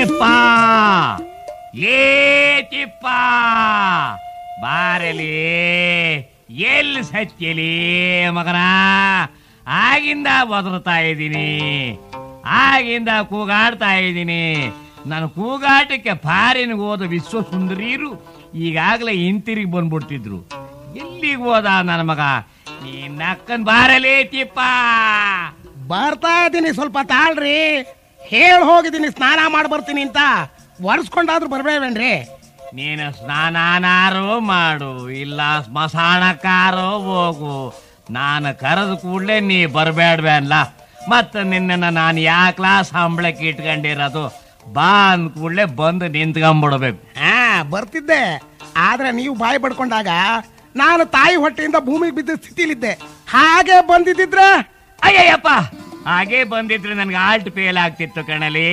ತಿಪ್ಪ ಲೇ ತಿಪ್ಪ ಬಾರಲಿ ಎಲ್ಲಿ ಸತ್ಯಲಿ ಮಗನ ಆಗಿಂದ ಬದರ್ತಾ ಇದ್ದೀನಿ ಆಗಿಂದ ಕೂಗಾಡ್ತಾ ಇದ್ದೀನಿ ನನ್ನ ಕೂಗಾಟಕ್ಕೆ ಫಾರಿನ್ಗೆ ಹೋದ ವಿಶ್ವ ಸುಂದರಿಯರು ಈಗಾಗಲೇ ಹಿಂತಿರುಗಿ ಬಂದ್ಬಿಡ್ತಿದ್ರು ಎಲ್ಲಿಗೆ ಹೋದ ನನ್ನ ಮಗ ನೀ ನಕ್ಕನ್ ಬಾರಲಿ ತಿಪ್ಪ ಬರ್ತಾ ಇದ್ದೀನಿ ಸ್ವಲ್ಪ ತಾಳ್ರಿ ಹೇಳ್ ಹೋಗಿದ್ದೀನಿ ಸ್ನಾನ ಮಾಡಿ ಬರ್ತೀನಿ ಅಂತ ಒರೆಸ್ಕೊಂಡಾದ್ರೂ ಬರ್ಬೇವೇನ್ರಿ ನೀನು ಸ್ನಾನಾರು ಮಾಡು ಇಲ್ಲ ಸ್ಮಶಾನಕ್ಕಾರು ಹೋಗು ನಾನು ಕರೆದ ಕೂಡಲೇ ನೀ ಬರಬೇಡ್ಬೇನ್ಲ ಮತ್ತು ನಿನ್ನನ್ನು ನಾನು ಯಾಕ್ಲಾ ಸಂಬಳಕ್ಕೆ ಇಟ್ಕೊಂಡಿರೋದು ಬಾ ಅಂದ ಕೂಡಲೇ ಬಂದು ನಿಂತ್ಕೊಂಡ್ಬಿಡ್ಬೇಕು ಹಾ ಬರ್ತಿದ್ದೆ ಆದ್ರೆ ನೀವು ಬಾಯಿ ಪಡ್ಕೊಂಡಾಗ ನಾನು ತಾಯಿ ಹೊಟ್ಟೆಯಿಂದ ಭೂಮಿಗೆ ಬಿದ್ದ ಸ್ಥಿತಿಲಿದ್ದೆ ಹಾಗೆ ಬಂದಿದ್ದಿದ್ರ ಅಯ್ಯಯ್ಯಪ್ಪ ಹಾಗೆ ಬಂದಿದ್ರೆ ನನ್ಗೆ ಆಲ್ಟ್ ಫೇಲ್ ಆಗ್ತಿತ್ತು ಕಣಲೇ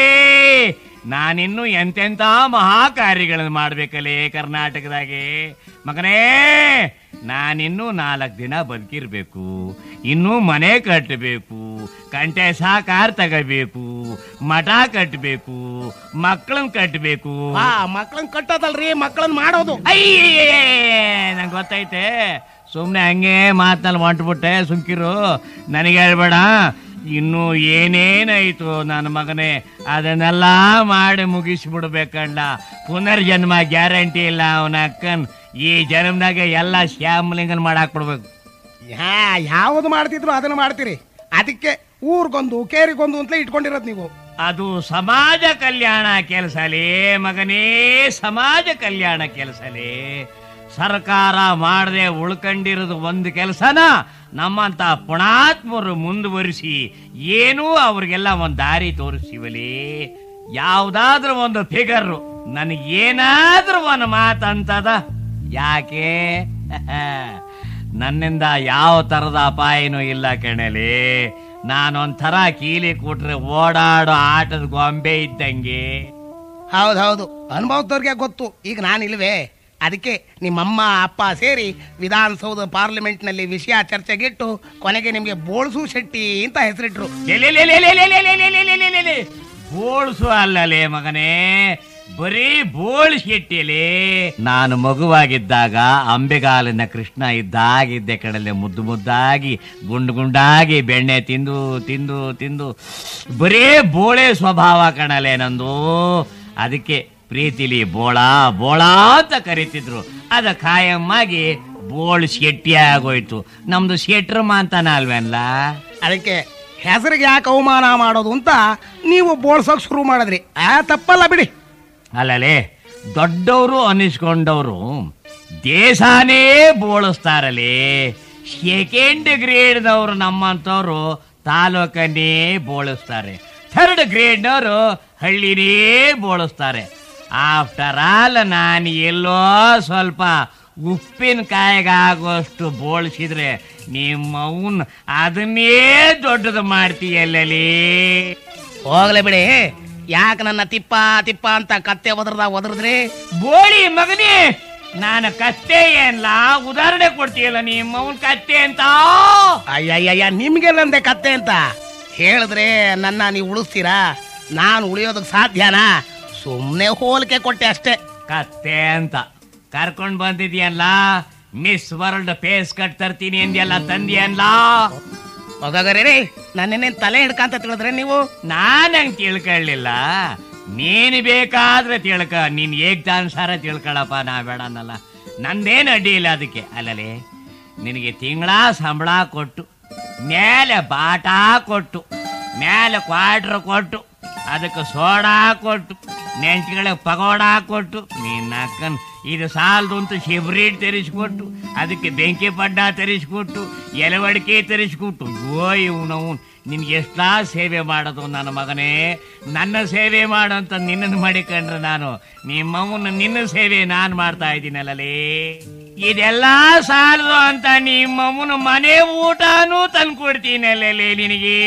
ನಾನಿನ್ನು ಎಂತೆಂತ ಮಹಾ ಕಾರ್ಯಗಳನ್ನು ಮಾಡ್ಬೇಕಲ್ಲೇ ಕರ್ನಾಟಕದಾಗೆ ಮಗನೇ ನಾನಿನ್ನೂ ನಾಲ್ಕು ದಿನ ಬದುಕಿರ್ಬೇಕು ಇನ್ನೂ ಮನೆ ಕಟ್ಟಬೇಕು ಕಂಟೆ ಸಾಕಾರ ತಗೋಬೇಕು ಮಠ ಕಟ್ಟಬೇಕು ಮಕ್ಕಳನ್ನ ಕಟ್ಟಬೇಕು ಆ ಮಕ್ಳನ್ ಕಟ್ಟೋದಲ್ರಿ ಮಕ್ಳನ್ ಮಾಡೋದು ಅಯ್ಯೇ ನಂಗೆ ಗೊತ್ತೈತೆ ಸುಮ್ಮನೆ ಹಂಗೆ ಮಾತಲ್ಲಿ ಹೊಂಟ್ಬಿಟ್ಟೆ ಸುಮ್ಕಿರು ನನಗೆ ಹೇಳ್ಬೇಡ ಇನ್ನು ಏನೇನಾಯ್ತು ನನ್ನ ಮಗನೇ ಅದನ್ನೆಲ್ಲ ಮಾಡಿ ಮುಗಿಸ್ಬಿಡ್ಬೇಕಂಡ ಪುನರ್ಜನ್ಮ ಗ್ಯಾರಂಟಿ ಇಲ್ಲ ಅವನ ಅಕ್ಕನ್ ಈ ಜನ್ಮದಾಗ ಎಲ್ಲ ಶ್ಯಾಮಲಿಂಗನ್ ಮಾಡಾಕ್ಬಿಡ್ಬೇಕು ಹಾ ಯಾವ್ದು ಮಾಡ್ತಿದ್ರು ಅದನ್ನ ಮಾಡ್ತೀರಿ ಅದಕ್ಕೆ ಊರ್ಗೊಂದು ಕೇರಿಗೊಂದು ಅಂತ ಇಟ್ಕೊಂಡಿರೋದು ನೀವು ಅದು ಸಮಾಜ ಕಲ್ಯಾಣ ಕೆಲಸಲೇ ಮಗನೇ ಸಮಾಜ ಕಲ್ಯಾಣ ಕೆಲಸಲೇ ಸರ್ಕಾರ ಮಾಡದೆ ಉಳ್ಕೊಂಡಿರೋದು ಒಂದು ಕೆಲಸನ ನಮ್ಮಂತ ಪುಣಾತ್ಮರು ಮುಂದುವರಿಸಿ ಏನೂ ಅವ್ರಿಗೆಲ್ಲ ಒಂದು ದಾರಿ ತೋರಿಸಿವಲಿ ಯಾವ್ದಾದ್ರೂ ಒಂದು ಫಿಗರ್ ನನಗೇನಾದ್ರೂ ಒಂದು ಮಾತಂತದ ಯಾಕೆ ನನ್ನಿಂದ ಯಾವ ತರದ ಅಪಾಯನೂ ಇಲ್ಲ ಕಣಲಿ ನಾನೊಂಥರ ಕೀಲಿ ಕೊಟ್ರೆ ಓಡಾಡೋ ಆಟದ ಗೊಂಬೆ ಇದ್ದಂಗೆ ಹೌದು ಹೌದು ಅನುಭವದವ್ರಿಗೆ ಗೊತ್ತು ಈಗ ನಾನು ಇಲ್ವೇ ಅದಕ್ಕೆ ನಿಮ್ಮಮ್ಮ ಅಪ್ಪ ಸೇರಿ ವಿಧಾನಸೌಧ ಪಾರ್ಲಿಮೆಂಟ್ನಲ್ಲಿ ವಿಷಯ ಚರ್ಚೆಗಿಟ್ಟು ಕೊನೆಗೆ ನಿಮಗೆ ಬೋಳ್ಸು ಶೆಟ್ಟಿ ಅಂತ ಹೆಸರಿಟ್ರು ಲೆಲೆಲೆಲೆಲೆಲೆಲೆಲೆಲೆಲೆಲೆಲೆಲೆ. ಬೋಳ್ಸು ಅಲ್ಲಲೇ ಮಗನೇ ಬರೀ ಬೋಳ್ಸಿಟ್ಟಿಲೆ ನಾನು ಮಗುವಾಗಿದ್ದಾಗ ಅಂಬೆಗಾಲಿನ ಕೃಷ್ಣ ಇದ್ದಾಗಿದ್ದೆ ಕಡಲೆ ಮುದ್ದು ಮುದ್ದಾಗಿ ಗುಂಡು ಗುಂಡಾಗಿ ಬೆಣ್ಣೆ ತಿಂದು ತಿಂದು ತಿಂದು ಬರೀ ಬೋಳೆ ಸ್ವಭಾವ ಕಣಲೆ ನಂದು ಅದಕ್ಕೆ ಪ್ರೀತಿಲಿ ಬೋಳ ಬೋಳ ಅಂತ ಕರಿತಿದ್ರು ಅದ ಕಾಯಮ್ಮಾಗಿ ಬೋಳ್ ಶೆಟ್ಟಿ ಆಗೋಯ್ತು ನಮ್ದು ಶೆಟ್ರಮ್ಮ ಅಂತಾನ ಅಲ್ವೇನ್ಲ ಅದಕ್ಕೆ ಹೆಸರಿಗೆ ಯಾಕೆ ಅವಮಾನ ಮಾಡೋದು ಅಂತ ನೀವು ಬೋಳ್ಸೋಕ್ ಶುರು ಮಾಡಿದ್ರಿ ಆ ತಪ್ಪಲ್ಲ ಬಿಡಿ ಅಲ್ಲಲೇ ದೊಡ್ಡವರು ಅನ್ನಿಸ್ಕೊಂಡವರು ದೇಶಾನೇ ಬೋಳಿಸ್ತಾರಲೇ ಸೆಕೆಂಡ್ ಗ್ರೇಡ್ದವ್ರು ನಮ್ಮಂಥವ್ರು ತಾಲೂಕನ್ನೇ ಬೋಳಿಸ್ತಾರೆ ಥರ್ಡ್ ಗ್ರೇಡ್ನವರು ಹಳ್ಳಿನೇ ಬೋಳಿಸ್ತಾರೆ ಆಫ್ಟರ್ ಆಲ್ ನಾನು ಎಲ್ಲೋ ಸ್ವಲ್ಪ ಉಪ್ಪಿನಕಾಯಿಗಾಗುವಷ್ಟು ಬೋಳಿಸಿದ್ರೆ ನಿಮ್ಮ ಅವನ್ ಅದನ್ನೇ ದೊಡ್ಡದು ಮಾಡ್ತೀಯಲ್ಲಲೇ ಹೋಗ್ಲೇ ಬಿಡಿ ಯಾಕೆ ನನ್ನ ತಿಪ್ಪ ತಿಪ್ಪ ಅಂತ ಕತ್ತೆ ಒದರ್ದಾಗ ಒದರಿದ್ರಿ ಬೋಳಿ ಮಗನೇ ನಾನು ಕತ್ತೆ ಏನ್ಲ ಉದಾಹರಣೆ ಕೊಡ್ತೀಯಲ್ಲ ನಿಮ್ಮ ಅವನ್ ಕತ್ತೆ ಅಂತ ಅಯ್ಯಯ್ಯಯ್ಯ ನಿಮ್ಗೆಲ್ಲಂದೆ ಕತ್ತೆ ಅಂತ ಹೇಳಿದ್ರೆ ನನ್ನ ನೀವು ಉಳಿಸ್ತೀರಾ ನಾನು ಉಳಿಯೋದಕ್ಕೆ ಸಾಧ್ಯನಾ ಸುಮ್ಮನೆ ಹೋಲಿಕೆ ಕೊಟ್ಟೆ ಅಷ್ಟೇ ಕತ್ತೆ ಅಂತ ಕರ್ಕೊಂಡ್ ಬಂದಿದ್ಯಲ್ಲ ಮಿಸ್ ವರ್ಲ್ಡ್ ಫೇಸ್ ಕಟ್ ತರ್ತೀನಿ ಅಂದ್ಯಲ್ಲ ತಂದ್ಯಲ್ಲ ಹೋಗಾಗರಿ ರೀ ನನ್ನೇನೇನು ತಲೆ ಹಿಡ್ಕಂತ ತಿಳಿದ್ರೆ ನೀವು ನಾನ್ ಹಂಗ್ ತಿಳ್ಕೊಳ್ಳಿಲ್ಲ ನೀನ್ ಬೇಕಾದ್ರೆ ತಿಳ್ಕ ನೀನ್ ಏಕ್ದಾನುಸಾರ ತಿಳ್ಕೊಳಪ್ಪ ನಾ ಬೇಡ ಅನ್ನಲ್ಲ ನಂದೇನ್ ಅಡ್ಡಿ ಇಲ್ಲ ಅದಕ್ಕೆ ಅಲ್ಲಲೇ ನಿನಗೆ ತಿಂಗಳ ಸಂಬಳ ಕೊಟ್ಟು ಮೇಲೆ ಬಾಟ ಕೊಟ್ಟು ಮೇಲೆ ಕ್ವಾರ್ಟರ್ ಕೊಟ್ಟು ಅದಕ್ಕೆ ಸೋಡಾ ಕೊಟ್ಟು ನೆಂಟ್ಗಳಿಗೆ ಪಗೋಡ ಕೊಟ್ಟು ನೀನ್ ಅಕ್ಕನ್ ಇದು ಸಾಲದು ಅಂತ ಶಿಬ್ರೀಟ್ ತೆರಿಸ್ಕೊಟ್ಟು ಅದಕ್ಕೆ ಬೆಂಕಿ ಪಡ್ಡ ತರಿಸ್ಕೊಟ್ಟು ಎಲೆವಡಿಕೆ ತರಿಸ್ಕೊಟ್ಟು ಅಯ್ಯೋ ಇವನವು ನಿನ್ಗೆ ಎಷ್ಟಾ ಸೇವೆ ಮಾಡೋದು ನನ್ನ ಮಗನೇ ನನ್ನ ಸೇವೆ ಮಾಡಂತ ನಿನ್ನನ್ನು ಮಾಡಿಕೊಂಡ್ರೆ ನಾನು ನಿಮ್ಮವನ್ನ ನಿನ್ನ ಸೇವೆ ನಾನು ಮಾಡ್ತಾ ಇದ್ದೀನಲ್ಲಲೇ ಇದೆಲ್ಲ ಸಾಲದು ಅಂತ ನಿಮ್ಮಮ್ಮನ ಮನೆ ಊಟನೂ ತಂದ್ಕೊಡ್ತೀನಲ್ಲಲೇ ನಿನಗೆ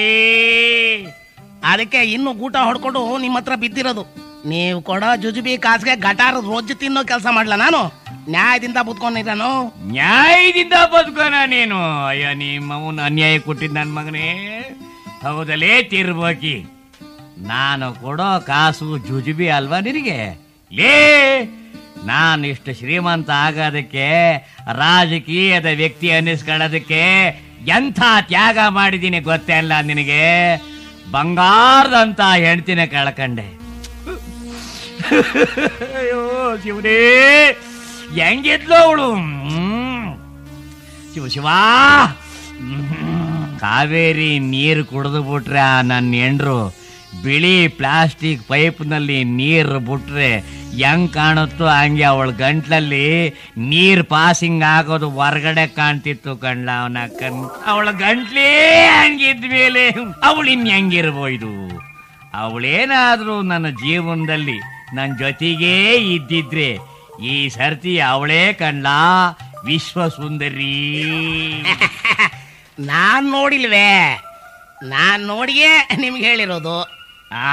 ಅದಕ್ಕೆ ಇನ್ನು ಗೂಟ ಹೊಡ್ಕೊಂಡು ನಿಮ್ಮ ಹತ್ರ ಬಿದ್ದಿರೋದು ನೀವು ಕೊಡೋ ಜುಜುಬಿ ಕಾಸಿಗೆ ಗಟಾರ ರೋಜು ತಿನ್ನೋ ಕೆಲಸ ಮಾಡ್ಲಾ ನಾನು ನ್ಯಾಯದಿಂದ ಬುದ್ಕೊಂಡಿದ್ದಾನು ನ್ಯಾಯದಿಂದ ಬದುಕೋಣ ನೀನು ಅಯ್ಯ ನಿಮ್ಮವನ ಅನ್ಯಾಯ ಕೊಟ್ಟಿದ್ದ ನನ್ನ ಮಗನೇ ಹೌದಲೇ ತಿರ್ಬೋಕಿ ನಾನು ಕೊಡೋ ಕಾಸು ಜುಜುಬಿ ಅಲ್ವಾ ನಿನಗೆ ಲೇ ನಾನು ಇಷ್ಟು ಶ್ರೀಮಂತ ಆಗೋದಕ್ಕೆ ರಾಜಕೀಯದ ವ್ಯಕ್ತಿ ಅನ್ನಿಸ್ಕೊಳ್ಳೋದಕ್ಕೆ ಎಂಥ ತ್ಯಾಗ ಮಾಡಿದ್ದೀನಿ ಗೊತ್ತೇ ಅಲ್ಲ ನಿನಗೆ ಬಂಗಾರದಂತ ಹೆಣ್ತಿನ ಕಳ್ಕಂಡೆ ಅಯ್ಯೋ ಶಿವನೇ ಹೆಂಗಿದ್ಲು ಅವಳು ಶಿವ ಶಿವ ಹ್ಮ್. ಕಾವೇರಿ ನೀರು ಕುಡಿದು ಬಿಟ್ರೆ ಆ ನನ್ನ ಹೆಂಡ್ರು ಬಿಳಿ ಪ್ಲಾಸ್ಟಿಕ್ ಪೈಪ್ನಲ್ಲಿ ನೀರು ಬಿಟ್ರೆ ಹೆಂಗ್ ಕಾಣುತ್ತೋ ಹಂಗೆ ಅವಳ ಗಂಟ್ಲಲ್ಲಿ ನೀರ್ ಪಾಸಿಂಗ್ ಆಗೋದು ಹೊರಗಡೆ ಕಾಣ್ತಿತ್ತು ಕಣ್ಲ ಅವನ ಕಣ್ ಅವಳ ಗಂಟ್ಲೇ ಹಂಗಿದ್ಮೇಲೆ ಅವಳು ಇನ್ ಹೆಂಗಿರ್ಬೋದು ಅವಳೇನಾದ್ರೂ ನನ್ನ ಜೀವನದಲ್ಲಿ ನನ್ನ ಜೊತೆಗೇ ಇದ್ದಿದ್ರೆ ಈ ಸರ್ತಿ ಅವಳೇ ಕಂಡ್ಲ ವಿಶ್ವ ಸುಂದರಿ ನಾನ್ ನೋಡಿಲ್ವೇ ನಾನ್ ನೋಡಿಯೇ ನಿಮ್ಗೆ ಹೇಳಿರೋದು ಆ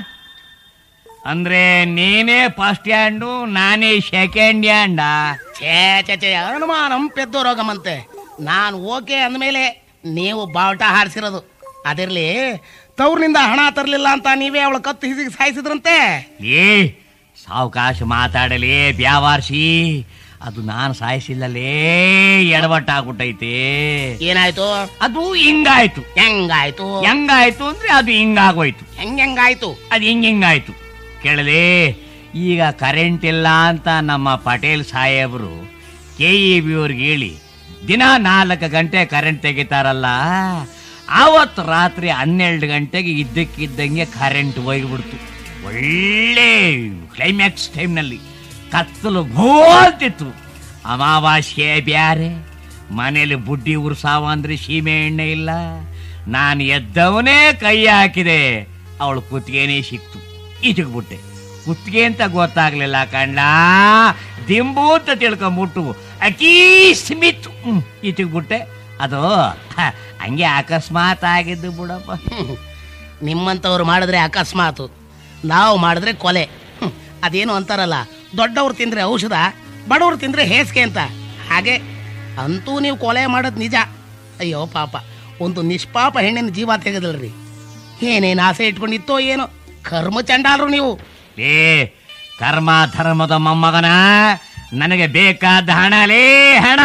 ಅಂದ್ರೆ ನೀನೇ ಫಸ್ಟ್ ಹ್ಯಾಂಡು ನಾನೇ ಸೆಕೆಂಡ್ ಹ್ಯಾಂಡ ಛೇ ಛೇ ಛೇ ಅನುಮಾನಂ ಪೆದ್ದು ರೋಗಮಂತೆ ನಾನು ಓಕೆ ಅಂದಮೇಲೆ ನೀವು ಬಾವುಟ ಹಾರಿಸಿರೋದು ಅದಿರ್ಲಿ ತವ್ರಿನಿಂದ ಹಣ ತರಲಿಲ್ಲ ಅಂತ ನೀವೇ ಅವಳ ಕತ್ತು ಹಿಸಿಗೆ ಸಾಯಿಸಿದ್ರಂತೆ ಏ ಸಾವಕಾಶ ಮಾತಾಡಲಿ ಬ್ಯಾವಾರ್ಸಿ ಅದು ನಾನು ಸಾಯಿಸಿಲ್ಲಲೇ ಎಡವಟ್ಟಾಗ್ಬಿಟ್ಟೈತೆ ಏನಾಯ್ತು ಅದು ಹಿಂಗಾಯ್ತು ಹೆಂಗಾಯ್ತು ಹೆಂಗಾಯ್ತು ಅಂದ್ರೆ ಅದು ಹಿಂಗಾಗೋಯ್ತು ಹೆಂಗ್ ಹೆಂಗಾಯ್ತು ಅದು ಹಿಂಗ್ ಹಿಂಗಾಯ್ತು ಕೇಳಲಿ ಈಗ ಕರೆಂಟ್ ಇಲ್ಲ ಅಂತ ನಮ್ಮ ಪಟೇಲ್ ಸಾಹೇಬರು ಕೆ ಇ ಬಿ ಅವ್ರಿಗೆ ಹೇಳಿ ದಿನ ನಾಲ್ಕು ಗಂಟೆ ಕರೆಂಟ್ ತೆಗಿತಾರಲ್ಲ ಆವತ್ತು ರಾತ್ರಿ ಹನ್ನೆರಡು ಗಂಟೆಗೆ ಇದ್ದಕ್ಕಿದ್ದಂಗೆ ಕರೆಂಟ್ ಹೋಗ್ಬಿಡ್ತು ಒಳ್ಳೆ ಕ್ಲೈಮ್ಯಾಕ್ಸ್ ಟೈಮ್ನಲ್ಲಿ ಕತ್ತಲು ಗೋಲ್ತಿತ್ತು ಅಮಾವಾಸ್ಯೆ ಬ್ಯಾರೆ ಮನೇಲಿ ಬುಡ್ಡಿ ಉರ್ಸಾವ ಅಂದ್ರೆ ಸೀಮೆ ಎಣ್ಣೆ ಇಲ್ಲ ನಾನು ಎದ್ದವನೇ ಕೈ ಹಾಕಿದೆ ಅವಳು ಕುತ್ತಿಗೆನೇ ಸಿಕ್ತು ಈಚಕ್ಬಿಟ್ಟೆ ಕುತ್ತಿಗೆ ಅಂತ ಗೊತ್ತಾಗ್ಲಿಲ್ಲ ಕಂಡ ದಿಂಬು ಅಂತ ತಿಳ್ಕೊಂಬಿಟ್ಟು ಅಕೀ ಸ್ಮಿತ್ ಈಚಕ್ಬಿಟ್ಟೆ ಅದು ಹ, ಹಂಗೆ ಅಕಸ್ಮಾತ್ ಆಗಿದ್ದು ಬಿಡಪ್ಪ ನಿಮ್ಮಂಥವ್ರು ಮಾಡಿದ್ರೆ ಅಕಸ್ಮಾತು ನಾವು ಮಾಡಿದ್ರೆ ಕೊಲೆ ಹ್ಮ್. ಅದೇನು ಅಂತಾರಲ್ಲ ದೊಡ್ಡವ್ರು ತಿಂದ್ರೆ ಔಷಧ ಬಡವ್ರು ತಿಂದ್ರೆ ಹೇಸಿಗೆ ಅಂತ ಹಾಗೆ ಅಂತೂ ನೀವು ಕೊಲೆ ಮಾಡೋದು ನಿಜ ಅಯ್ಯೋ ಪಾಪ ಒಂದು ನಿಷ್ಪಾಪ ಹೆಣ್ಣಿನ ಜೀವ ತೆಗೆದಲ್ರಿ ಏನೇನು ಆಸೆ ಇಟ್ಕೊಂಡಿತ್ತೋ ಏನೋ ಕರ್ಮ ಚಂಡಾಲ್ರು ನೀವು ಲೇ ಕರ್ಮ ಧರ್ಮದ ಮೊಮ್ಮಗನ ನನಗೆ ಬೇಕಾದ ಹಣ ಲೇ ಹಣ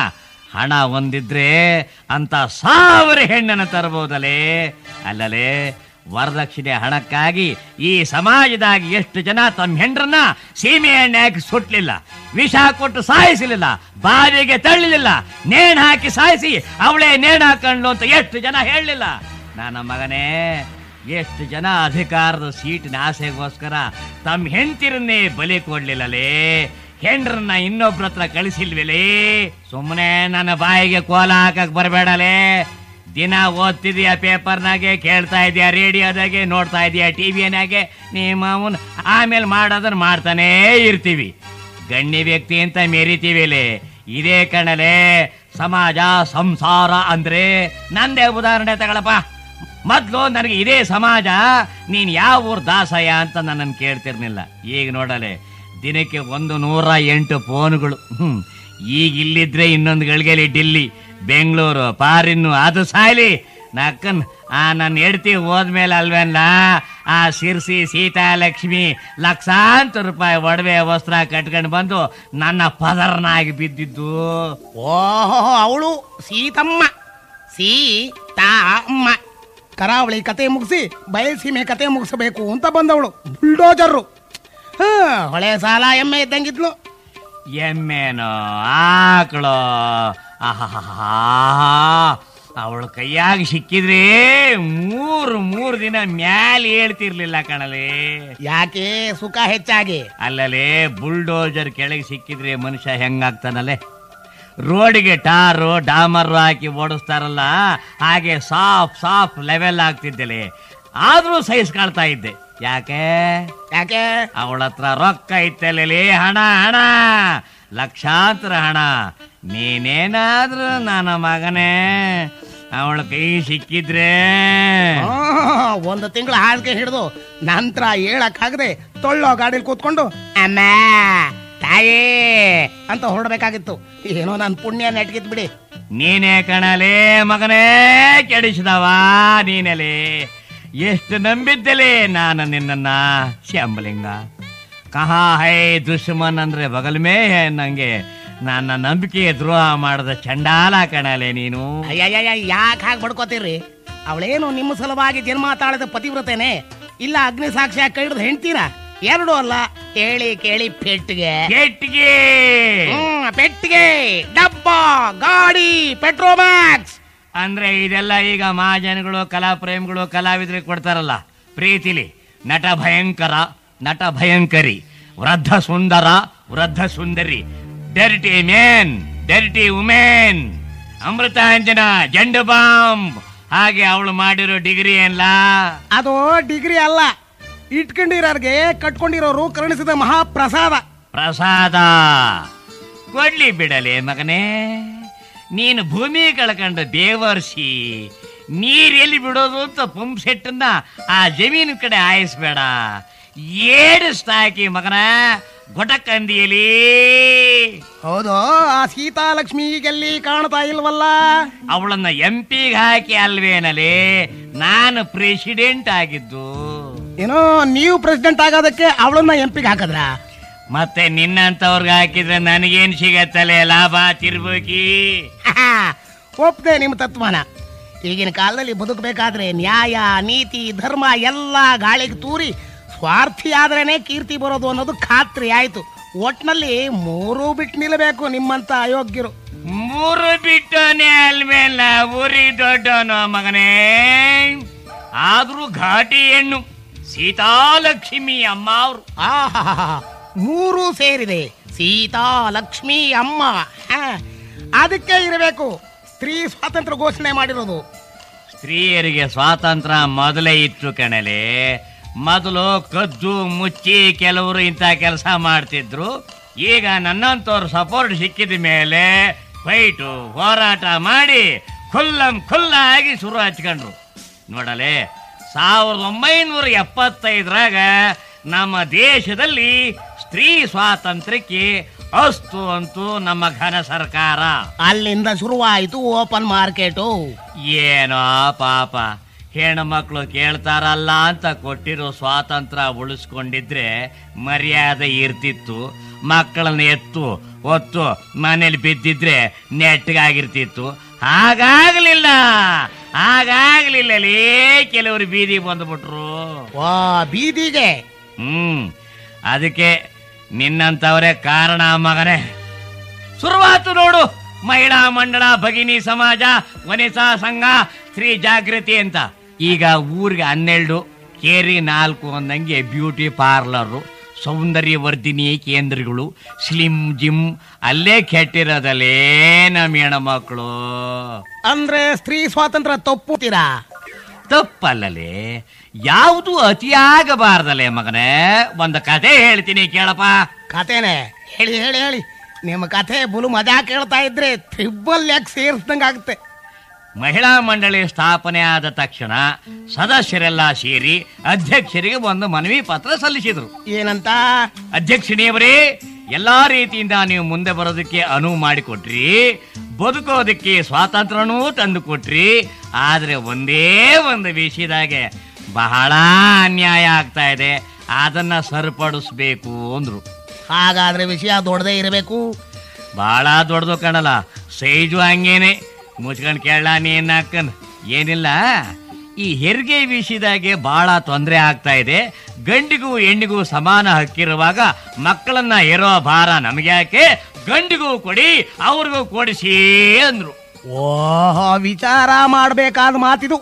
ಹಣ ಒಂದಿದ್ರೆ ಅಂತ ಸಾವಿರ ಹೆಣ್ಣನ್ನು ತರಬಹುದಲೇ ಅಲ್ಲಲೇ ವರದಕ್ಷಿಣೆ ಹಣಕ್ಕಾಗಿ ಈ ಸಮಾಜದಾಗ ಎಷ್ಟು ಜನ ತಮ್ಮ ಹೆಂಡ್ರನ್ನ ಸೀಮೆ ಎಣ್ಣೆ ಹಾಕಿ ಸುಟ್ಲಿಲ್ಲ ವಿಷ ಕೊಟ್ಟು ಸಾಯಿಸಲಿಲ್ಲ ಬಾವಿಗೆ ತಳ್ಳಲಿಲ್ಲ ನೇಣು ಹಾಕಿ ಸಾಯಿಸಿ ಅವಳೇ ನೇಣು ಹಾಕೊಂಡ್ಲು ಅಂತ ಎಷ್ಟು ಜನ ಹೇಳಲಿಲ್ಲ ನನ್ನ ಮಗನೇ ಎಷ್ಟು ಜನ ಅಧಿಕಾರದ ಸೀಟಿನ ಆಸೆಗೋಸ್ಕರ ತಮ್ಮ ಹೆಂಡತಿರನ್ನೇ ಬಲಿ ಕೊಡ್ಲಿಲ್ಲಲೇ ಹೆಂಡ್ರನ್ನ ಇನ್ನೊಬ್ರ ಹತ್ರ ಕಳಿಸಿಲ್ವಿಲೇ ಸುಮ್ಮನೆ ನನ್ನ ಬಾಯಿಗೆ ಕೋಲ ಹಾಕಕ್ ಬರಬೇಡಲೇ ದಿನ ಓದ್ತಿದ್ಯಾ ಪೇಪರ್ನಾಗೆ ಕೇಳ್ತಾ ಇದೀಯ ರೇಡಿಯೋದಾಗೆ ನೋಡ್ತಾ ಇದೀಯ ಟಿವಿಯನಾಗೆ ನಿಮ್ಮ ಅವನ್ ಆಮೇಲೆ ಮಾಡೋದನ್ನ ಮಾಡ್ತಾನೇ ಇರ್ತೀವಿ ಗಣ್ಯ ವ್ಯಕ್ತಿ ಅಂತ ಮೆರಿತೀವಿಲೆ ಇದೇ ಕಣಲೆ ಸಮಾಜ ಸಂಸಾರ ಅಂದ್ರೆ ನಂದೇ ಉದಾಹರಣೆ ತಗೊಳಪ್ಪ ಮೊದ್ಲು ನನಗೆ ಇದೇ ಸಮಾಜ ನೀನ್ ಯಾವ ಊರ್ ದಾಸಯ್ಯ ಅಂತ ನನ್ನನ್ನು ಕೇಳ್ತಿರ್ಲಿಲ್ಲ ಈಗ ನೋಡಲೆ ದಿನಕ್ಕೆ ಒಂದು ನೂರ ಎಂಟು ಫೋನ್ಗಳು ಹ್ಮ್ ಈಗ ಇಲ್ಲಿದ್ರೆ ಇನ್ನೊಂದು ಗಳಿಗೆಲಿ ಡಿಲ್ಲಿ ಬೆಂಗಳೂರು ಪಾರಿನ್ನು ಅದು ಸಾಯ್ಲಿ ನಕ್ಕನ್ ಆ ನನ್ನ ಹೆಡ್ತಿ ಹೋದ್ಮೇಲೆ ಅಲ್ವೇನ್ಲ ಆ ಸಿರ್ಸಿ ಸೀತಾಲಕ್ಷ್ಮಿ ಲಕ್ಷಾಂತರ ರೂಪಾಯಿ ಒಡವೆ ವಸ್ತ್ರ ಕಟ್ಕೊಂಡು ಬಂದು ನನ್ನ ಪದರ್ನಾಗಿ ಬಿದ್ದಿದ್ದು ಓಹೋ ಅವಳು ಸೀತಮ್ಮ ಸೀತಮ್ಮ ಕರಾವಳಿ ಕತೆ ಮುಗಿಸಿ ಬಯಲಸೀಮೆ ಕತೆ ಮುಗಿಸಬೇಕು ಅಂತ ಬಂದವಳು ಬುಲ್ಡೋಜರ್ರು ಹಾ ಹೊಳೆ ಸಾಲ ಎಮ್ಮೆ ಇದ್ದಂಗಿದ್ಲು ಎಮ್ಮೆನೋ ಆಕಳೋ ಆಹಾಹಾ ಅವಳ ಕೈಯಾಗ ಸಿಕ್ಕಿದ್ರೆ ಮೂರು ಮೂರು ದಿನ ಮ್ಯಾಲೆ ಹೇಳ್ತಿರ್ಲಿಲ್ಲ ಕಣಲೆ ಯಾಕೆ ಸುಖ ಹೆಚ್ಚಾಗಿ ಅಲ್ಲಲೇ ಬುಲ್ಡೋಜರ್ ಕೆಳಗೆ ಸಿಕ್ಕಿದ್ರೆ ಮನುಷ್ಯ ಹೆಂಗಾಗ್ತಾನಲ್ಲೇ ರೋಡಿಗೆ ಟಾರು ಡಾಮರ್ ಹಾಕಿ ಓಡಿಸ್ತಾರಲ್ಲ ಹಾಗೆ ಸಾಫ್ ಸಾಫ್ ಲೆವೆಲ್ ಆಗ್ತಿದ್ದಲೆ ಆದ್ರೂ ಸಹಿಸ್ಕೊಳ್ತಾ ಇದ್ದೆ ಯಾಕೆ ಯಾಕೆ ಅವಳ ಹತ್ರ ರೊಕ್ಕ ಇತ್ತಲ್ಲಿ ಹಣ ಹಣ ಲಕ್ಷಾಂತರ ಹಣ ನೀನೇನಾದ್ರೂ ನನ್ನ ಮಗನೇ ಅವಳ ಕೈ ಸಿಕ್ಕಿದ್ರೆ ಆ, ಒಂದು ತಿಂಗಳ ಹಾಸಿಗೆ ಹಿಡಿದು ನಂತರ ಹೇಳಕ್ಕಾಗದೆ ತೊಳ್ಳೋ ಗಾಡಿಲಿ ಕೂತ್ಕೊಂಡು ಅಮ್ಮ ತಾಯೇ ಅಂತ ಹೊರಡ್ಬೇಕಾಗಿತ್ತು ಏನೋ ನನ್ನ ಪುಣ್ಯ ನೆಟ್ಗಿದ್ ಬಿಡಿ ನೀನೇ ಕಣಲೇ ಮಗನೇ ಕೆಡಿಸಿದವ ನೀನಲೇ ಎಷ್ಟು ನಂಬಿದ್ದಲೇ ನಾನು ನಿನ್ನನ್ನ ಶಂಬಲಿಂಗ ಕಹಾ ಹೈ ದುಶ್ಮನ್ ಅಂದ್ರೆ ಬಗಲ್ ಮೇ ಹೈ ನಂಗೆ ನನ್ನ ನಂಬಿಕೆ ದ್ರೋಹ ಮಾಡದ ಚಂಡಾಲ ಕಣಲೆ ನೀನು ಅಯ್ಯಯ್ಯ ಯಾಕೆ ಹಾಗೆ ಬಡ್ಕೋತೀರಿ ಅವಳೇನು ನಿಮ್ಮ ಸಲುವಾಗಿ ಜನ್ಮ ತಾಳದ ಪತಿವ್ರತೇನೆ ಇಲ್ಲ ಅಗ್ನಿ ಸಾಕ್ಷಿ ಕೈ ಹಿಡಿದು ಹೆಂಡ್ತೀನ ಎರಡು ಅಲ್ಲ ಕೇಳಿ ಕೇಳಿ ಪೆಟ್ಟಿಗೆ ಕೆಟ್ಟಿಗೆ ಹ್ಮ್ ಪೆಟ್ಟಿಗೆ ಡಬ್ಬ ಗಾಡಿ ಪೆಟ್ರೋಮ್ಯಾಕ್ಸ್ ಅಂದ್ರೆ ಇದೆಲ್ಲ ಈಗ ಮಹಾಜನಗಳು ಕಲಾ ಪ್ರೇಮಿಗಳು ಕಲಾವಿದರಿಗೆ ಕೊಡ್ತಾರಲ್ಲ ಪ್ರೀತಿಲಿ ನಟ ಭಯಂಕರ ನಟ ಭಯಂಕರಿ ವೃದ್ಧ ಸುಂದರ ವೃದ್ಧ ಸುಂದರಿ dirty man dirty women Amrutanjan Zandu ಬಾಂಬ್ ಹಾಗೆ ಅವಳು ಮಾಡಿರೋ ಡಿಗ್ರಿ ಏನ್ಲ ಅದು ಡಿಗ್ರಿ ಅಲ್ಲ ಇಟ್ಕೊಂಡಿರೋರ್ಗೆ ಕಟ್ಕೊಂಡಿರೋರು ಕರುಣಿಸಿದ ಮಹಾಪ್ರಸಾದ ಪ್ರಸಾದ ಕೊಡ್ಲಿ ಬಿಡಲೆ ಮಗನೇ ನೀನು ಭೂಮಿ ಕಳ್ಕೊಂಡ ದೇವರ್ಷಿ ನೀರೆಲ್ಲಿ ಬಿಡೋದು ಅಂತ ಪಂಪ್ ಸೆಟ್ಟನ್ನ ಆ ಜಮೀನು ಕಡೆ ಆಯಿಸ್ಬೇಡ ಏಡಿಸ್ತಾಕಿ ಮಗನ ಗೊಟಕಂದಿಯಲಿ ಹೌದು ಆ ಸೀತಾಲಕ್ಷ್ಮಿ ಈಗೆಲ್ಲಿ ಕಾಣ್ತಾ ಇಲ್ವಲ್ಲ ಅವಳನ್ನ ಎಂ ಪಿಗೆ ಹಾಕಿ ಅಲ್ವೇನಲೇ ನಾನು ಪ್ರೆಸಿಡೆಂಟ್ ಆಗಿದ್ದು ಏನೋ ನೀವು ಪ್ರೆಸಿಡೆಂಟ್ ಆಗೋದಕ್ಕೆ ಅವಳನ್ನ ಎಂಪಿಗೆ ಹಾಕದ್ರ ಮತ್ತೆ ನಿನ್ನಂತವ್ರಿಗೆ ಹಾಕಿದ್ರೆ ನನಗೇನ್ ಸಿಗತ್ತಲೆ ಲಾಭ ತಿರ್ಬೋಕಿ ಒಪ್ದೆ ನಿಮ್ಮ ತತ್ವನ ಈಗಿನ ಕಾಲದಲ್ಲಿ ಬದುಕಬೇಕಾದ್ರೆ ನ್ಯಾಯ ನೀತಿ ಧರ್ಮ ಎಲ್ಲ ಗಾಳಿಗೆ ತೂರಿ ಸ್ವಾರ್ಥಿ ಆದ್ರೇನೆ ಕೀರ್ತಿ ಬರೋದು ಅನ್ನೋದು ಖಾತ್ರಿ ಆಯ್ತು ಒಟ್ನಲ್ಲಿ ಮೂರು ಬಿಟ್ಟು ನಿಲ್ಲಬೇಕು ನಿಮ್ಮಂತ ಅಯೋಗ್ಯರು ಮೂರು ಬಿಟ್ಟೋನೆ ಅಲ್ಮೇಲ ಊರಿ ದೊಡ್ಡವನು ಮಗನೇ ಆದ್ರೂ ಘಾಟಿ ಹೆಣ್ಣು ಸೀತಾಲಕ್ಷ್ಮಿ ಅಮ್ಮ ಅವ್ರು ಆಹಾ ಮೂರು ಸೇರಿದೆ ಸೀತಾ ಲಕ್ಷ್ಮಿ ಅಮ್ಮ ಹ. ಅದಕ್ಕೆ ಇರಬೇಕು ಸ್ತ್ರೀ ಸ್ವಾತಂತ್ರ್ಯ ಘೋಷಣೆ ಮಾಡಿರೋದು ಸ್ತ್ರೀಯರಿಗೆ ಸ್ವಾತಂತ್ರ್ಯ ಮೊದಲೇ ಇತ್ತು ಕಣಲೆ ಮೊದಲು ಕದ್ದು ಮುಚ್ಚಿ ಕೆಲವರು ಇಂಥ ಕೆಲಸ ಮಾಡ್ತಿದ್ರು ಈಗ ನನ್ನಂತವ್ರು ಸಪೋರ್ಟ್ ಸಿಕ್ಕಿದ ಮೇಲೆ ಫೈಟು ಹೋರಾಟ ಮಾಡಿ ಖುಲ್ಲಂ ಖುಲ್ಲ ಆಗಿ ಶುರು ಹಚ್ಕೊಂಡ್ರು ನೋಡಲೆ ಸಾವಿರದ ಒಂಬೈನೂರ ಎಪ್ಪತ್ತೈದರಾಗ ನಮ್ಮ ದೇಶದಲ್ಲಿ ಸ್ತ್ರೀ ಸ್ವಾತಂತ್ರ್ಯಕ್ಕೆ ಅಸ್ತು ಅಂತೂ ನಮ್ಮ ಘನ ಸರ್ಕಾರ ಅಲ್ಲಿಂದ ಶುರುವಾಯಿತು ಓಪನ್ ಮಾರ್ಕೆಟು ಏನೋ ಪಾಪ ಹೆಣ್ಣು ಮಕ್ಕಳು ಕೇಳ್ತಾರಲ್ಲ ಅಂತ ಕೊಟ್ಟಿರೋ ಸ್ವಾತಂತ್ರ್ಯ ಉಳಿಸ್ಕೊಂಡಿದ್ರೆ ಮರ್ಯಾದೆ ಇರ್ತಿತ್ತು ಮಕ್ಕಳನ್ನ ಎತ್ತು ಒತ್ತು ಮನೇಲಿ ಬಿದ್ದಿದ್ರೆ ನೆಟ್ಟಗಾಗಿರ್ತಿತ್ತು ಹಾಗಾಗ್ಲಿಲ್ಲ ಹಾಗಾಗ್ಲಿಲ್ಲಲೇ ಕೆಲವರು ಬೀದಿ ಬಂದ್ಬಿಟ್ರು ವಾ ಬೀದಿಗೆ ಹ್ಮ್ ಅದಕ್ಕೆ ನಿನ್ನಂತವರೇ ಕಾರಣ ಮಗನೇ ಶುರುವಾತು ನೋಡು ಮಹಿಳಾ ಮಂಡಳ ಭಗಿನಿ ಸಮಾಜ ವನಿತಾ ಸಂಘ ಸ್ತ್ರೀ ಜಾಗೃತಿ ಅಂತ ಈಗ ಊರಿಗೆ ಹನ್ನೆರಡು ಕೇರಿ ನಾಲ್ಕು ಅಂದಂಗೆ ಬ್ಯೂಟಿ ಪಾರ್ಲರು ಸೌಂದರ್ಯ ವರ್ಧಿನಿ ಕೇಂದ್ರಗಳು ಸ್ಲಿಮ್ ಜಿಮ್ ಅಲ್ಲೇ ಕೆಟ್ಟಿರೋದಲ್ಲೇ ನಮ್ಮ ಹೆಣ್ಮಕ್ಳು ಅಂದ್ರೆ ಸ್ತ್ರೀ ಸ್ವಾತಂತ್ರ್ಯ ತಪ್ಪುತ್ತೀರಾ ತಪ್ಪಲ್ಲಲೇ ಯಾವುದು ಅತಿಯಾಗಬಾರ್ದಲೇ ಮಗನೇ ಒಂದು ಕತೆ ಹೇಳ್ತೀನಿ ಕೇಳಪ್ಪ ಕಥೆನೆ ಹೇಳಿ ಹೇಳಿ ಹೇಳಿ ನಿಮ್ಮ ಕಥೆ ಬುಲು ಮಜಾ ಕೇಳ್ತಾ ಇದ್ರೆ ತ್ರಿಬಲ್ ಯಾಕೆ ಸೇರಿಸ್ದಂಗೆ ಆಗುತ್ತೆ ಮಹಿಳಾ ಮಂಡಳಿ ಸ್ಥಾಪನೆ ಆದ ತಕ್ಷಣ ಸದಸ್ಯರೆಲ್ಲ ಸೇರಿ ಅಧ್ಯಕ್ಷರಿಗೆ ಒಂದು ಮನವಿ ಪತ್ರ ಸಲ್ಲಿಸಿದ್ರು ಏನಂತ ಅಧ್ಯಕ್ಷಿಣಿಯವರೇ ಎಲ್ಲಾ ರೀತಿಯಿಂದ ನೀವು ಮುಂದೆ ಬರೋದಕ್ಕೆ ಅನುವು ಮಾಡಿಕೊಟ್ರಿ ಬದುಕೋದಕ್ಕೆ ಸ್ವಾತಂತ್ರ್ಯನೂ ತಂದು ಕೊಟ್ರಿ ಆದ್ರೆ ಒಂದೇ ಒಂದು ವಿಷಯದಾಗೆ ಬಹಳ ಅನ್ಯಾಯ ಆಗ್ತಾ ಇದೆ ಅದನ್ನ ಸರಿಪಡಿಸ್ಬೇಕು ಅಂದ್ರು ಹಾಗಾದ್ರೆ ವಿಷಯ ದೊಡ್ಡದೇ ಇರಬೇಕು ಬಹಳ ದೊಡ್ಡದು ಕಣಲ್ಲ ಸೈಜು ಹಂಗೇನೆ ಮುಚ್ಕೊಂಡ್ ಕೇಳ ನೀನ್ ಹಾಕನ್ ಏನಿಲ್ಲ ಈ ಹೆರಿಗೆ ವಿಷಯದಾಗೆ ಬಹಳ ತೊಂದರೆ ಆಗ್ತಾ ಇದೆ ಗಂಡಿಗೂ ಹೆಣ್ಣಿಗೂ ಸಮಾನ ಹಕ್ಕಿರುವಾಗ ಮಕ್ಕಳನ್ನ ಹೇರೋ ಭಾರ ನಮಗೆ ಯಾಕೆ ಗಂಡಿಗೂ ಕೊಡಿ ಅವ್ರಿಗೂ ಕೊಡಿಸಿ ಅಂದ್ರು ಓಹೋ ವಿಚಾರ ಮಾಡಬೇಕಾದ ಮಾತಿದು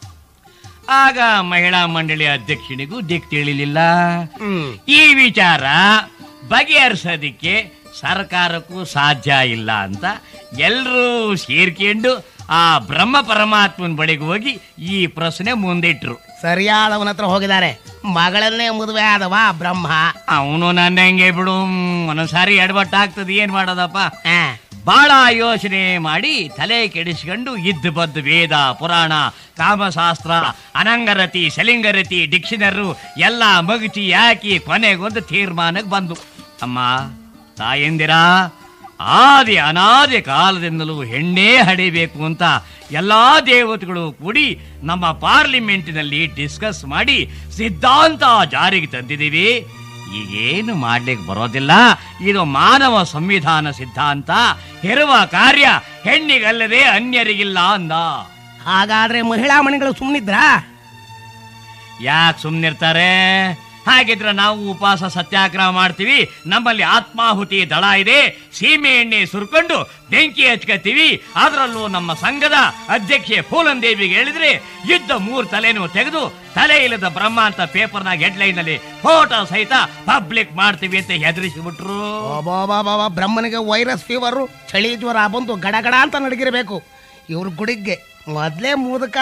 ಆಗ ಮಹಿಳಾ ಮಂಡಳಿ ಅಧ್ಯಕ್ಷನಿಗೂ ದಿಕ್ ತಿಳಿಲಿಲ್ಲ ಹ್ಮ್ ಈ ವಿಚಾರ ಬಗೆಹರಿಸೋದಿಕ್ಕೆ ಸರ್ಕಾರಕ್ಕೂ ಸಾಧ್ಯ ಇಲ್ಲ ಅಂತ ಎಲ್ಲರೂ ಸೇರ್ಕೊಂಡು ಆ ಬ್ರಹ್ಮ ಪರಮಾತ್ಮನ ಬಳಿಗೆ ಹೋಗಿ ಈ ಪ್ರಶ್ನೆ ಮುಂದಿಟ್ರು ಸರಿಯಾದವನ ಹತ್ರ ಹೋಗಿದ್ದಾರೆ ಮಗಳನ್ನೇ ಮದುವೆ ಆದವ ಬ್ರಹ್ಮ ಅವನು ನನ್ನ ಹೆಂಗೆ ಬಿಡು ಒಂದೊಂದ್ಸಾರಿ ಎಡವಟ್ಟಾಗ್ತದೆ ಏನ್ ಮಾಡೋದಪ್ಪ ಆ, ಬಹಳ ಯೋಚನೆ ಮಾಡಿ ತಲೆ ಕೆಡಿಸ್ಕೊಂಡು ಇದ್ದ ಬದ್ದು ವೇದ ಪುರಾಣ ಕಾಮಶಾಸ್ತ್ರ ಅನಂಗರತಿ ಸಲಿಂಗರತಿ ಡಿಕ್ಷನರು ಎಲ್ಲ ಮಗುಚಿ ಹಾಕಿ ಕೊನೆಗೊಂದು ತೀರ್ಮಾನಕ್ಕೆ ಬಂದು ಅಮ್ಮ ತಾಯಂದಿರ ಆದಿ ಅನಾದಿ ಕಾಲದಿಂದಲೂ ಹೆಣ್ಣೇ ಹಡಿಬೇಕು ಅಂತ ಎಲ್ಲಾ ದೇವತೆಗಳು ಕೂಡಿ ನಮ್ಮ ಪಾರ್ಲಿಮೆಂಟಿನಲ್ಲಿ ಡಿಸ್ಕಸ್ ಮಾಡಿ ಸಿದ್ಧಾಂತ ಜಾರಿಗೆ ತಂದಿದ್ದೀವಿ ಈಗೇನು ಮಾಡ್ಲಿಕ್ಕೆ ಬರೋದಿಲ್ಲ ಇದು ಮಾನವ ಸಂವಿಧಾನ ಸಿದ್ಧಾಂತ ಹೆರುವ ಕಾರ್ಯ ಹೆಣ್ಣಿಗಲ್ಲದೆ ಅನ್ಯರಿಗಿಲ್ಲ ಅಂದ ಹಾಗಾದ್ರೆ ಮಹಿಳಾ ಮಣಿಗಳು ಸುಮ್ಮನಿದ್ರಾ ಯಾಕೆ ಸುಮ್ಮನಿರ್ತಾರೆ ಹಾಗಿದ್ರೆ ನಾವು ಉಪವಾಸ ಸತ್ಯಾಗ್ರಹ ಮಾಡ್ತೀವಿ ನಮ್ಮಲ್ಲಿ ಆತ್ಮಾಹುತಿ ದಳ ಇದೆ ಸೀಮೆ ಎಣ್ಣೆ ಸುರ್ಕೊಂಡು ಬೆಂಕಿ ಹಚ್ಕತ್ತೀವಿ ಅದರಲ್ಲೂ ನಮ್ಮ ಸಂಘದ ಅಧ್ಯಕ್ಷೆ ಫೂಲನ್ ದೇವಿಗೆ ಹೇಳಿದ್ರೆ ಯುದ್ಧ ಮೂರ್ ತಲೆನೂ ತೆಗೆದು ತಲೆ ಇಲ್ಲದ ಬ್ರಹ್ಮ ಅಂತ ಪೇಪರ್ನಾಗ ಹೆಡ್ಲೈನ್ ಅಲ್ಲಿ ಫೋಟೋ ಸಹಿತ ಪಬ್ಲಿಕ್ ಮಾಡ್ತೀವಿ ಅಂತ ಹೆದರಿಸಿಬಿಟ್ರು ಬಾಬಾ ಬ್ರಹ್ಮನಿಗೆ ವೈರಸ್ ಫೀವರು ಚಳಿ ಜ್ವರ ಬಂದು ಗಡಗಡ ಅಂತ ನಡಗಿರಬೇಕು ಇವ್ರ ಗುಡಿಗೆ ಮೊದ್ಲೇ ಮುದಕ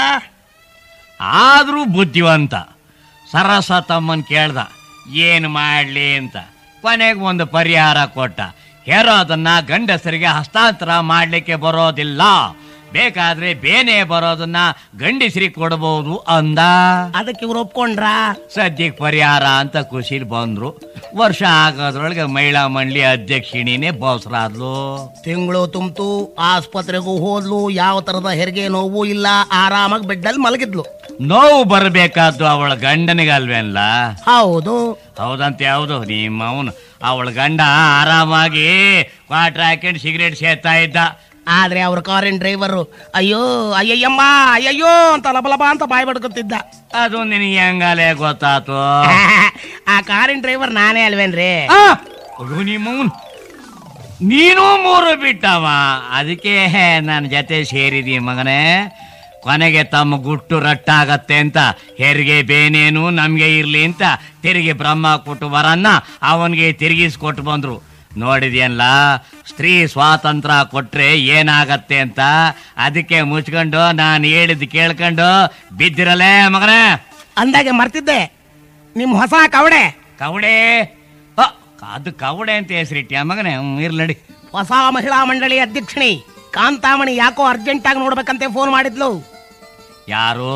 ಆದ್ರೂ ಬುದ್ಧಿವಂತ ಸರಸ ತಮ್ಮನ್ ಕೇಳ್ದ ಏನು ಮಾಡ್ಲಿ ಅಂತ ಕೊನೆಗೆ ಒಂದು ಪರಿಹಾರ ಕೊಟ್ಟ ಹೇರೋದನ್ನ ಗಂಡಸರಿಗೆ ಹಸ್ತಾಂತರ ಮಾಡ್ಲಿಕ್ಕೆ ಬರೋದಿಲ್ಲ ಬೇಕಾದ್ರೆ ಬೇನೆ ಬರೋದನ್ನ ಗಂಡಸರಿಗೆ ಕೊಡಬಹುದು ಅಂದ ಅದಕ್ಕೆ ಇವ್ರು ಒಪ್ಕೊಂಡ್ರಾ ಸದ್ಯಕ್ಕೆ ಪರಿಹಾರ ಅಂತ ಖುಷಿಲಿ ಬಂದ್ರು ವರ್ಷ ಆಗೋದ್ರೊಳಗೆ ಮಹಿಳಾ ಮಂಡಳಿ ಅಧ್ಯಕ್ಷಿಣಿನೇ ಬೋಸ್ರಾದ್ಲು ತಿಂಗಳು ತುಂಬ್ತು ಆಸ್ಪತ್ರೆಗೂ ಹೋದ್ಲು ಯಾವ ತರದ ಹೆರಿಗೆ ನೋವು ಇಲ್ಲ ಆರಾಮಾಗಿ ಬೆಡ್ಡಲ್ಲಿ ಮಲಗಿದ್ಲು ನೋವು ಬರಬೇಕಾದ್ದು ಅವಳ ಗಂಡನಿಗಲ್ವೇನ್ಲ ಹೌದು ಹೌದಂತೆ ಹೌದು ನಿಮ್ಮ ಅವನು ಅವಳ ಗಂಡ ಆರಾಮಾಗಿ ಕ್ವಾಟ್ರ್ ಹಾಕೊಂಡು ಸಿಗರೇಟ್ ಸೇರ್ತಾ ಇದ್ದ ಆದ್ರೆ ಅವ್ರ ಕಾರಿನ ಡ್ರೈವರು ಅಯ್ಯೋ ಅಯ್ಯಯ್ಯಮ್ಮ ಅಯ್ಯಯ್ಯೋ ಅಂತ ಲಬಲಬ ಅಂತ ಬಾಯ್ ಬಡ್ಕೊತಿದ್ದ ಅದು ನಿನಗೆ ಹೆಂಗಾಲೆ ಗೊತ್ತಾತು ಆ ಕಾರಿನ ಡ್ರೈವರ್ ನಾನೇ ಅಲ್ವೇನ್ರಿ ಆ! ಅಯ್ಯೋ ನಿಮ್ಮವ್ನು ನೀನು ಮೂರು ಬಿಟ್ಟವ ಅದಕ್ಕೆ ನನ್ನ ಜೊತೆ ಸೇರಿದಿ ಮಗನೇ ಕೊನೆಗೆ ತಮ್ಮ ಗುಟ್ಟು ರಟ್ಟಾಗತ್ತೆ ಅಂತ ಹೆರಿಗೆ ಬೇನೇನು ನಮ್ಗೆ ಇರ್ಲಿ ಅಂತ ತಿರುಗಿ ಬ್ರಹ್ಮ ಕೊಟ್ಟು ವರನ್ನ ಅವನಿಗೆ ತಿರುಗಿಸ್ಕೊಟ್ಟು ಬಂದ್ರು ನೋಡಿದ್ಯಲ್ಲ ಸ್ತ್ರೀ ಸ್ವಾತಂತ್ರ್ಯ ಕೊಟ್ರೆ ಏನಾಗತ್ತೆ ಅಂತ ಅದಕ್ಕೆ ಮುಚ್ಕೊಂಡು ನಾನು ಹೇಳಿದ್ ಕೇಳ್ಕೊಂಡು ಬಿದ್ದಿರಲೇ ಮಗನೇ ಅಂದಾಗೆ ಮರ್ತಿದ್ದೆ ನಿಮ್ ಹೊಸ ಕವಡೆ ಕವಡೆ ಅ, ಅದು ಕವಡೆ ಅಂತ ಹೆಸರಿಟ್ಟ ಮಗನೇ ಹ್ಮ್, ಇರ್ಲಿ ನಡಿ ಹೊಸ ಮಹಿಳಾ ಮಂಡಳಿ ಅಧ್ಯಕ್ಷಣಿ ಕಾಂತಾಮಣಿ ಯಾಕೋ ಅರ್ಜೆಂಟ್ ಆಗಿ ನೋಡ್ಬೇಕಂತೆ ಫೋನ್ ಮಾಡಿದ್ಲು ಯಾರು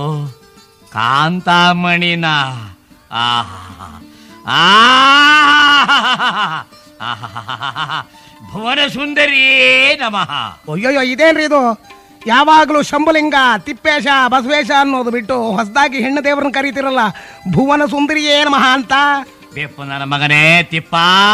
ಕಾಂತಾಮಣಿನ ಆಹಾ ಆಹಾ ಭುವನ ಸುಂದರಿ ನಮಃ ಅಯ್ಯೋಯ್ಯೋ ಇದೇನ್ರಿ ಇದು ಯಾವಾಗಲೂ ಶಂಭುಲಿಂಗ ತಿಪ್ಪೇಶ ಬಸವೇಶ ಅನ್ನೋದು ಬಿಟ್ಟು ಹೊಸದಾಗಿ ಹೆಣ್ಣು ದೇವರನ್ನ ಕರೀತಿರಲ್ಲ ಭುವನ ಸುಂದರಿ ಏನ್ ಮಹಾ ಅಂತ ಬೆಪ್ಪು ನನ್ನ ಮಗನೇ ತಿಪ್ಪ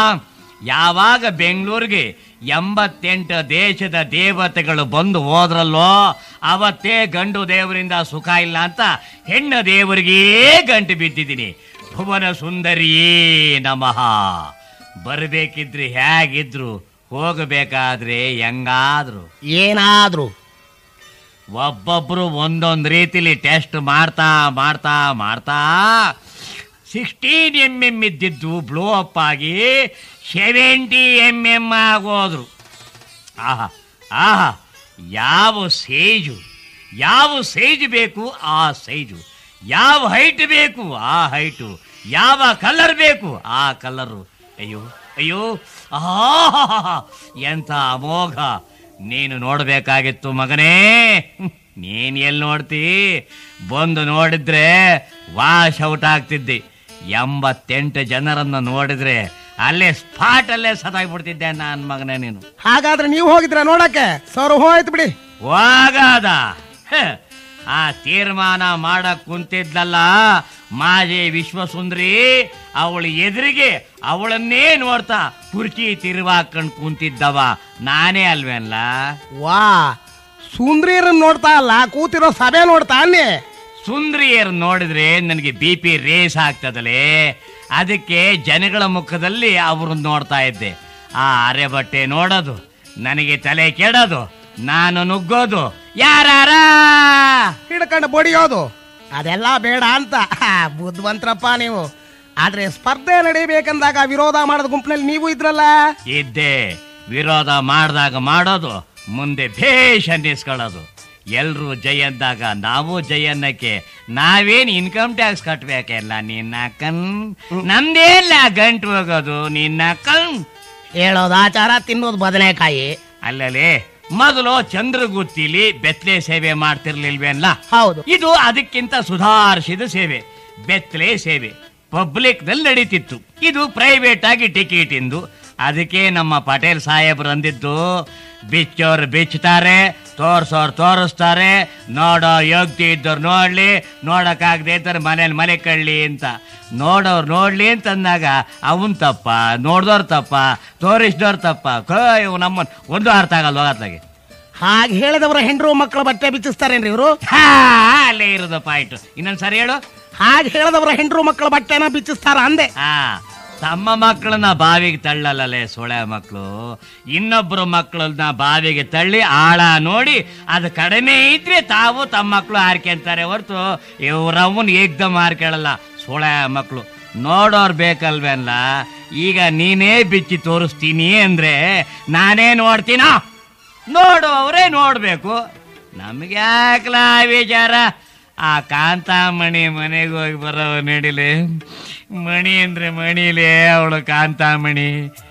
ಯಾವಾಗ ಬೆಂಗಳೂರಿಗೆ ಎಂಬತ್ತೆಂಟು ದೇಶದ ದೇವತೆಗಳು ಬಂದು ಹೋದ್ರಲ್ಲೋ ಅವತ್ತೇ ಗಂಡು ದೇವರಿಂದ ಸುಖ ಇಲ್ಲ ಅಂತ ಹೆಣ್ಣು ದೇವರಿಗೇ ಗಂಟು ಬಿದ್ದಿದ್ದೀನಿ ಭುವನ ಸುಂದರಿಯೇ ನಮಃ ಬರಬೇಕಿದ್ರೆ ಹೇಗಿದ್ರು ಹೋಗಬೇಕಾದ್ರೆ ಹೆಂಗಾದ್ರು ಏನಾದ್ರು ಒಬ್ಬೊಬ್ರು ಒಂದೊಂದು ರೀತಿಲಿ ಟೆಸ್ಟ್ ಮಾಡ್ತಾ ಮಾಡ್ತಾ ಮಾಡ್ತಾ ಸಿಕ್ಸ್ಟೀನ್ ಎಮ್ ಎಮ್ ಇದ್ದಿದ್ದು ಬ್ಲೋ ಅಪ್ ಆಗಿ ಸೆವೆಂಟಿ ಎಮ್ ಎಮ್ ಆಗೋದ್ರು ಆಹಾ ಆಹಾ ಯಾವ ಸೈಜು ಯಾವ ಸೈಜ್ ಬೇಕು ಆ ಸೈಜು ಯಾವ ಹೈಟ್ ಬೇಕು ಆ ಹೈಟು ಯಾವ ಕಲರ್ ಬೇಕು ಆ ಕಲರು ಅಯ್ಯೋ ಅಯ್ಯೋ ಆಹಾ ಎಂತ ಅಮೋಘ ನೀನು ನೋಡ್ಬೇಕಾಗಿತ್ತು ಮಗನೇ ಹ್ಮ್, ನೀನ್ ಎಲ್ಲಿ ನೋಡ್ತಿ ಬಂದು ನೋಡಿದ್ರೆ ವಾಶ್ ಔಟ್ ಆಗ್ತಿದ್ದೆ ಎಂಬತ್ತೆಂಟು ಜನರನ್ನು ನೋಡಿದ್ರೆ ಅಲ್ಲೇ ಸ್ಪಾಟ್ ಅಲ್ಲೇ ಸದಾಗ್ಬಿಡ್ತಿದ್ದೆ ನನ್ನ ಮಗನೇ ನೀನು ಹಾಗಾದ್ರೆ ನೀವು ಹೋಗಿದ್ರ ನೋಡಕ್ಕೆ ಸರ್ ಹೋಯ್ತು ಬಿಡಿ ವಾಗಾದ ಹ, ಆ ತೀರ್ಮಾನ ಮಾಡಕ್ ಕುಂತಿದ್ಲಲ್ಲ ಮಾಜಿ ವಿಶ್ವಸುಂದರಿ ಅವಳ ಎದುರಿಗೆ ಅವಳನ್ನೇ ನೋಡ್ತಾ ಕುರ್ಚಿ ತಿರುವಾಕೊಂಡ್ ಕುಂತಿದ್ದವ ನಾನೇ ಅಲ್ವೇನ್ಲ ವಾ ಸುಂದ್ರಿಯರನ್ನ ನೋಡ್ತಾ ಅಲ್ಲ ಕೂತಿರೋ ಸಭೆ ನೋಡ್ತಾ ಅನ್ನಿ ಸುಂದರಿಯರು ನೋಡಿದ್ರೆ ನನಗೆ ಬಿ ಪಿ ರೇಸ್ ಆಗ್ತದಲೇ ಅದಕ್ಕೆ ಜನಗಳ ಮುಖದಲ್ಲಿ ಅವ್ರನ್ನ ನೋಡ್ತಾ ಇದ್ದೆ ಆ ಅರೆ ಬಟ್ಟೆ ನೋಡೋದು ನನಗೆ ತಲೆ ಕೆಡೋದು ನಾನು ನುಗ್ಗೋದು ಯಾರಾರ ಹಿಡ್ಕೊಂಡು ಬಡಿಯೋದು ಅದೆಲ್ಲ ಬೇಡ ಅಂತ ಹಾ, ಬುದ್ಧಿವಂತರಪ್ಪ ನೀವು ಆದ್ರೆ ಸ್ಪರ್ಧೆ ನಡೀಬೇಕಂದಾಗ ವಿರೋಧ ಮಾಡದ ಗುಂಪಿನಲ್ಲಿ ನೀವು ಇದ್ರಲ್ಲ ಇದ್ದೆ ವಿರೋಧ ಮಾಡ್ದಾಗ ಮಾಡೋದು ಮುಂದೆ ಭೇಷ್ ಅನ್ನಿಸ್ಕೊಳ್ಳೋದು ಎಲ್ರು ಜೈ ಅಂದಾಗ ನಾವು ಜೈ ಅನ್ನಕ್ಕೆ ನಾವೇನ್ ಇನ್ಕಮ್ ಟ್ಯಾಕ್ಸ್ ಕಟ್ಬೇಕೆಲ್ಲ ನಿನ್ನ ಕಣ್ ನಮ್ದೇಲ್ಲ ಗಂಟು ಹೋಗೋದು ನಿನ್ನ ಕಣ್ ಹೇಳೋದು ಆಚಾರ ತಿನ್ನೋದು ಬದನೆಕಾಯಿ ಅಲ್ಲಲೇ ಮೊದಲು ಚಂದ್ರಗುತ್ತಿಲಿ ಬೆತ್ತಲೆ ಸೇವೆ ಮಾಡ್ತಿರ್ಲಿಲ್ವೇನ್ಲ ಹೌದು ಇದು ಅದಕ್ಕಿಂತ ಸುಧಾರಿಸಿದ ಸೇವೆ ಬೆತ್ತಲೆ ಸೇವೆ ಪಬ್ಲಿಕ್ ನಲ್ಲಿ ನಡೀತಿತ್ತು ಇದು ಪ್ರೈವೇಟ್ ಆಗಿ ಟಿಕೆಟ್ ಇಂದು ಅದಕ್ಕೆ ನಮ್ಮ ಪಟೇಲ್ ಸಾಹೇಬ್ರು ಅಂದಿದ್ದು ಬಿಚ್ಚೋರು ಬಿಚ್ತಾರೆ ತೋರ್ಸೋರು ತೋರಿಸ್ತಾರೆ ನೋಡೋ ಯೋಗ್ತಿ ಇದ್ದವ್ರು ನೋಡ್ಲಿ ನೋಡಕ್ಕಾಗದೆ ಇದ್ದವ್ರು ಮನೇಲಿ ಮನೆ ಕಳ್ಳಿ ಅಂತ ನೋಡೋರು ನೋಡ್ಲಿ ಅಂತ ಅಂದಾಗ ಅವನ್ ತಪ್ಪ ನೋಡ್ದವ್ರು ತಪ್ಪ ತೋರಿಸ್ದವ್ರು ತಪ್ಪ ಕೋ ಇವು ನಮ್ಮ ಒಂದು ಅರ್ಥ ಆಗಲ್ಲ ಹೋಗತ್ಲಾಗೆ ಹಾಗೆ ಹೇಳಿದವರ ಹೆಂಡ್ರು ಮಕ್ಕಳ ಬಟ್ಟೆ ಬಿಚ್ಚಿಸ್ತಾರೇನ್ರಿ ಇವರು ಹಾ ಅಲ್ಲೇ ಇರೋದು ಪಾಯಿಂಟ್ ಇನ್ನೊಂದ್ ಸರಿ ಹೇಳು ಹಾಗೆ ಹೇಳಿದವರ ಹೆಂಡ್ರು ಮಕ್ಕಳ ಬಟ್ಟೆನ ಬಿಚ್ಚಿಸ್ತಾರ ಅಂದೆ ಆ ತಮ್ಮ ಮಕ್ಕಳನ್ನ ಬಾವಿಗೆ ತಳ್ಳಲ್ಲಲೇ ಸೊಳೆ ಮಕ್ಕಳು ಇನ್ನೊಬ್ರು ಮಕ್ಕಳನ್ನ ಬಾವಿಗೆ ತಳ್ಳಿ ಆಳ ನೋಡಿ ಅದು ಕಡಿಮೆ ಇದ್ರೆ ತಾವು ತಮ್ಮ ಮಕ್ಕಳು ಹಾರ್ಕೊಂತಾರೆ ಹೊರತು ಇವ್ರವ್ವನ್ ಏಕ್ದಮ್ ಹಾರ್ಕೊಳ್ಳಲ್ಲ ಸೊಳೆ ಮಕ್ಕಳು ನೋಡೋರ್ ಬೇಕಲ್ವೇನ್ಲ ಈಗ ನೀನೇ ಬಿಚ್ಚಿ ತೋರಿಸ್ತೀನಿ ಅಂದ್ರೆ ನಾನೇ ನೋಡ್ತೀನೋ ನೋಡುವವರೇ ನೋಡ್ಬೇಕು ನಮ್ಗೆ ಯಾಕಲ ವಿಚಾರ ಆ ಕಾಂತಾಮಣಿ ಮನೆಗೆ ಹೋಗಿ ಬರೋ ನಡಿಲೆ ಮಣಿ ಅಂದ್ರೆ ಮಣಿಲೇ ಅವಳು ಕಾಂತಾಮಣಿ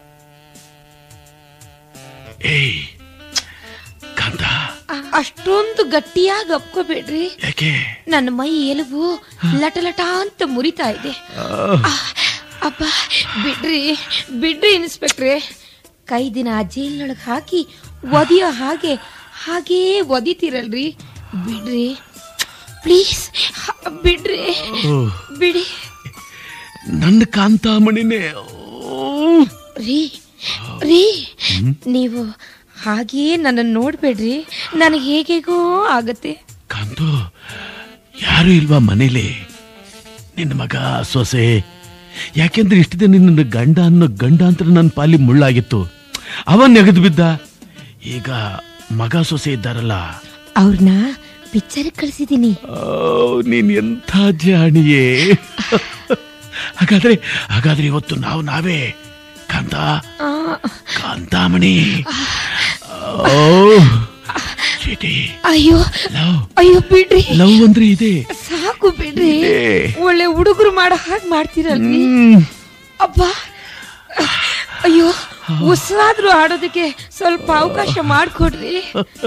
ಏಯ್ ಕಾಂತ ಅ- ಅಷ್ಟೊಂದು ಗಟ್ಟಿಯಾಗಿ ಅಪ್ಕೋಬೇಡ್ರಿ ಯಾಕೆ ನನ್ನ ಮೈ ಎಲುಬು ಲಟ ಲಟ ಅಂತ ಮುರಿತಾ ಇದೆ ಆ, ಅಬ್ಬ ಬಿಡ್ರಿ ಬಿಡ್ರಿ ಇನ್ಸ್ಪೆಕ್ಟ್ರೆ ಕೈ ದಿನ ಜೈಲಿನೊಳಗೆ ಹಾಕಿ ಒದಿಯೋ ಹಾಗೆ ಹಾಗೇ ಒದಿತೀರಲ್ರಿ ಬಿಡ್ರಿ ಪ್ಲೀಸ್ ಬಿಡ್ರಿ ಬಿಡಿ ನನ್ನ ಕಾಂತಾಮಣಿನೇ ಓ, ರೀ ರೀ ನೀವು ಹಾಗೆಯೇ ನನ್ನನ್ನು ನೋಡ್ಬೇಡ್ರಿ ನನಗೆ ಹೇಗೇಗೋ ಆಗತ್ತೆ ಕಾಂತು ಯಾರು ಇಲ್ವಾ ಮನೇಲಿ ನಿನ್ನ ಮಗ ಸೊಸೆ ಯಾಕೆಂದ್ರೆ ಇಷ್ಟು ದಿನ ನಿನ್ನ ಗಂಡ ಅನ್ನೋ ಗಂಡ ಅಂತ ನನ್ನ ಪಾಲಿ ಮುಳ್ಳಾಗಿತ್ತು ಅವನ್ ನೆಗೆದು ಬಿದ್ದ ಈಗ ಮಗ ಸೊಸೆ ಇದ್ದಾರಲ್ಲ ಅವ್ರನ್ನ ಪಿಕ್ಚರ್ ಕಳ್ಸಿದೀನಿ ಓ, ನೀನ್ ಎಂಥ ಜಾಣಿಯೇ ಹಾಗಾದ್ರೆ ಹಾಗಾದ್ರೆ ಇವತ್ತು ನಾವು ನಾವೇ ಕಾಂತ ಆ, ಕಾಂತಾಮಣಿ ಓ ಚೀಟಿ ಅಯ್ಯೋ ಲವ್ ಅಯ್ಯೋ ಬಿಡ್ರಿ ಲವ್ ಅಂದ್ರೆ ಇದೆ ಸಾಕು ಬಿಡ್ರಿ ಇದೆ. ಒಳ್ಳೆ ಹುಡುಗರು ಮಾಡೋ ಹಾಗೆ ಮಾಡ್ತೀರಲ್ರಿ ಹ್ಮ್. ಅಬ್ಬಾ ಅಯ್ಯೋ ಉಸಿರಾದ್ರೂ ಆಡೋದಕ್ಕೆ ಸ್ವಲ್ಪ ಅವಕಾಶ ಮಾಡ್ಕೊಡ್ರಿ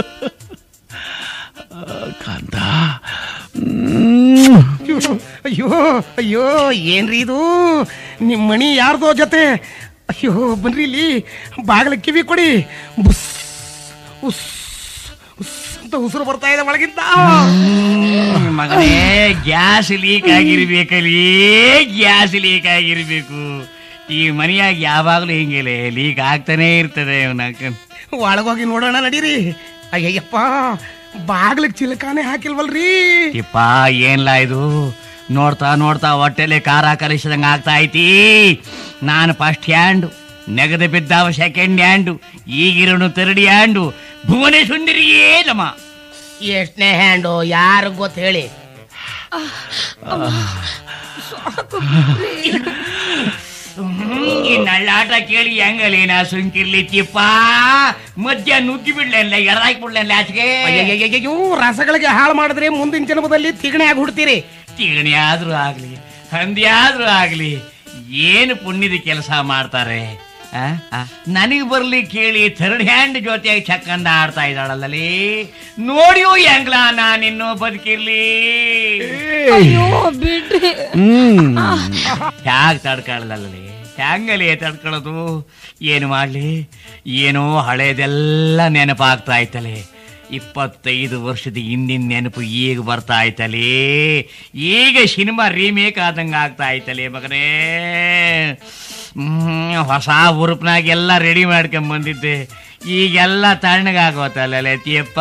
ಆ, ಕಾಂತ ಹ್ಮ್. ಅಯ್ಯೋ ಅಯ್ಯೋ ಏನ್ರಿ ಇದು ನಿಮ್ಮ ಮಣಿ ಯಾರ್ದೋ ಜೊತೆ ಅಯ್ಯೋ ಬನ್ರಿ ಇಲ್ಲಿ ಬಾಗಿಲ ಕಿವಿ ಕೊಡಿ ಬುಸ್ ಉಸ್ ಉಸ್ ಅಂತ ಉಸಿರು ಬರ್ತಾ ಇದೆ ಒಳಗಿಂದ ಮಗನೇ ಗ್ಯಾಸ್ ಲೀಕ್ ಆಗಿರ್ಬೇಕಲ್ಲಿ ಗ್ಯಾಸ್ ಲೀಕ್ ಆಗಿರ್ಬೇಕು ಈ ಮನೆಯಾಗ ಯಾವಾಗಲೂ ಹಿಂಗಿಲ್ಲ ಲೀಕ್ ಆಗ್ತಾನೆ ಇರ್ತದೆ ಇವನಕ್ಕ ಒಳಗೋಗಿ ನೋಡೋಣ ನಡೀರಿ ಅಯ್ಯಯ್ಯಪ್ಪ ಬಾಗಿಲಿಗೆ ಚಿಲಕಾನೆ ಹಾಕಿಲ್ವಲ್ರಿ ತಿಪ್ಪ ಏನ್ಲ ಇದು ನೋಡ್ತಾ ನೋಡ್ತಾ ಹೊಟ್ಟೆಲೆ ಖಾರ ಕಲಿಸಿದಂಗ ಆಗ್ತಾ ಐತಿ ನಾನು ಫಸ್ಟ್ ಹ್ಯಾಂಡು ನೆಗದು ಬಿದ್ದಾವ ಸೆಕೆಂಡ್ ಹ್ಯಾಂಡು ಈಗಿರೋನು ತರ್ಡ್ ಹ್ಯಾಂಡು ಭುವನೇಶ್ವರಿಯೇ ನಮ್ಮ ಎಷ್ಟನೇ ಹ್ಯಾಂಡು ಯಾರು ಗೊತ್ತ ಹೇಳಿ ಈ ನಳ್ಳಾಟ ಕೇಳಿ ಹೆಂಗಲಿ ನಾ ಸುಂಕಿರ್ಲಿ ತಿಪ್ಪ ಮಧ್ಯ ನುಗ್ಗಿ ಬಿಡ್ಲಲ್ಲ ಎಡದಾಕಿ ಬಿಡ್ಲಲ್ಲ ಆಚೆಗೆ ಅಯ್ಯಯ್ಯಯ್ಯೋ ರಸಗಳಿಗೆ ಹಾಳು ಮಾಡಿದ್ರೆ ಮುಂದಿನ ಜನ್ಮದಲ್ಲಿ ತಿಗಣೆ ಆಗಿ ಹುಡ್ತೀರಿ ತಿಗಣಿ ಆದ್ರೂ ಆಗ್ಲಿ ಹಂದಿ ಆದ್ರೂ ಆಗ್ಲಿ ಏನು ಪುಣ್ಯದ ಕೆಲಸ ಮಾಡ್ತಾರೆ ನನಗೆ ಬರ್ಲಿ ಕೇಳಿ ಥರ್ಡ್ ಹ್ಯಾಂಡ್ ಜೊತೆಯಾಗಿ ಚಕ್ಕಂದ ಆಡ್ತಾ ಇದ್ದಾಳಲ್ಲಲ್ಲಿ ನೋಡಿಯೋ ಹೆಂಗ್ಲ ನಾನಿನ್ನೂ ಬದುಕಿರ್ಲಿ ಅಯ್ಯೋ ಬಿಡ್ರಿ ಹ್ಮ್ ಹ್ಯಾಗ್ ತಡ್ಕೊಳ್ಳಲ್ಲಿ ಹ್ಯಾಂಗಲಿ ತಡ್ಕೊಳ್ಳೋದು ಏನು ಮಾಡ್ಲಿ ಏನೋ ಹಳೇದೆಲ್ಲ ನೆನಪಾಗ್ತಾ ಐತಲೆ ಇಪ್ಪತ್ತೈದು ವರ್ಷದ ಹಿಂದಿನ ನೆನಪು ಈಗ ಬರ್ತಾ ಐತಲೆ ಈಗ ಸಿನಿಮಾ ರೀಮೇಕ್ ಆದಂಗ ಆಗ್ತಾ ಐತಲೆ ಮಗನೇ ಹ್ಮ್, ಹೊಸ ಉರುಪ್ನಾಗೆಲ್ಲ ರೆಡಿ ಮಾಡ್ಕೊಂಡ್ ಬಂದಿದ್ದೆ ಈಗೆಲ್ಲ ತಣ್ಣಗಾಗೋತಲ್ಲ ತಿಯಪ್ಪ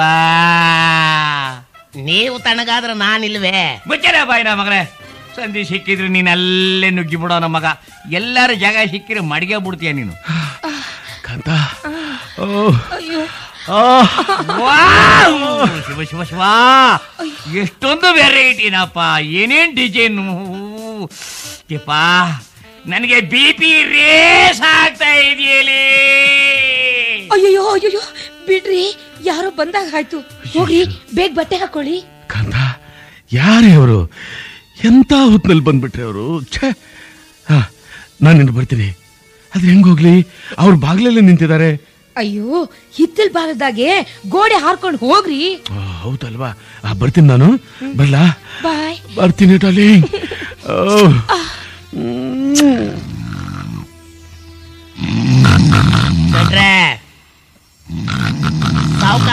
ನೀವು ತಣ್ಣಗಾದ್ರೆ ನಾನಿಲ್ವೇ ಮುಚ್ಚರ ಬಾಯ್ನ ಮಗನೇ ಸಂಧಿ ಸಿಕ್ಕಿದ್ರೆ ನೀನ್ ಅಲ್ಲೇ ನುಗ್ಗಿ ಬಿಡೋ ನಮ್ಮ ಮಗ ಎಲ್ಲರ ಜಾಗ ಸಿಕ್ಕಿದ್ರೆ ಮಡಿಗೆ ಬಿಡ್ತೀಯ ನೀನು ಕಾಂತ ಓ ಅಯ್ಯೋ ಆ, ವಾವ್! ಶಿವ ಶಿವ ಶಿವ ಎಷ್ಟೊಂದು ವೆರೈಟಿನಪ್ಪ ಏನೇನ್ ಡಿಸೈನ್ ಯಪ್ಪ ನನಗೆ ಬಿ ಪಿ ರೇಸ್ ಆಗ್ತಾ ಇದೆಯಲಿ ಅಯ್ಯೋ ಅಯ್ಯೋ ಬಿಡ್ರಿ ಯಾರೋ ಬಂದಾಗ ಆಯ್ತು ಹೋಗ್ರಿ ಬೇಗ ಬಟ್ಟೆ ಹಾಕೊಳ್ಳಿ ಕಾಂತ ಯಾರೇ ಅವರು ಎಂತ ಹೊತ್ನಲ್ಲಿ ಬಂದ್ಬಿಟ್ರೆ ಅವರು ಛೇ ಹಾ ನಾನು ಇನ್ನು ಬರ್ತೀನಿ ಅದು ಹೆಂಗ್ ಹೋಗ್ಲಿ ಅವ್ರ ಬಾಗ್ಲಲ್ಲೇ ನಿಂತಿದ್ದಾರೆ ಅಯ್ಯೋ ಹಿತ್ತಲ್ ಭಾಗದಾಗೆ ಗೋಡೆ ಹಾರ್ಕೊಂಡು ಹೋಗ್ರಿ ಆ, ಹೌದಲ್ವಾ ಆ, ಬರ್ತೀನಿ ನಾನು ಬರ್ಲಾ ಬಾಯ್ ಬರ್ತೀನಿ ಡಾರ್ಲಿಂಗ್ ಓ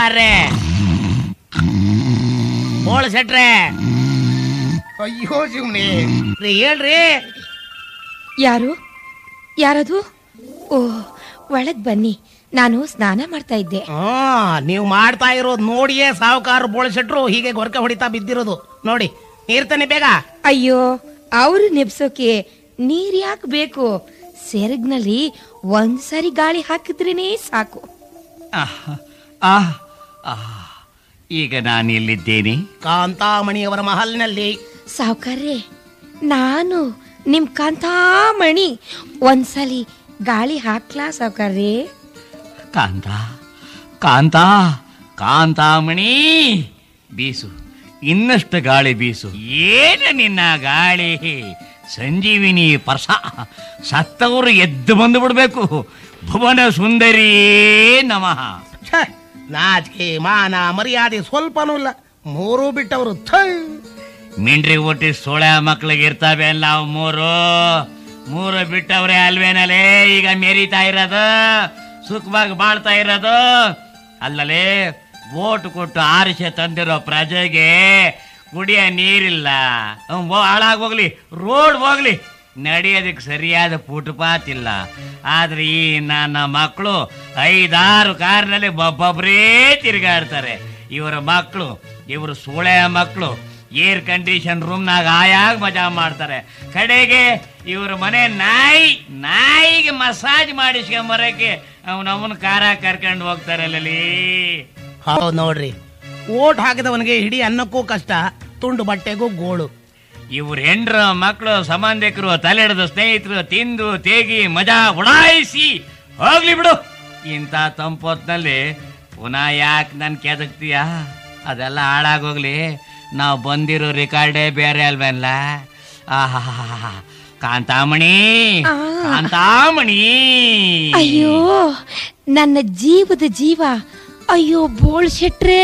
ಸಾವುಕಾರ್ರೆ ಬೋಳ ಶೆಟ್ರೆ ಅಯ್ಯೋ ಶಿವನಿ ರೀ ಹೇಳ್ರಿ ಯಾರು ಯಾರದು ಓ ಒಳಗ್ ಬನ್ನಿ ನಾನು ಸ್ನಾನ ಮಾಡ್ತಾ ಇದ್ದೆ ಹಾ ನೀವು ಮಾಡ್ತಾ ಇರೋದು ನೋಡಿಯೇ ಸಾವುಕಾರ ಬೋಳ ಶೆಟ್ರು ಹೀಗೆ ಗೊರಕೆ ಹೊಡಿತಾ ಬಿದ್ದಿರೋದು ನೋಡಿ ನೀರ್ತಾನೆ ಬೇಗ ಅಯ್ಯೋ ಅವ್ರು ನೆಪ್ಸೋಕೆ ನೀರ್ ಯಾಕೆ ಬೇಕು ಸೆರಗ್ನಲ್ಲಿ ಒಂದ್ಸರಿ ಗಾಳಿ ಹಾಕಿದ್ರೇನೆ ಸಾಕು ಆಹ್, ಆಹ್, ಆಹ್. ಈಗ ನಾನು ಎಲ್ಲಿದ್ದೇನೆ ಕಾಂತಾಮಣಿಯವರ ಮಹಲ್ನಲ್ಲಿ ಸಾವ್ಕಾರ್ರೆ ನಾನು ನಿಮ್ ಕಾಂತಾಮಣಿ ಒಂದ್ಸಲಿ ಗಾಳಿ ಹಾಕ್ಲಾ ಸಾವ್ಕಾರ್ರೆ ಕಾಂತ ಕಾಂತ ಕಾಂತಾಮಣಿ ಬೀಸು ಇನ್ನಷ್ಟು ಗಾಳಿ ಬೀಸು ಏನು ನಿನ್ನ ಗಾಳಿ ಸಂಜೀವಿನಿ ಪರ್ಸ ಸತ್ತವರು ಎದ್ದು ಬಂದು ಬಿಡ್ಬೇಕು ಭುವನ ಸುಂದರಿ ನಮಃ ಛೆ, ನಾಚಿಕೆ ಮಾನ ಮರ್ಯಾದೆ ಸ್ವಲ್ಪನೂ ಇಲ್ಲ ಮೂರೂ ಬಿಟ್ಟವರು ಥೈ ಮಿಂಡ್ರಿ ಹುಟ್ಟಿ ಸೋಳೆ ಮಕ್ಳಿಗೆ ಇರ್ತಾವೆ ಅಲ್ಲ ಅವು ಮೂರು ಮೂರು ಬಿಟ್ಟವ್ರೆ ಅಲ್ವೇನಲೇ ಈಗ ಮೆರಿತಾ ಇರೋದು ಸುಖವಾಗಿ ಬಾಳ್ತಾ ಇರೋದು ಅಲ್ಲಲೇ ಓಟ್ ಕೊಟ್ಟು ಆರಿಸಿ ತಂದಿರೋ ಪ್ರಜೆಗೆ ಕುಡಿಯ ನೀರಿಲ್ಲ ಅವ್ನ್ ಹೋ- ಹಾಳಾಗೋಗ್ಲಿ ರೋಡ್ ಹೋಗ್ಲಿ ನಡೆಯೋದಕ್ಕೆ ಸರಿಯಾದ ಫುಟ್ಪಾತ್ ಇಲ್ಲ ಆದ್ರೆ ಈ ನನ್ನ ಮಕ್ಕಳು ಐದಾರು ಕಾರ್ನಲ್ಲಿ ಒಬ್ಬೊಬ್ಬರೇ ತಿರುಗಾಡ್ತಾರೆ ಇವರ ಮಕ್ಕಳು ಇವರು ಸೂಳೆ ಮಕ್ಕಳು ಏರ್ ಕಂಡೀಷನ್ ರೂಮ್ನಾಗ ಆಯಾಗ ಮಜಾ ಮಾಡ್ತಾರೆ ಕಡೆಗೆ ಇವ್ರ ಮನೆ ನಾಯಿ ನಾಯಿಗೆ ಮಸಾಜ್ ಮಾಡಿಸ್ಕೊಂಬರಕ್ಕೆ ಅವನ ಅವನ ಕಾರ ಕರ್ಕೊಂಡು ಹೋಗ್ತಾರಲ್ಲಲ್ಲಿ ಹೌದು ನೋಡ್ರಿ ಓಟ್ ಹಾಕಿದವನಿಗೆ ಹಿಡಿ ಅನ್ನಕ್ಕೂ ಕಷ್ಟ ತುಂಡು ಬಟ್ಟೆಗೂ ಗೋಳು ಇವ್ರ ಹೆಂಡ್ರ ಮಕ್ಕಳು ಸಂಬಂಧಿಕರು ತಲೆಹಿಡಿದು ಸ್ನೇಹಿತರು ತಿಂದು ತೇಗಿ ಮಜಾ ಉಡಾಯಿಸಿ ಹೋಗ್ಲಿ ಬಿಡು ಇಂಥ ತಂಪೊತ್ನಲ್ಲಿ ಪುನಃ ಯಾಕೆ ನನ್ ಕೆದಕ್ತೀಯ ಅದೆಲ್ಲ ಹಾಳಾಗೋಗ್ಲಿ ನಾವು ಬಂದಿರೋ ರೆಕಾರ್ಡೇ ಬೇರೆ ಅಲ್ವಲ್ಲ ಆಹಾ ಕಾಂತಾಮಣಿ ಆ. ಕಾಂತಾಮಣಿ ಅಯ್ಯೋ ನನ್ನ ಜೀವದ ಜೀವ ಅಯ್ಯೋ ಬೋಳ್ ಶೆಟ್ರೇ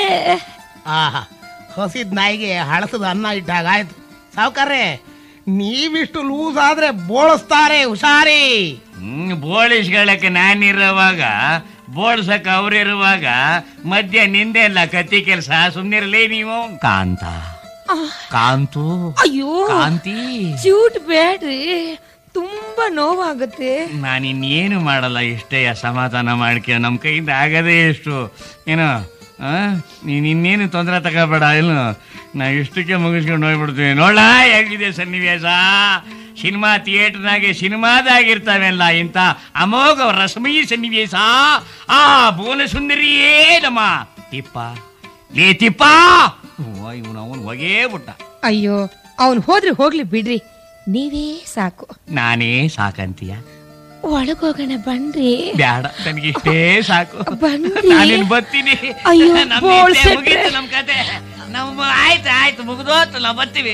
ಆಹಾ ಹಸಿದ ನಾಯಿಗೆ ಹಳಸದ ಅನ್ನ ಇಟ್ಟಾಗಾಯ್ತು ಸಾವುಕಾರ್ರೆ ನೀವಿಷ್ಟು ಲೂಸ್ ಆದ್ರೆ ಬೋಳಿಸ್ತಾರೆ ಹುಷಾರಿ ಹ್ಮ್ ಬೋಳಿಸ್ಗಳಕ್ಕೆ ನಾನಿರುವಾಗ ಬೋಳ್ಸಕ್ ಅವ್ರಿರುವಾಗ ಮಧ್ಯ ನಿಂದೆ ಅಲ್ಲ ಕತ್ತಿ ಕೆಲಸ ಸುಮ್ನಿರ್ಲಿ ನೀವು ಕಾಂತ ಆ, ಕಾಂತು ಅಯ್ಯೋ ಕಾಂತಿ ಚೂಟ್ ಬೇಡ್ರಿ ತುಂಬಾ ನೋವಾಗುತ್ತೆ ನಾನಿನ್ನೇನು ಮಾಡಲ್ಲ ಇಷ್ಟೇ ಸಮಾಧಾನ ಮಾಡ್ಕೆ ನಮ್ಮ ಕೈಯಿಂದ ಆಗದೇ ಎಷ್ಟು ಏನೋ ಆ? ನೀನ್ ಇನ್ನೇನು ತೊಂದರೆ ತಗೋಬೇಡ ಇಲ್ಲ ನಾ ಇಷ್ಟಕ್ಕೆ ಮುಗಿಸ್ಕೊಂಡು ಹೋಗ್ಬಿಡ್ತೀವಿ ನೋಡ ಹೇಗಿದೆ ಸನ್ನಿವೇಶ ಸಿನಿಮಾ ಥಿಯೇಟರ್ನಾಗೆ ಸಿನಿಮಾದಾಗಿರ್ತಾವೆಲ್ಲ ಇಂಥ ಅಮೋಘ ರಸಮಯಿ ಸನ್ನಿವೇಶ ಆ ಭುವನ ಸುಂದರಿಯೇ ನಮ್ಮ ತಿಪ್ಪ ಲೇ ತಿಪ್ಪ ಇವನು ಅವನು ಹೊಗೇ ಬಿಟ್ಟ ಅಯ್ಯೋ ಅವನ್ ಹೋದ್ರೆ ಹೋಗ್ಲಿ ಬಿಡ್ರಿ ನೀವೇ ಸಾಕು ನಾನೇ ಸಾಕಂತೀಯ ಒಳಗೋಗೋಣ ಬನ್ರಿ ಬ್ಯಾಡ ನನಗಿಷ್ಟೇ ಸಾಕು ಬನ್ರಿ. ನಾನಿನ್ ಬರ್ತೀನಿ ಅಯ್ಯೋ, ನಮ್ಮ ಬೋಳ್ ಇಷ್ಟೇ ಸೆಟ್ರೆ. ಮುಗೀತು ನಮ್ ಕತೆ ನಮ್ಮ ಆಯ್ತು ಆಯ್ತು ಮುಗಿದೋತು ನಾವು ಬರ್ತೀವಿ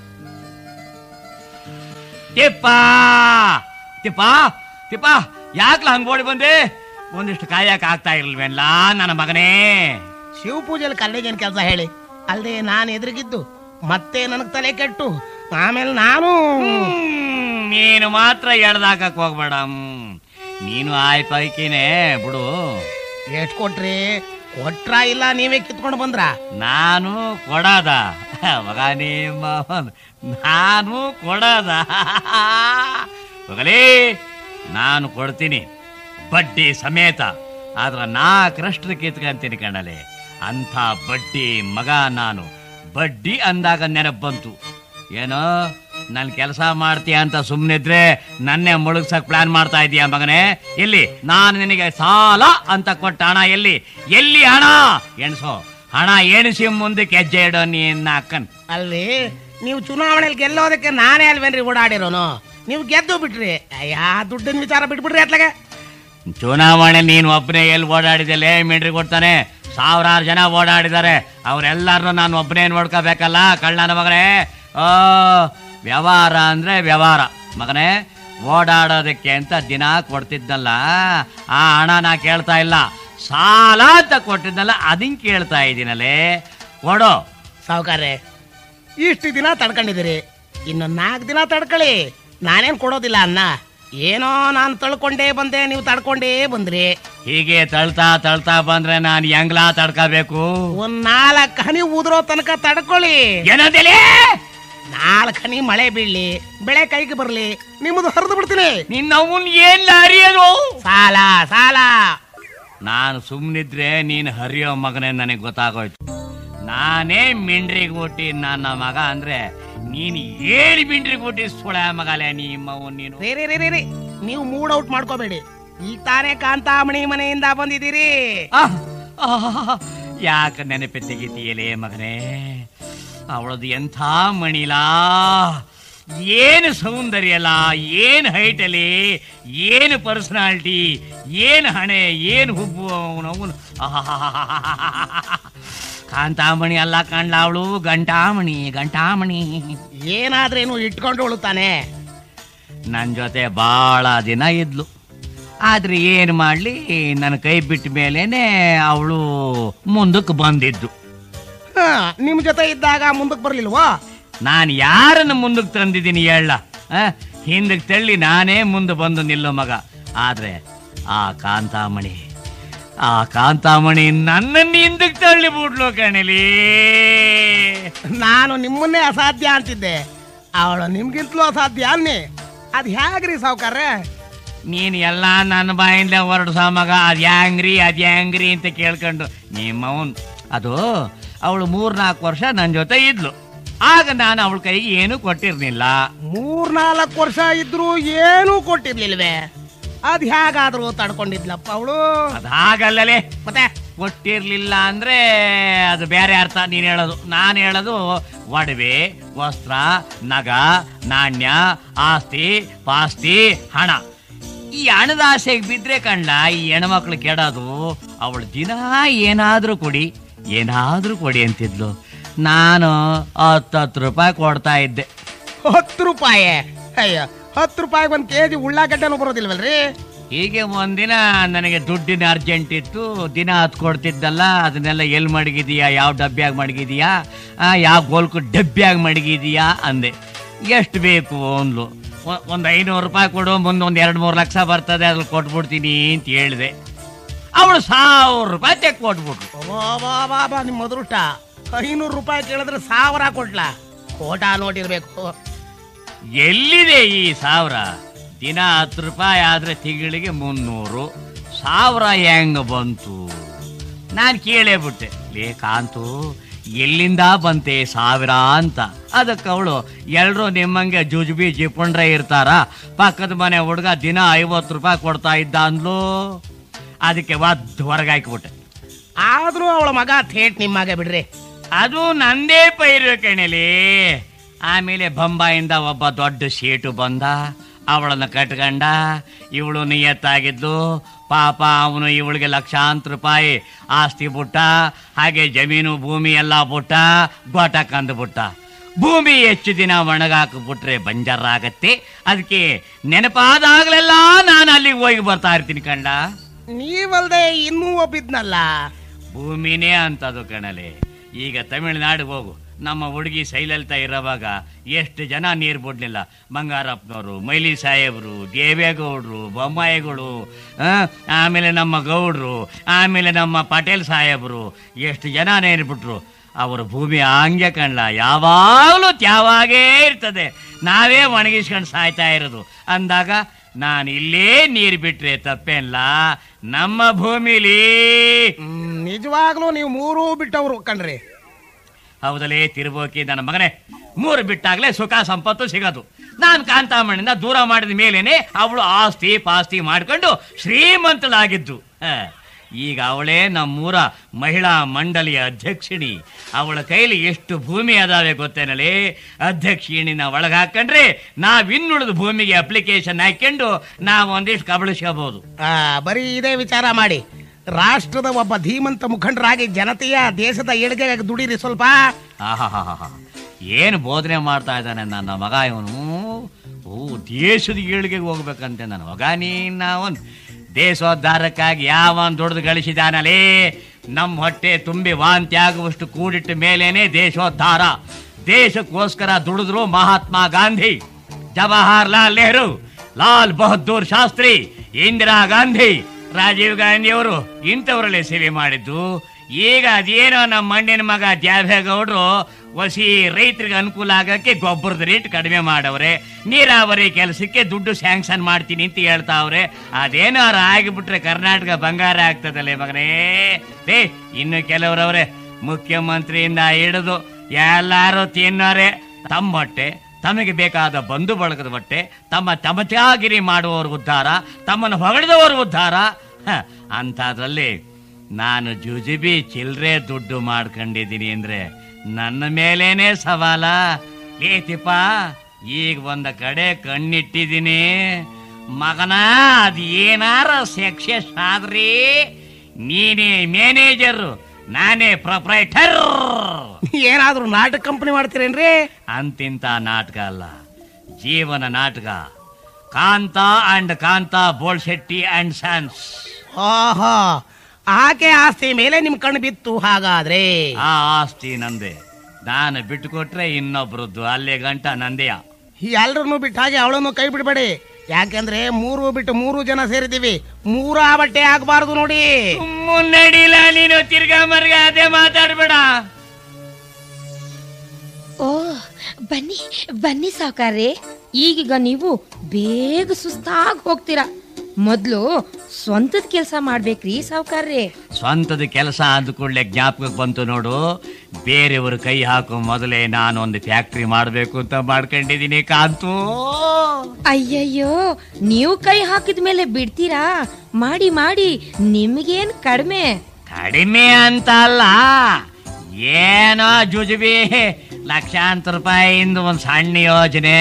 ತಿಪ್ಪ ತಿಪ್ಪ ತಿಪ್ಪ ಯಾಕ್ಲ ಹಂಗ್ ಓಡಿ ಬಂದೆ ಒಂದಿಷ್ಟು ಕಾಯಕ್ ಆಗ್ತಾ ಇರ್ಲ್ವೇನ್ಲ ನನ್ನ ಮಗನೇ ಶಿವ ಪೂಜೆಯಲ್ಲಿ ಕಲ್ಲಿಗೇನು ಕೆಲಸ ಹೇಳಿ ಅಲ್ಲದೆ ನಾನು ಎದುರಿಗಿದ್ದು ಮತ್ತೆ ನನಗೆ ತಲೆ ಕೆಟ್ಟು ಆಮೇಲೆ ನಾನು ಹ್ಮ್, ನೀನು ಮಾತ್ರ ಎಳ್ದಾಕಕ್ ಹೋಗ್ಬೇಡ ಹ್ಮ್. ನೀನು ಆಯ್ ಪೈಕಿನೇ ಬಿಡು ಎಷ್ಟು ಕೊಟ್ರಿ ಕೊಟ್ರ ಇಲ್ಲ ನೀವೇ ಕಿತ್ಕೊಂಡು ಬಂದ್ರ ನಾನು ಕೊಡದ ಮಗ ನಿಮ್ಮ ನಾನು ಕೊಡದ ಮಗಲೇ ನಾನು ಕೊಡ್ತೀನಿ ಬಡ್ಡಿ ಸಮೇತ ಆದ್ರ ನಾಲ್ಕರಷ್ಟು ಕಿತ್ಕೊಂತೀನಿ ಕಣಲೆ ಅಂಥ ಬಡ್ಡಿ ಮಗ ನಾನು ಬಡ್ಡಿ ಅಂದಾಗ ನೆನಪು ಬಂತು ಏನೋ ನಾನು ಕೆಲಸ ಮಾಡ್ತೀಯ ಅಂತ ಸುಮ್ಮನಿದ್ರೆ ನನ್ನೇ ಮುಳುಗ್ಸಕ್ ಪ್ಲಾನ್ ಮಾಡ್ತಾ ಇದೀಯ ಮಗನೇ ಎಲ್ಲಿ ನಾನು ನಿನಗೆ ಸಾಲ ಅಂತ ಕೊಟ್ಟ ಹಣ ಎಲ್ಲಿ ಎಲ್ಲಿ ಹಣ ಎಣಸೋ ಹಣ ಎಣಿಸಿ ಮುಂದಕ್ಕೆ ಹೆಜ್ಜೆ ಇಡೋ ನಿನ್ನ ಅಕ್ಕನ್ ಅಲ್ರಿ ನೀವು ಚುನಾವಣೆಯಲ್ಲಿ ಗೆಲ್ಲೋದಕ್ಕೆ ನಾನೇ ಅಲ್ವೇನ್ರಿ ಓಡಾಡಿರೋನು ನೀವು ಗೆದ್ದು ಬಿಟ್ರಿ ಅಯ್ಯ ದುಡ್ಡಿನ ವಿಚಾರ ಬಿಟ್ಬಿಡ್ರಿ ಅತ್ಲಾಗೆ ಚುನಾವಣೆ ನೀನು ಒಬ್ಬನೇ ಎಲ್ಲಿ ಓಡಾಡಿದೆಲೇ ಮಿಂಡ್ರಿ ಕೊಡ್ತಾನೆ ಸಾವಿರಾರು ಜನ ಓಡಾಡಿದ್ದಾರೆ ಅವರೆಲ್ಲರನ್ನು ನಾನು ಒಬ್ಬನೇ ನೋಡ್ಕೋಬೇಕಲ್ಲ ಕಳ್ಳನ ಮಗನೇ ಓ ವ್ಯವಹಾರ ಅಂದ್ರೆ ವ್ಯವಹಾರ ಮಗನೇ ಓಡಾಡೋದಕ್ಕೆ ಅಂತ ದಿನ ಕೊಡ್ತಿದ್ನಲ್ಲ ಆ ಹಣ ನಾ ಕೇಳ್ತಾ ಇಲ್ಲ ಸಾಲ ಅಂತ ಕೊಟ್ಟಿದ್ನಲ್ಲ ಅದನ್ ಕೇಳ್ತಾ ಇದ್ದೀನಲ್ಲೇ ಕೊಡೋ ಸಾವುಕಾರ್ರೆ ಇಷ್ಟು ದಿನ ತಡ್ಕೊಂಡಿದ್ದೀರಿ ಇನ್ನು ನಾಲ್ಕು ದಿನ ತಡ್ಕೊಳ್ಳಿ ನಾನೇನು ಕೊಡೋದಿಲ್ಲ ಅನ್ನ ಏನೋ ನಾನು ತಳ್ಕೊಂಡೇ ಬಂದೆ ನೀವು ತಡ್ಕೊಂಡೇ ಬಂದ್ರಿ ಹೀಗೆ ತಳ್ತಾ ತಳ್ತಾ ಬಂದ್ರೆ ನಾನು ಹೆಂಗ್ಲಾ ತಡ್ಕೋಬೇಕು ಒಂದ್ ನಾಲ್ಕು ಹನಿ ಊದ್ರೋ ತನಕ ತಡ್ಕೊಳ್ಳಿ ಏನಂದೇಲಿ ನಾಲ್ಕು ಹನಿ ಮಳೆ ಬೀಳ್ಲಿ ಬೆಳೆ ಕೈಗೆ ಬರ್ಲಿ ನಿಮ್ಮದು ಹರಿದು ಬಿಡ್ತೀನಿ ನಿನ್ನ ಅವನ್ ಏನ್ ಅರಿಯೋದು ಸಾಲ ಸಾಲ ನಾನು ಸುಮ್ಮನಿದ್ರೆ ನೀನು ಹರಿಯೋ ಮಗನೇ ನನಗೆ ಗೊತ್ತಾಗೋಯ್ತು ನಾನೇ ಮಿಂಡ್ರಿಗೆ ಹುಟ್ಟಿ ನನ್ನ ಮಗ ಅಂದ್ರೆ ನೀನು ಏಳು ಮಿಂಡ್ರಿಗೆ ಹುಟ್ಟಿ ಸುಳ ಮಗಲೇ ನಿಮ್ಮ ನೀನು ರೇ ರೇ ರೇ ರೇ ರೇ ನೀವು ಮೂಡ್ ಔಟ್ ಮಾಡ್ಕೋಬೇಡಿ ಈಗ ತಾನೇ ಕಾಂತಾಮಣಿ ಮನೆಯಿಂದ ಬಂದಿದ್ದೀರಿ ಆಹ್, ಆಹ್, ಯಾಕೆ ನೆನಪಿ ತೆಗಿತೀಯಲೇ ಮಗನೇ ಅವಳದು ಎಂಥ ಮಣಿಲಾ ಏನು ಸೌಂದರ್ಯಲ್ಲ ಏನು ಹೈಟಲಿ ಏನು ಪರ್ಸನಾಲಿಟಿ ಏನು ಹಣೆ ಏನು ಹುಬ್ಬು ಅವನು ಅವನು ಕಾಂತಾಮಣಿ ಅಲ್ಲ ಕಾಣ್ಲ ಅವಳು ಗಂಟಾಮಣಿ ಗಂಟಾಮಣಿ ಏನಾದ್ರೇನು ಇಟ್ಕೊಂಡು ತಾನೆ ನನ್ನ ಜೊತೆ ಭಾಳ ದಿನ ಇದ್ಲು ಆದ್ರೆ ಏನು ಮಾಡಲಿ ನನ್ನ ಕೈ ಬಿಟ್ಟ ಮೇಲೇನೆ ಅವಳು ಮುಂದಕ್ಕೆ ಬಂದಿದ್ದು ಹಾ, ನಿಮ್ ಜೊತೆ ಇದ್ದಾಗ ಮುಂದಕ್ಕೆ ಬರ್ಲಿಲ್ವಾ ನಾನು ಯಾರನ್ನ ಮುಂದಕ್ಕೆ ತಂದಿದ್ದೀನಿ ಹೇಳ ಹಿಂದಕ್ಕೆ ತಳ್ಳಿ ನಾನೇ ಮುಂದೆ ಬಂದು ನಿಲ್ಲೋ ಮಗ ಆದ್ರೆ ಆ ಕಾಂತಾಮಣಿ ಆ ಕಾಂತಾಮಣಿ ನನ್ನನ್ನು ಹಿಂದಕ್ಕೆ ತಳ್ಳಿ ಬಿಡ್ಲು ಕಣಲಿ ನಾನು ನಿಮ್ಮನ್ನೇ ಅಸಾಧ್ಯ ಅಂತಿದ್ದೆ ಅವಳು ನಿಮ್ಗಿಂತಲೂ ಅಸಾಧ್ಯ ಅನ್ನಿ ಅದ್ ಹೇಗ್ರಿ ಸಾವ್ಕಾರ್ರೆ ನೀನು ಎಲ್ಲ ನನ್ನ ಬಾಯಿಂದ ಹೊರಡ್ಸ ಮಗ ಅದ್ ಹ್ಯಾಂಗ್ರಿ ಅದ್ ಹ್ಯಾಂಗ್ರಿ ಅಂತ ಕೇಳ್ಕೊಂಡು ನಿಮ್ಮವನ್ ಅದು ಅವಳು ಮೂರ್ನಾಲ್ಕು ವರ್ಷ ನನ್ನ ಜೊತೆ ಇದ್ಲು ಆಗ ನಾನು ಅವಳ ಕೈಗೆ ಏನು ಕೊಟ್ಟಿರ್ಲಿಲ್ಲ ಮೂರ್ನಾಲ್ಕು ವರ್ಷ ಇದ್ರು ಏನೂ ಕೊಟ್ಟಿರ್ಲಿಲ್ವೇ ಅದ್ ಹೇಗಾದ್ರೂ ತಡ್ಕೊಂಡಿದ್ಲಪ್ಪ ಅವಳು ಅದ್ ಹಾಗಲ್ಲಲೇ ಮತ್ತೆ ಕೊಟ್ಟಿರ್ಲಿಲ್ಲ ಅಂದ್ರೆ ಅದು ಬೇರೆ ಅರ್ಥ ನೀನ್ ಹೇಳೋದು ನಾನು ಹೇಳೋದು ಒಡವೆ ವಸ್ತ್ರ ನಗ ನಾಣ್ಯ ಆಸ್ತಿ ಪಾಸ್ತಿ ಹಣ ಈ ಹಣದ ಆಸೆಗೆ ಬಿದ್ರೆ ಕಂಡ ಈ ಹೆಣ್ಮಕ್ಳು ಕೆಡೋದು ಅವಳು ದಿನ ಏನಾದ್ರೂ ಕೊಡಿ ಏನಾದ್ರೂ ಕೊಡಿ ಅಂತಿದ್ಲು ನಾನು ಹತ್ತತ್ತು ರೂಪಾಯಿ ಕೊಡ್ತಾ ಇದ್ದೆ ಹತ್ತು ರೂಪಾಯಿ ಅಯ್ಯ ಹತ್ತು ರೂಪಾಯಿ ಒಂದ್ ಕೆಜಿ ಉಳ್ಳಾಗಡ್ಡೆನೂ ಬರೋದಿಲ್ವಲ್ರಿ ಹೀಗೆ ಒಂದಿನ ನನಗೆ ದುಡ್ಡಿನ ಅರ್ಜೆಂಟ್ ಇತ್ತು ದಿನ ಹತ್ ಕೊಡ್ತಿದ್ದಲ್ಲ ಅದನ್ನೆಲ್ಲ ಎಲ್ಲಿ ಮಡಗಿದೀಯಾ ಯಾವ ಡಬ್ಬ್ಯಾಗ ಮಡಗಿದೀಯಾ ಆ, ಯಾವ ಗೋಲ್ಕು ಡಬ್ಬ್ಯಾಗ ಮಡಗಿದೀಯಾ ಅಂದೆ ಎಷ್ಟು ಬೇಕು ಅಂದ್ಲು ಒ- ಒಂದ್ ಐನೂರು ರೂಪಾಯಿ ಕೊಡು ಮುಂದೆ ಒಂದ್ ಎರಡು ಮೂರು ಲಕ್ಷ ಬರ್ತದೆ ಅದ್ರಲ್ಲಿ ಕೊಟ್ಬಿಡ್ತೀನಿ ಅಂತ ಹೇಳಿದೆ ಅವಳು ಸಾವಿರ ರೂಪಾಯಿ ತೆಕ್ ಕೊಟ್ಬಿಟ್ರು ಬಾಬಾ ನಿಮ್ಮ ಅದೃಷ್ಟ ಐನೂರು ರೂಪಾಯಿ ಕೇಳಿದ್ರೆ ಸಾವಿರ ಕೊಟ್ಲ ಕೋಟಾ ನೋಟಿರ್ಬೇಕು ಎಲ್ಲಿದೆ ಈ ಸಾವಿರ ದಿನ ಹತ್ತು ರೂಪಾಯಿ ಆದ್ರೆ ತಿಂಗಳಿಗೆ ಮುನ್ನೂರು ಸಾವಿರ ಹೆಂಗ ಬಂತು ನಾನು ಕೇಳೇ ಬಿಟ್ಟೆ ಲೇ ಕಾಂತು ಎಲ್ಲಿಂದ ಬಂತೆ ಸಾವಿರ ಅಂತ ಅದಕ್ಕೆ ಅವಳು ಎಲ್ರು ನಿಮ್ಮಂಗೆ ಜುಜುಬಿ ಜಿಪುಂಡ್ರೆ ಇರ್ತಾರ ಪಕ್ಕದ ಮನೆ ಹುಡುಗ ದಿನ ಐವತ್ತು ರೂಪಾಯಿ ಕೊಡ್ತಾ ಇದ್ದ ಅಂದ್ಲು ಅದಕ್ಕೆ ಒದ್ದು ಹೊರಗೆ ಹಾಕಿಬಿಟ್ಟೆ ಆದ್ರೂ ಅವಳ ಮಗ ಥೇಟ್ ನಿಮ್ಮಾಗೆ ಬಿಡ್ರಿ ಅದು ನಂದೇ ಪೈರು ಕಣಲಿ ಆಮೇಲೆ ಬೊಂಬಾಯಿಂದ ಒಬ್ಬ ದೊಡ್ಡ ಶೇಟು ಬಂದ ಅವಳನ್ನ ಕಟ್ಕಂಡ ಇವಳು ನಿಯತ್ತಾಗಿದ್ಲು ಪಾಪ ಅವನು ಇವಳಿಗೆ ಲಕ್ಷಾಂತರ ರೂಪಾಯಿ ಆಸ್ತಿ ಬುಟ್ಟ ಹಾಗೆ ಜಮೀನು ಭೂಮಿ ಎಲ್ಲ ಬುಟ್ಟ ಗೋಟ ಕಂದು ಬುಟ್ಟ ಭೂಮಿ ಹೆಚ್ಚು ದಿನ ಒಣಗಾಕ್ಬಿಟ್ರೆ ಬಂಜರ್ ಆಗತ್ತೆ ಅದಕ್ಕೆ ನೆನಪಾದಾಗಲೆಲ್ಲ ನಾನು ಅಲ್ಲಿಗೆ ಹೋಗಿ ಬರ್ತಾ ಇರ್ತೀನಿ ಕಂಡ ನೀವಲ್ದೆ ಇನ್ನೂ ಒಬ್ಬಿದ್ನಲ್ಲ ಭೂಮಿನೇ ಅಂತದು ಕಣಲೆ ಈಗ ತಮಿಳುನಾಡಿಗೆ ಹೋಗು ನಮ್ಮ ಹುಡುಗಿ ಶೈಲಲಿತಾ ಇರೋವಾಗ ಎಷ್ಟು ಜನ ನೀರು ಬಿಡ್ಲಿಲ್ಲ ಬಂಗಾರಪ್ಪನವರು ಮೈಲಿ ಸಾಹೇಬರು ದೇವೇಗೌಡರು ಬೊಮ್ಮಾಯಿಗಳು ಆ, ಆಮೇಲೆ ನಮ್ಮ ಗೌಡ್ರು ಆಮೇಲೆ ನಮ್ಮ ಪಟೇಲ್ ಸಾಹೇಬರು ಎಷ್ಟು ಜನ ನೀರು ಬಿಟ್ರು ಅವ್ರ ಭೂಮಿ ಹಂಗೆ ಕಣ್ಲ ಯಾವಾಗಲೂ ತ್ಯಾವಾಗೇ ಇರ್ತದೆ ನಾವೇ ಒಣಗಿಸ್ಕೊಂಡು ಸಾಯ್ತಾ ಇರೋದು ಅಂದಾಗ ನಾನು ಇಲ್ಲೇ ನೀರು ಬಿಟ್ರೆ ತಪ್ಪೇನಿಲ್ಲ ನಮ್ಮ ಭೂಮಿಲಿ ಹ್ಮ್, ನಿಜವಾಗ್ಲೂ ನೀವು ಮೂರೂ ಬಿಟ್ಟವ್ರು ಕಣ್ರಿ ಹೌದಲೇ ತಿರುಬೋಕಿ ನನ್ನ ಮಗನೇ ಮೂರು ಬಿಟ್ಟಾಗ್ಲೇ ಸುಖ ಸಂಪತ್ತು ಸಿಗೋದು ನಾನು ಕಾಂತಾಮಣ್ಣಿಂದ ದೂರ ಮಾಡಿದ ಮೇಲೇನೆ ಅವಳು ಆಸ್ತಿ ಪಾಸ್ತಿ ಮಾಡ್ಕೊಂಡು ಶ್ರೀಮಂತಳಾಗಿದ್ದು ಹ. ಈಗ ಅವಳೇ ನಮ್ಮೂರ ಮಹಿಳಾ ಮಂಡಳಿಯ ಅಧ್ಯಕ್ಷಿಣಿ ಅವಳ ಕೈಲಿ ಎಷ್ಟು ಭೂಮಿ ಅದಾವೆ ಗೊತ್ತೇನಲೇ ಅಧ್ಯಕ್ಷಿಣಿನ ಒಳಗೆ ಹಾಕೊಂಡ್ರೆ ನಾವಿನ್ನುಳಿದ ಭೂಮಿಗೆ ಅಪ್ಲಿಕೇಶನ್ ಹಾಕೊಂಡು ನಾವು ಒಂದಿಷ್ಟು ಕಬಳಿಸ್ಕೋಬಹುದು ಆ, ಬರೀ ಇದೇ ವಿಚಾರ ಮಾಡಿ ರಾಷ್ಟ್ರದ ಒಬ್ಬ ಧೀಮಂತ ಮುಖಂಡರಾಗಿ ಜನತೆಯ ದೇಶದ ಏಳಿಗೆಗಾಗಿ ದುಡೀರಿ ಸ್ವಲ್ಪ ಆಹಾಹಾಹಾ. ಏನು ಬೋಧನೆ ಮಾಡ್ತಾ ಇದ್ದಾನೆ ನನ್ನ ಮಗ ಇವನು ಓ ದೇಶದ ಏಳಿಗೆಗೆ ಹೋಗ್ಬೇಕಂತೆ ನನ್ನ ಮಗ ನೀನ್ ಅವನ್ ದೇಶೋದ್ಧಾರಕ್ಕಾಗಿ ಯಾವನ್ ದುಡ್ದು ಗಳಿಸಿದಾನಲೇ ನಮ್ಮ ಹೊಟ್ಟೆ ತುಂಬಿ ವಾಂತಿ ಆಗುವಷ್ಟು ಕೂಡಿಟ್ಟ ಮೇಲೇನೆ ದೇಶೋದ್ಧಾರ ದೇಶಕ್ಕೋಸ್ಕರ ದುಡಿದ್ರು ಮಹಾತ್ಮ ಗಾಂಧಿ ಜವಾಹರ್ಲಾಲ್ ನೆಹರು ಲಾಲ್ ಬಹದ್ದೂರ್ ಶಾಸ್ತ್ರಿ ಇಂದಿರಾ ಗಾಂಧಿ ರಾಜೀವ್ ಗಾಂಧಿ ಅವರು ಇಂಥವರಲ್ಲೇ ಸೇವೆ ಮಾಡಿದ್ದು ಈಗ ಅದೇನೋ ನಮ್ಮ ಮಣ್ಣಿನ ಮಗ ದ್ಯಾವೇಗೌಡರು ವಸಿ ರೈತರಿಗೆ ಅನುಕೂಲ ಆಗಕ್ಕೆ ಗೊಬ್ಬರದ ರೇಟ್ ಕಡಿಮೆ ಮಾಡವ್ರೆ ನೀರಾವರಿ ಕೆಲಸಕ್ಕೆ ದುಡ್ಡು ಸ್ಯಾಂಕ್ಷನ್ ಮಾಡ್ತೀನಿ ಅಂತ ಹೇಳ್ತಾವ್ರೆ ಅದೇನಾರು ಆಗಿಬಿಟ್ರೆ ಕರ್ನಾಟಕ ಬಂಗಾರ ಆಗ್ತದಲ್ಲೇ ಮಗನೇ ಏ ಇನ್ನು ಕೆಲವರವ್ರೆ ಮುಖ್ಯಮಂತ್ರಿಯಿಂದ ಹಿಡಿದು ಎಲ್ಲಾರು ತಿನ್ನೋರೆ ತಮ್ಮ ಹೊಟ್ಟೆ ತಮಗೆ ಬೇಕಾದ ಬಂಧು ಬಳಗದ ಬಟ್ಟೆ ತಮ್ಮ ತಮಚಾಗಿರಿ ಮಾಡುವವರು ಉದ್ಧಾರ ತಮ್ಮನ್ನು ಹೊಗಳಿದವರು ಉದ್ಧಾರ ಹ, ಅಂಥದ್ರಲ್ಲಿ ನಾನು ಜುಜುಬಿ ಚಿಲ್ರೆ ದುಡ್ಡು ಮಾಡ್ಕೊಂಡಿದ್ದೀನಿ ಅಂದ್ರೆ ನನ್ನ ಮೇಲೇನೆ ಸವಾಲ ಏತಿಪ್ಪ ಈಗ ಒಂದ ಕಡೆ ಕಣ್ಣಿಟ್ಟಿದ್ದೀನಿ ಮಗನ ಅದ್ ಏನಾರ ಸಕ್ಸಸ್ ಆದ್ರಿ ನೀನೇ ಮ್ಯಾನೇಜರ್ ನಾನೇ ಪ್ರೊಪ್ರೈಟರ್ ಏನಾದ್ರೂ ನಾಟಕ ಕಂಪನಿ ಮಾಡ್ತೀರೇನ್ರಿ ಅಂತಿಂತ ನಾಟಕ ಅಲ್ಲ ಜೀವನ ನಾಟಕ Kantha and Kantha Bolshetty and sons ಆಹಾ ಆಕೆ ಆಸ್ತಿ ಮೇಲೆ ನಿಮ್ ಕಣ್ಣು ಬಿತ್ತು ಹಾಗಾದ್ರೆ ಆ ಆಸ್ತಿ ನಂದೆ ನಾನು ಬಿಟ್ಟುಕೊಟ್ರೆ ಇನ್ನೊಬ್ರದ್ದು ಅಲ್ಲಿ ಗಂಟ ನಂದೆಯ ಎಲ್ರನ್ನೂ ಬಿಟ್ಟು ಹಾಗೆ ಅವಳನ್ನು ಕೈ ಬಿಡಬೇಡಿ ಯಾಕೆಂದ್ರೆ ಮೂರು ಬಿಟ್ಟು ಮೂರು ಜನ ಸೇರಿದೀವಿ ಮೂರ ಬಟ್ಟೆ ಆಗ್ಬಾರ್ದು ನೋಡಿ ಮುನ್ನಡಿಲ್ಲ ನೀನು ತಿರ್ಗಾ ಮರ್ಗ ಅದೇ ಮಾತಾಡ್ಬೇಡ ಓ ಬನ್ನಿ ಬನ್ನಿ ಸಾವ್ಕಾರ್ರೆ ಈಗೀಗ ನೀವು ಬೇಗ ಸುಸ್ತಾಗಿ ಹೋಗ್ತೀರಾ ಮೊದ್ಲು ಸ್ವಂತದ ಕೆಲಸ ಮಾಡ್ಬೇಕ್ರಿ ಸಾವ್ಕಾರ್ರೆ ಸ್ವಂತದ ಕೆಲಸ ಅಂದ ಕೂಡಲೇ ಜ್ಞಾಪಕಕ್ಕೆ ಬಂತು ನೋಡು ಬೇರೆಯವರು ಕೈ ಹಾಕೋ ಮೊದಲೇ ನಾನು ಒಂದು ಫ್ಯಾಕ್ಟ್ರಿ ಮಾಡಬೇಕು ಅಂತ ಮಾಡ್ಕೊಂಡಿದ್ದೀನಿ ಕಾಂತು ಅಯ್ಯಯ್ಯೋ ನೀವು ಕೈ ಹಾಕಿದ ಮೇಲೆ ಬಿಡ್ತೀರಾ ಮಾಡಿ ಮಾಡಿ ನಿಮ್ಗೇನ್ ಕಡಿಮೆ ಕಡಿಮೆ ಅಂತ ಅಲ್ಲ ಏನೋ ಜುಜುಬಿ ಲಕ್ಷಾಂತರ ರೂಪಾಯಿಂದ ಒಂದು ಸಣ್ಣ ಯೋಜನೆ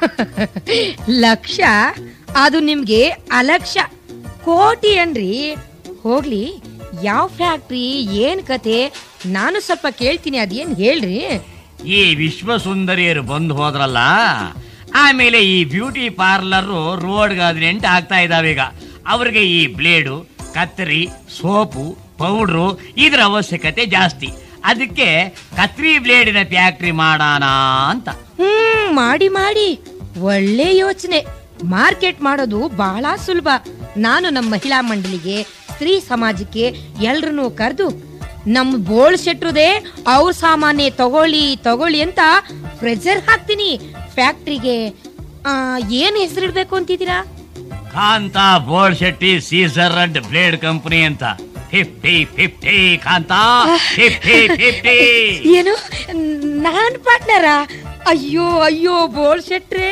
ಲಕ್ಷ ಅದು ನಿಮ್ಗೆ ಅಲಕ್ಷ ಕೋಟಿ ಅನ್ರಿ ಹೋಗ್ಲಿ ಯಾವ ಫ್ಯಾಕ್ಟ್ರಿ ಏನ್ ಕತೆ ನಾನು ಸ್ವಲ್ಪ ಕೇಳ್ತೀನಿ ಅದೇನ್ ಹೇಳ್ರಿ ಈ ವಿಶ್ವ ಸುಂದರಿಯರು ಬಂದು ಹೋದ್ರಲ್ಲ ಆಮೇಲೆ ಈ ಬ್ಯೂಟಿ ಪಾರ್ಲರ್ ರೋಡ್ಗೆ ಹದಿನೆಂಟು ಆಗ್ತಾ ಇದಾವೆ ಈಗ ಅವ್ರಿಗೆ ಈ ಬ್ಲೇಡು ಕತ್ತರಿ ಸೋಪು ಪೌಡ್ರು ಇದ್ರ ಅವಶ್ಯಕತೆ ಜಾಸ್ತಿ ಅದಕ್ಕೆ ಕತ್ರಿ ಬ್ಲೇಡಿನ ಫ್ಯಾಕ್ಟ್ರಿ ಮಾಡೋಣ ಅಂತ ಹ್ಮ್ ಮಾಡಿ ಮಾಡಿ ಒಳ್ಳೆ ಯೋಚನೆ ಮಾರ್ಕೆಟ್ ಮಾಡೋದು ಬಹಳ ಸುಲಭ ನಾನು ನಮ್ಮ ಮಹಿಳಾ ಮಂಡಳಿಗೆ ಸ್ತ್ರೀ ಸಮಾಜಕ್ಕೆ ಎಲ್ರನ್ನೂ ಕರೆದು ನಮ್ಮ ಬೋಳ್ ಶೆಟ್ರುದೇ ಅವ್ರ ಸಾಮಾನ್ಯ ತಗೊಳ್ಳಿ ತಗೊಳ್ಳಿ ಅಂತ ಪ್ರೆಜರ್ ಹಾಕ್ತೀನಿ ಫ್ಯಾಕ್ಟ್ರಿಗೆ ಆ, ಏನ್ ಹೆಸರಿಡ್ಬೇಕು ಅಂತಿದ್ದೀರಾ Kantha Bolshetty scissor and blade company ಅಂತ fifty fifty Kantha fifty fifty ಏನು ನಾನ್ ಪಾರ್ಟ್ನರ ಅಯ್ಯೋ ಅಯ್ಯೋ ಬೋಳ್ ಶೆಟ್ರೇ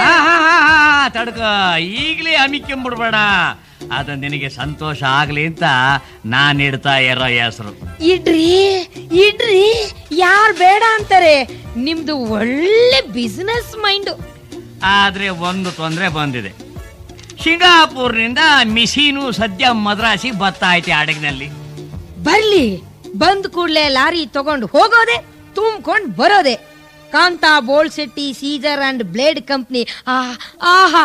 ತಡ್ಕ ಈಗಲೇ ಅಮಿಕೊಂಬಿಡ್ಬೇಡ ಅದು ನಿನಗೆ ಸಂತೋಷ ಆಗ್ಲಿ ಅಂತ ನಾನ್ ಇಡ್ತಾ ಇರೋ ಹೆಸರು ಇಡ್ರಿ ಇಡ್ರಿ ಯಾರ್ ಬೇಡ ಅಂತಾರೆ ನಿಮ್ದು ಒಳ್ಳೆ ಬಿಸಿನೆಸ್ ಮೈಂಡ್ ಆದ್ರೆ ಒಂದು ತೊಂದರೆ ಬಂದಿದೆ ಸಿಂಗಾಪುರ್ನಿಂದ ಮಿಷೀನು ಸದ್ಯ ಮದ್ರಾಸಿಗೆ ಬರ್ತಾ ಐತೆ ಹಡಗಿನಲ್ಲಿ ಬರ್ಲಿ ಬಂದ್ ಕೂಡ್ಲೆ ಲಾರಿ ತಗೊಂಡು ಹೋಗೋದೆ ತುಂಬ್ಕೊಂಡ್ ಬರೋದೆ Kantha Bolshetty scissor and blade company ಆಹಾ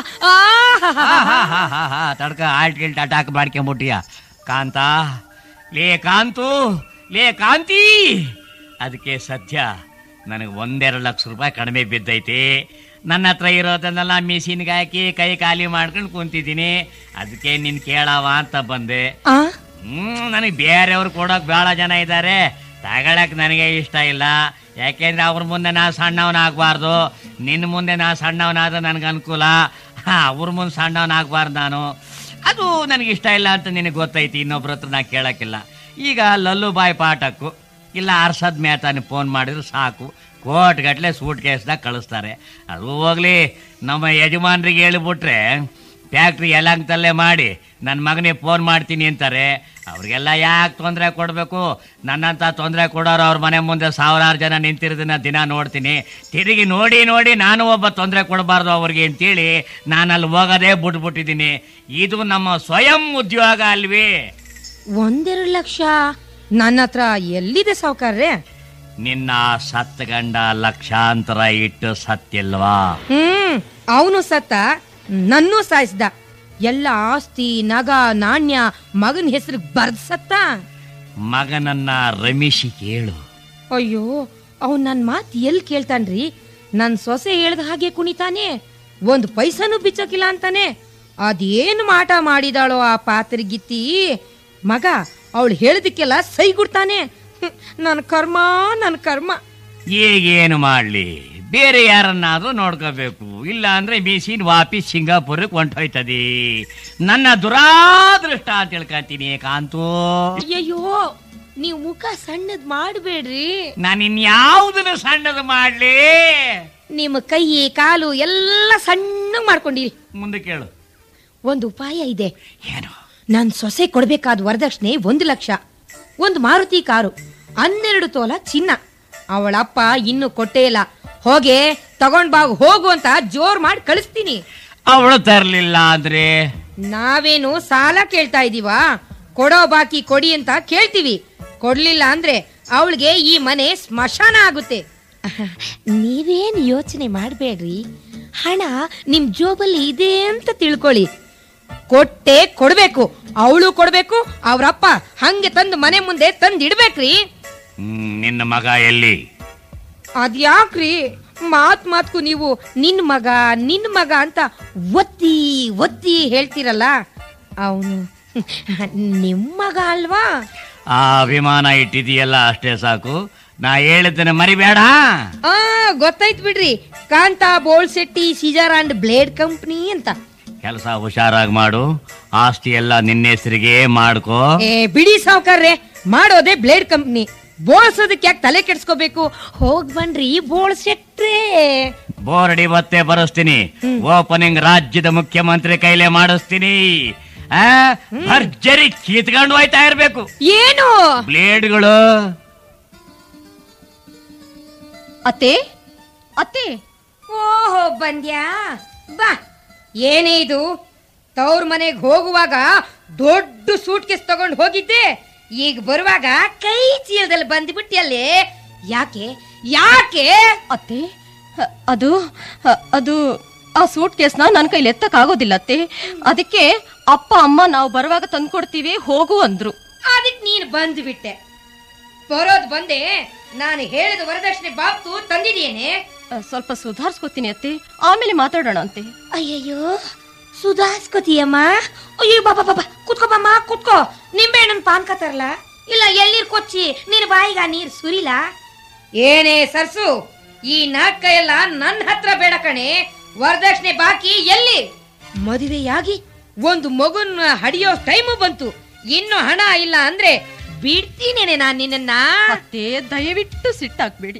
ಆಹಾ ತಡ್ಕ ಆಲ್ಟ್ ಗಿಲ್ಟ್ ಅಟ್ಯಾಕ್ ಮಾಡ್ಕೊಂಬಿಟ್ಟಿಯ ಕಾಂತ ಲೇ ಕಾಂತು ಲೇ ಕಾಂತಿ ಅದಕ್ಕೆ ಸದ್ಯ ನನಗೆ ಒಂದೆರಡು ಲಕ್ಷ ರೂಪಾಯಿ ಕಡಿಮೆ ಬಿದ್ದೈತಿ ನನ್ನ ಹತ್ರ ಇರೋದನ್ನೆಲ್ಲ ಮಿಷಿನ್ಗೆ ಹಾಕಿ ಕೈ ಖಾಲಿ ಮಾಡ್ಕೊಂಡು ಕುಂತಿದ್ದೀನಿ ಅದಕ್ಕೆ ನಿನ್ ಕೇಳವ ಅಂತ ಬಂದೆ ಆ ಹ್ಮ್ ನನಗೆ ಬೇರೆಯವ್ರು ಕೊಡೋಕ್ ಬಹಳ ಜನ ಇದ್ದಾರೆ ತಗೊಳಕ್ ನನಗೆ ಇಷ್ಟ ಇಲ್ಲ ಯಾಕೆಂದ್ರೆ ಅವ್ರ ಮುಂದೆ ನಾ ಸಣ್ಣವನಾಗಬಾರ್ದು ನಿನ್ನ ಮುಂದೆ ನಾ ಸಣ್ಣವನಾದ್ರೆ ನನಗೆ ಅನುಕೂಲ ಹಾ ಅವ್ರ ಮುಂದೆ ಸಣ್ಣವನಾಗಬಾರ್ದು ನಾನು ಅದು ನನಗೆ ಇಷ್ಟ ಇಲ್ಲ ಅಂತ ನಿನಗೆ ಗೊತ್ತೈತಿ ಇನ್ನೊಬ್ರ ಹತ್ರ ನಾ ಕೇಳಕ್ಕಿಲ್ಲ ಈಗ ಲಲ್ಲು ಬಾಯ್ ಪಾಠಕ್ಕೂ ಇಲ್ಲ ಅರ್ಷದ್ ಮೇತಾನೆ ಫೋನ್ ಮಾಡಿದ್ರು ಸಾಕು ಕೋಟ್ ಗಟ್ಲೆ ಸೂಟ್ ಕೇಸ್ದಾಗ ಕಳಿಸ್ತಾರೆ ಅದು ಹೋಗ್ಲಿ ನಮ್ಮ ಯಜಮಾನ್ರಿಗೆ ಹೇಳಿಬಿಟ್ರೆ ಫ್ಯಾಕ್ಟ್ರಿ ಯಲಂಕದಲ್ಲೇ ಮಾಡಿ ನನ್ನ ಮಗನಿಗೆ ಫೋನ್ ಮಾಡ್ತೀನಿ ಅಂತಾರೆ ಅವ್ರಿಗೆಲ್ಲ ಯಾಕೆ ತೊಂದರೆ ಕೊಡಬೇಕು ನನ್ನಂತ ತೊಂದರೆ ಕೊಡೋರು ಅವ್ರ ಮನೆ ಮುಂದೆ ಸಾವಿರಾರು ಜನ ನಿಂತಿರೋದನ್ನ ದಿನ ನೋಡ್ತೀನಿ ತಿರುಗಿ ನೋಡಿ ನೋಡಿ ನಾನು ಒಬ್ಬ ತೊಂದರೆ ಕೊಡಬಾರ್ದು ಅವ್ರಿಗೆ ಅಂತೇಳಿ ನಾನು ಅಲ್ಲಿ ಹೋಗೋದೇ ಬಿಟ್ಬಿಟ್ಟಿದ್ದೀನಿ ಇದು ನಮ್ಮ ಸ್ವಯಂ ಉದ್ಯೋಗ ಅಲ್ವೇ ಒಂದೆರಡು ಲಕ್ಷ ನನ್ನ ಹತ್ರ ಎಲ್ಲಿದೆ ಸಾವುಕಾರ್ರೆ ನಿನ್ನ ಸತ್ತ ಗಂಡ ಲಕ್ಷಾಂತರ ಇಟ್ಟು ಸತ್ತಿಲ್ವಾ ಹ್ಮ್ ಅವನು ಸತ್ತ ನನ್ನೂ ಸಾಯಿಸ್ದ ಎಲ್ಲ ಆಸ್ತಿ ನಗ ನಾಣ್ಯ ಮಗನ ಹೆಸರು ಬರ್ದ್ ಸತ್ತ ಮಗನನ್ನ ರಮಿಸಿ ಕೇಳು ಅಯ್ಯೋ ಅವ್ ನನ್ ಮಾತ್ ಎಲ್ ಕೇಳ್ತಾನ್ರಿ ನನ್ ಸೊಸೆ ಹೇಳ್ದ ಹಾಗೆ ಕುಣಿತಾನೆ ಒಂದು ಪೈಸನೂ ಬಿಚ್ಚೋಕಿಲ್ಲ ಅಂತಾನೆ ಅದೇನು ಮಾಟ ಮಾಡಿದಾಳೋ ಆ ಪಾತ್ರಿಗಿತ್ತಿ ಮಗ ಅವಳು ಹೇಳಿದಕ್ಕೆಲ್ಲ ಸೈ ಗುಡ್ತಾನೆ ನನ್ನ ಕರ್ಮ ನನ್ನ ಕರ್ಮ ಈಗೇನು ಮಾಡ್ಲಿ ಬೇರೆ ಯಾರನ್ನಾದ್ರೂ ನೋಡ್ಕೋಬೇಕು ಇಲ್ಲ ಅಂದ್ರೆ ಮೀಸಿನ್ ವಾಪಿಸ್ ಸಿಂಗಾಪುರಕ್ಕೆ ಹೊಂಟೋಯ್ತದೆ ನನ್ನ ದುರಾದೃಷ್ಟ ಅಂತ ತಿಳ್ಕೊಂತೀನಿ ಕಾಂತು ಅಯ್ಯಯ್ಯೋ ನೀವು ಮುಖ ಸಣ್ಣದ್ ಮಾಡಬೇಡ್ರಿ ನಾನು ಇನ್ಯಾವುದನ್ನು ಸಣ್ಣದು ಮಾಡ್ಲಿ ನಿಮ್ಮ ಕೈ ಕಾಲು ಎಲ್ಲ ಸಣ್ಣ ಮಾಡ್ಕೊಂಡಿರಿ ಮುಂದೆ ಕೇಳು ಒಂದು ಉಪಾಯ ಇದೆ ಏನು ನನ್ ಸೊಸೆ ಕೊಡ್ಬೇಕಾದ ವರದಕ್ಷಿಣೆ ಒಂದು ಲಕ್ಷ ಒಂದು ಮಾರುತಿ ಕಾರು ಹನ್ನೆರಡು ತೋಲ ಚಿನ್ನ ಅವಳಪ್ಪ ಇನ್ನು ಕೊಟ್ಟೇ ಇಲ್ಲ ಹೋಗೆ ತಗೊಂಡ್ ಬಾಗ್ ಹೋಗು ಅಂತ ಜೋರ್ ಮಾಡಿ ಕಳಿಸ್ತೀನಿ ಅವಳು ತರ್ಲಿಲ್ಲ ಅಂದ್ರೆ ನಾವೇನು ಸಾಲ ಕೇಳ್ತಾ ಇದೀವಾ ಕೊಡೋ ಬಾಕಿ ಕೊಡಿ ಅಂತ ಕೇಳ್ತೀವಿ ಕೊಡ್ಲಿಲ್ಲ ಅಂದ್ರೆ ಅವಳಿಗೆ ಈ ಮನೆ ಸ್ಮಶಾನ ಆಗುತ್ತೆ ನೀವೇನ್ ಯೋಚನೆ ಮಾಡಬೇಡ್ರಿ ಹಣ ನಿಮ್ ಜೋಬಲ್ಲಿ ಇದೆ ಅಂತ ತಿಳ್ಕೊಳ್ಳಿ ಕೊಟ್ಟೆ ಕೊಡ್ಬೇಕು ಅವಳು ಕೊಡ್ಬೇಕು ಅವ್ರಪ್ಪ ಹಂಗೆ ತಂದು ಮನೆ ಮುಂದೆ ತಂದಿಡ್ಬೇಕ್ರಿ ಹ್ಮ್, ನಿನ್ನ ಮಗ ಎಲ್ಲಿ ಅದ್ಯಾಕ್ರಿ ಮಾತ್ ಮಾತ್ಕು ನೀವು ನಿನ್ ಮಗ ನಿನ್ ಮಗ ಅಂತ ಒತ್ತಿ ಒತ್ತಿ ಹೇಳ್ತೀರಲ್ಲ ಅವನು ನಿಮ್ ಮಗ ಅಲ್ವಾ ಆ ಅಭಿಮಾನ ಇಟ್ಟಿದೀಯಲ್ಲ ಅಷ್ಟೇ ಸಾಕು ನಾ ಹೇಳಿದ್ದೇನೆ ಮರಿಬೇಡ ಆ ಗೊತ್ತಾಯ್ತು ಬಿಡ್ರಿ Kantha Bolshetty scissor and blade company ಅಂತ ಕೆಲಸ ಹುಷಾರಾಗಿ ಮಾಡು ಆಸ್ತಿ ಎಲ್ಲ ನಿನ್ನ ಹೆಸರಿಗೆ ಮಾಡ್ಕೋ ಏ ಬಿಡಿ ಸಾವ್ಕಾರ್ರೆ ಮಾಡೋದೇ ಬ್ಲೇಡ್ ಕಂಪ್ನಿ ಬೋಳ್ಸೋದಕ್ಕೆ ಯಾಕೆ ತಲೆ ಕೆಡ್ಸ್ಕೋಬೇಕು ಹೋಗ್ ಬನ್ರಿ ಬೋಳ್ ಶೆಟ್ರೇ ಬೋರ್ಡಿ ಬತ್ತೆ ಬರೆಸ್ತೀನಿ ಓಪನಿಂಗ್ ರಾಜ್ಯದ ಮುಖ್ಯಮಂತ್ರಿ ಕೈಲೇ ಮಾಡಿಸ್ತೀನಿ ಆ, ಭರ್ಜರಿ ಕಿತ್ಕೊಂಡು ಹೋಯ್ತಾ ಇರ್ಬೇಕು ಏನು ಬ್ಲೇಡ್ಗಳು ಅತ್ತೆ ಅತ್ತೆ ಓಹೋ ಬಂದ್ಯಾ ಬಾ ಏನೇ ಇದು ತವ್ರ ಮನೆಗೆ ಹೋಗುವಾಗ ದೊಡ್ಡ ಸೂಟ್ ಕೇಸ್ ತಗೊಂಡು ಹೋಗಿದ್ದೆ ಈಗ ಬರುವಾಗ ಕೈ ಚೀಲದಲ್ಲಿ ಬಂದ್ಬಿಟ್ಟಿಯಲ್ಲೇ ಯಾಕೆ ಯಾಕೆ ಅತ್ತೆ ಅ- ಅದು ಅ- ಅದು ಆ ಸೂಟ್ ಕೇಸ್ನ ನನ್ನ ಕೈಲಿ ಎತ್ತಕ್ ಆಗೋದಿಲ್ಲ ಅತ್ತೆ ಅದಕ್ಕೆ ಅಪ್ಪ ಅಮ್ಮ ನಾವು ಬರುವಾಗ ತಂದ್ಕೊಡ್ತೀವಿ ಹೋಗು ಅಂದ್ರು ಅದಕ್ಕೆ ನೀನು ಬಂದ್ಬಿಟ್ಟೆ ಬರೋದ್ ಬಂದೆ ನಾನು ಹೇಳಿದ ವರದಕ್ಷಿಣೆ ಬಾಬ್ತು ತಂದಿದ್ದೇನೆ ಅ, ಸ್ವಲ್ಪ ಸುಧಾರಿಸ್ಕೊತೀನಿ ಅತ್ತೆ ಆಮೇಲೆ ಮಾತಾಡೋಣ ಅಂತೆ ಅಯ್ಯಯ್ಯೋ ಸುಧಾಸ್ಕೋತಿಯಮ್ಮ ಅಯ್ಯೋ ಬಾಬಾ ಬಾಬಾ ಕುತ್ಕೋ ಬಮ್ಮ ಕುತ್ಕೋ ನಿಂಬೆ ಹಣ್ಣನ್ ಪಾನ್ಕ ತರಲ್ಲ ಇಲ್ಲ ಎಳ್ನೀರ್ ಕೊಚ್ಚಿ ನಿನ್ ಬಾಯಿಗ ನೀರ್ ಸುರಿಲ ಏನೇ ಸರ್ಸು ಈ ನಾಟಕ ಎಲ್ಲ ನನ್ನ ಹತ್ರ ಬೇಡ ಕಣೆ ವರದಕ್ಷಿಣೆ ಬಾಕಿ ಎಲ್ಲಿ ಮದುವೆಯಾಗಿ ಒಂದು ಮಗುನ್ ಹಡಿಯೋ ಟೈಮು ಬಂತು ಇನ್ನು ಹಣ ಇಲ್ಲ ಅಂದ್ರೆ ಬಿಡ್ತೀನೇನೆ ನಾನ್ ನಿನ್ನ ಅತ್ತೆ ದಯವಿಟ್ಟು ಸಿಟ್ಟಾಕ್ಬೇಡಿ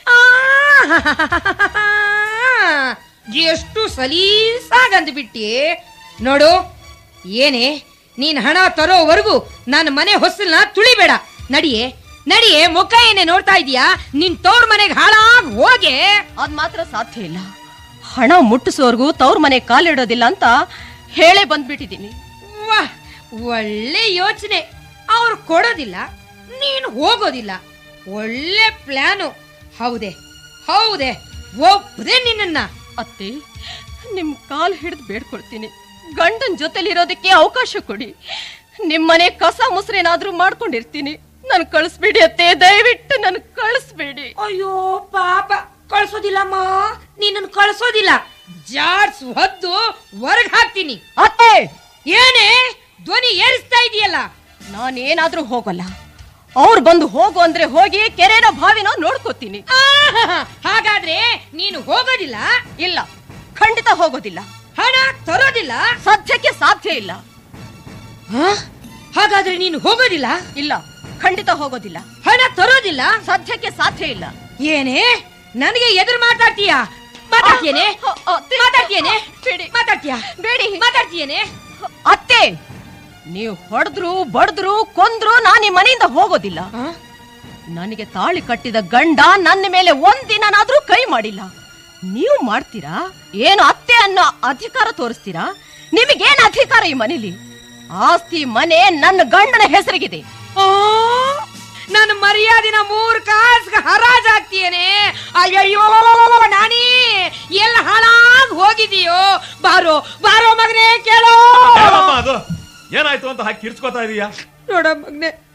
ಎಷ್ಟು ಸಲೀಸಾಗಂದ್ಬಿಟ್ಟಿ ನೋಡು ಏನೇ ನೀನ್ ಹಣ ತರೋವರೆಗೂ ನನ್ನ ಮನೆ ಹೊಸಲ್ನ ತುಳಿಬೇಡ ನಡಿಯೇ ನಡಿಯೇ ಮುಖ ಏನೇ ನೋಡ್ತಾ ಇದೀಯಾ ನಿನ್ ತವ್ರ ಮನೆಗೆ ಹಾಳಾಗ್ ಹೋಗೆ ಅದ್ ಮಾತ್ರ ಸಾಧ್ಯ ಇಲ್ಲ ಹಣ ಮುಟ್ಟಿಸೋರ್ಗೂ ತವ್ರ ಮನೆ ಕಾಲಿಡೋದಿಲ್ಲ ಅಂತ ಹೇಳೇ ಬಂದ್ಬಿಟ್ಟಿದೀನಿ ವಾಹ್ ಒಳ್ಳೆ ಯೋಚನೆ ಅವ್ರು ಕೊಡೋದಿಲ್ಲ ನೀನು ಹೋಗೋದಿಲ್ಲ ಒಳ್ಳೆ ಪ್ಲಾನು ಹೌದೆ ಹೌದೆ ಒಪ್ಪದೆ ನಿನ್ನ ಅತ್ತೆ ನಿಮ್ ಕಾಲ್ ಹಿಡಿದು ಬೇಡ್ಕೊಳ್ತೀನಿ ಗಂಡನ್ ಜೊತೆಲಿರೋದಕ್ಕೆ ಅವಕಾಶ ಕೊಡಿ ನಿಮ್ಮನೆ ಕಸ ಮುಸ್ರೇನಾದ್ರೂ ಮಾಡ್ಕೊಂಡಿರ್ತೀನಿ ನನ್ ಕಳಿಸ್ಬೇಡಿ ಅತ್ತೆ ದಯವಿಟ್ಟು ನನ್ ಕಳಿಸ್ಬೇಡಿ ಅಯ್ಯೋ ಪಾಪ ಕಳ್ಸೋದಿಲ್ಲಮ್ಮ ನಿನ್ನನ್ನು ಕಳ್ಸೋದಿಲ್ಲ ಜಾಡ್ಸ್ ಹೊದ್ದು ಹೊರಗ್ ಹಾಕ್ತೀನಿ ಅತ್ತೆ ಏನೇ ಧ್ವನಿ ಏರಿಸ್ತಾ ಇದೆಯಲ್ಲ ನಾನೇನಾದ್ರೂ ಹೋಗಲ್ಲ ಅವ್ರು ಬಂದು ಹೋಗು ಅಂದ್ರೆ ಹೋಗಿ ಕೆರೆನೋ ಬಾವಿನೋ ನೋಡ್ಕೋತೀನಿ ಹಾಗಾದ್ರೆ ನೀನು ಹೋಗೋದಿಲ್ಲ ಇಲ್ಲ ಖಂಡಿತ ಹೋಗೋದಿಲ್ಲ ಹಣ ತರೋದಿಲ್ಲ ಸದ್ಯಕ್ಕೆ ಸಾಧ್ಯ ಇಲ್ಲ ಆ? ಹಾಗಾದ್ರೆ ನೀನು ಹೋಗೋದಿಲ್ಲ ಇಲ್ಲ ಖಂಡಿತ ಹೋಗೋದಿಲ್ಲ ಹಣ ತರೋದಿಲ್ಲ ಸದ್ಯಕ್ಕೆ ಸಾಧ್ಯ ಇಲ್ಲ ಏನೇ ನನಗೆ ಎದುರು ಮಾತಾಡ್ತೀಯಾ ಮಾತಾಡ್ತೀಯೇನೆ ಅ- ಅತ್ತೆ. ಮಾತಾಡ್ತೀಯೇನೆ ಬೇಡಿ. ಮಾತಾಡ್ತೀಯಾ ಬೇಡಿ ಮಾತಾಡ್ತೀಯೇನೆ ಅತ್ತೆ ನೀವು ಹೊಡೆದ್ರು ಬಡ್ದ್ರು ಕೊಂದ್ರು ನಾನು ಈ ಮನೆಯಿಂದ ಹೋಗೋದಿಲ್ಲ ಆ? ನನಗೆ ತಾಳಿ ಕಟ್ಟಿದ ಗಂಡ ನನ್ನ ಮೇಲೆ ಒಂದಿನಾದ್ರೂ ಕೈ ಮಾಡಿಲ್ಲ ನೀವು ಮಾಡ್ತೀರಾ ಏನು ಅತ್ತೆ ಅನ್ನೋ ಅಧಿಕಾರ ತೋರಿಸ್ತೀರಾ ನಿಮಗೇನ್ ಅಧಿಕಾರ ಈ ಮನೇಲಿ ಆಸ್ತಿ ಮನೆ ನನ್ನ ಗಂಡನ ಹೆಸರಿಗಿದೆ ಆ, ನನ್ನ ಮರ್ಯಾದಿನ ಮೂರ್ ಕಾಸ್ಗೆ ಹರಾಜ್ ಆಗ್ತೀಯೇನೆ ಅಯ್ಯಯ್ಯೋ ನಾನಿ ಎಲ್ಲ ಹಾಳಾಗ್ ಹೋಗಿದೀಯೋ ಬಾರೋ ಬಾರೋ ಮಗನೇ ಕೇಳೋ ಏನಮ್ಮ ಅದು ಏನಾಯ್ತು ಅಂತ ಹಾಕಿ ಕಿರ್ಚ್ಕೋತಾ ಇದೀಯಾ ನೋಡ ಮಗ್ನೆ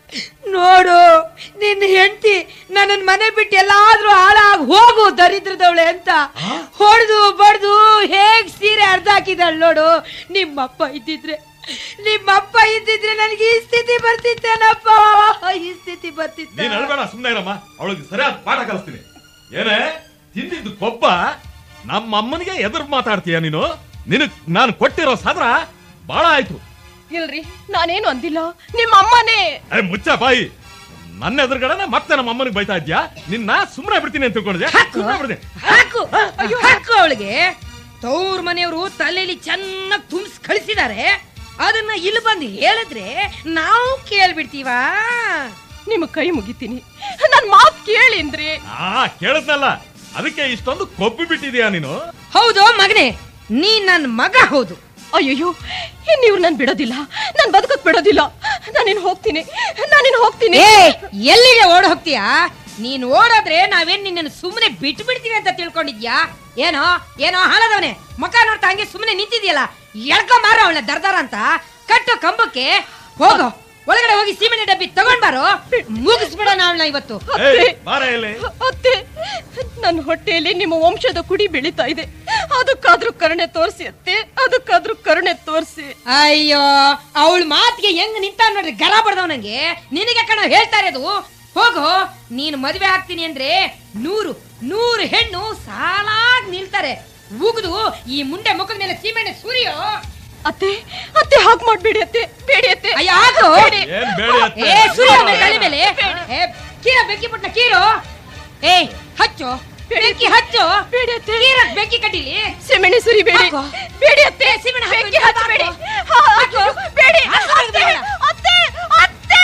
ನೋಡು ನಿನ್ನ ಹೆಂಡತಿ ನನ್ನ ಮನೆ ಬಿಟ್ಟು ಎಲ್ಲಾದ್ರೂ ಹಾಳಾಗ್ ಹೋಗು ದರಿದ್ರದವಳೆ ಅಂತ ಹೊಡೆದು ಬಡ್ದು ಹೇಗ್ ಸೀರೆ ಅರ್ಧ ಹಾಕಿದಾಳ್ ನೋಡು ನಿಮ್ಮಪ್ಪ ಇದ್ದಿದ್ರೆ ನಿಮ್ಮಪ್ಪ ಇದ್ದಿದ್ರೆ ನನಗೆ ಈ ಸ್ಥಿತಿ ಬರ್ತಿತ್ತೇನಪ್ಪ ಈ ಸ್ಥಿತಿ ಬರ್ತಿತ್ತ ನೀನ್ ಅಳ್ಬೇಡ ಸುಮ್ನೆ ಇರಮ್ಮ ಅವಳಿಗೆ ಸರಿಯಾದ ಪಾಠ ಕಲಿಸ್ತೀನಿ ಏನೇ ತಿಂದಿದ್ದು ಕೊಬ್ಬ ನಮ್ಮ ಅಮ್ಮನಿಗೆ ಎದುರು ಮಾತಾಡ್ತೀಯ ನೀನು ನಿನಗ್ ನಾನು ಕೊಟ್ಟಿರೋ ಸದ್ರ ಬಹಳ ಆಯ್ತು ಇಲ್ರಿ ನಾನೇನು ಅಂದಿಲ್ಲ ನಿಮ್ಮ ಅಮ್ಮನೇ ಏ ಮುಚ್ಚ ಬಾಯಿ ನನ್ನ ಎದುರುಗಡೆ ಮತ್ತೆ ನಮ್ಮ ಅಮ್ಮನಿಗೆ ಬೈತಾ ಇದ್ಯಾ ನಿನ್ನ ಸುಮ್ಮನೆ ಬಿಡ್ತೀನಿ ಅಂತ ತಿಳ್ಕೊಂಡಿದ್ಯಾ ಸುಮ್ಮನೆ ಬಿಡ್ತೀನಿ ಹಾಕು ಅಯ್ಯೋ ಹಾಕು ಅವಳಿಗೆ ತವ್ರ ಮನೆಯವರು ತಲೆಯಲ್ಲಿ ಚೆನ್ನಾಗಿ ತುಂಬಿಸ್ ಕಳಿಸಿದ್ದಾರೆ ಅದನ್ನ ಇಲ್ಲಿ ಬಂದು ಹೇಳಿದ್ರೆ ನಾವು ಕೇಳ್ಬಿಡ್ತೀವಾ ನಿಮ್ ಕೈ ಮುಗಿತೀನಿ ನನ್ ಮಾತ್ ಕೇಳಿಂದ್ರಿ ಆ ಕೇಳಿದ್ನಲ್ಲ ಅದಕ್ಕೆ ಇಷ್ಟೊಂದು ಕೊಬ್ಬಿ ಬಿಟ್ಟಿದ್ಯಾ ನೀನು ಹೌದು ಮಗನೇ ನೀ ನನ್ನ ಮಗ ಹೌದು ಅಯ್ಯಯ್ಯೋ ನೀವು ನನ್ ಬಿಡೋದಿಲ್ಲ ನಾನ್ ಬದುಕಕ್ ಬಿಡೋದಿಲ್ಲ ನಾನಿನ್ ಹೋಗ್ತೀನಿ ನಾನಿನ್ ಹೋಗ್ತೀನಿ ಏ ಎಲ್ಲಿಗೆ ಓಡ್ ಹೋಗ್ತೀಯಾ ನೀನ್ ಓಡೋದ್ರೆ ನಾವೇನ್ ನಿನ್ನನ್ನು ಸುಮ್ಮನೆ ಬಿಟ್ಟು ಬಿಡ್ತೀವಿ ಅಂತ ತಿಳ್ಕೊಂಡಿದ್ಯಾ ಏನೋ ಏನೋ ಹಾಳದವನೆ ಮುಖ ನೋಡ್ತಾ ಹಂಗೆ ಸುಮ್ಮನೆ ನಿಂತಿದ್ಯಲ್ಲ ಎಳ್ಕೊ ಮಾರ ಅವಳ ದರ್ದಾರ ಅಂತ ಕಟ್ಟು ಕಂಬಕ್ಕೆ ಹೋಗು ಒಳಗಡೆ ಹೋಗಿ ಸೀಮೆಣ್ಣೆ ಡಬ್ಬಿ ತಗೊಂಡ್ ಬಾರೋ ಮುಗಿಸ್ಬಿಡೋಣ ಅವಳನ್ನ ಇವತ್ತು ಏಯ್, ಬಾರ ಇಲ್ಲಿ ಅತ್ತೆ ನನ್ನ ಹೊಟ್ಟೆಯಲ್ಲಿ ನಿಮ್ಮ ವಂಶದ ಕುಡಿ ಬೆಳೀತಾ ಇದೆ ಅದಕ್ಕಾದ್ರೂ ಕರುಣೆ ತೋರಿಸಿ ಅತ್ತೆ ಅದಕ್ಕಾದ್ರೂ ಕರುಣೆ ತೋರಿಸಿ ಅಯ್ಯೋ ಅವಳ ಮಾತಿಗೆ ಹೆಂಗ್ ನಿಂತ ನೋಡ್ರಿ ಗರ ಬಡ್ದವನಂಗೆ ನಿನಗೆ ಕಣ ಹೇಳ್ತಾ ಇರೋದು ಹೋಗು ನೀನು ಮದುವೆ ಆಗ್ತೀನಿ ಅಂದ್ರೆ ನೂರು ನೂರು ಹೆಣ್ಣು ಸಾಲಾಗ್ ನಿಲ್ತಾರೆ ಉಗಿದು ಈ ಮುಂಡೆ ಮುಖದ ಮೇಲೆ ಸೀಮೆಣ್ಣೆ ಸುರಿಯೋ ಅತ್ತೆ ಅತ್ತೆ ಹಾಗೆ ಮಾಡ್ಬೇಡಿ ಅತ್ತೆ ಬೇಡಿ ಅತ್ತೆ ಅಯ್ಯೋ ಹಾಕು ಏನ್ ಬೇಡಿ ಅತ್ತೆ? ಏ ಸುರಿಯೋ ಮೇಲೆ ತಲೆ ಮೇಲೆ ಏ ಕೀರ ಬೆಂಕಿ ಪುಟ್ನ ಕೀರು ಏ ಹಚ್ಚು ಬೆಂಕಿ ಹಚ್ಚು ಬೇಡಿ ಅತ್ತೆ ಕೀರ ಬೆಂಕಿ ಕಟ್ಟಿಲಿ ಸೆಮೆಣೆ ಸುರಿ ಬೇಡಿ ಹಾಕು. ಬೇಡಿ ಅತ್ತೆ ಸೀಮೆಣ್ಣೆ ಹಾಕು, ಬೆಂಕಿ ಹಾಕು. ಹಚ್ಚಬೇಡಿ ಹಾಕು. ಬೇಡಿ ಹಾಕು, ಹಾಕು, ಅತ್ತೆ ಬೇಡ. ಅತ್ತೆ ಅತ್ತೆ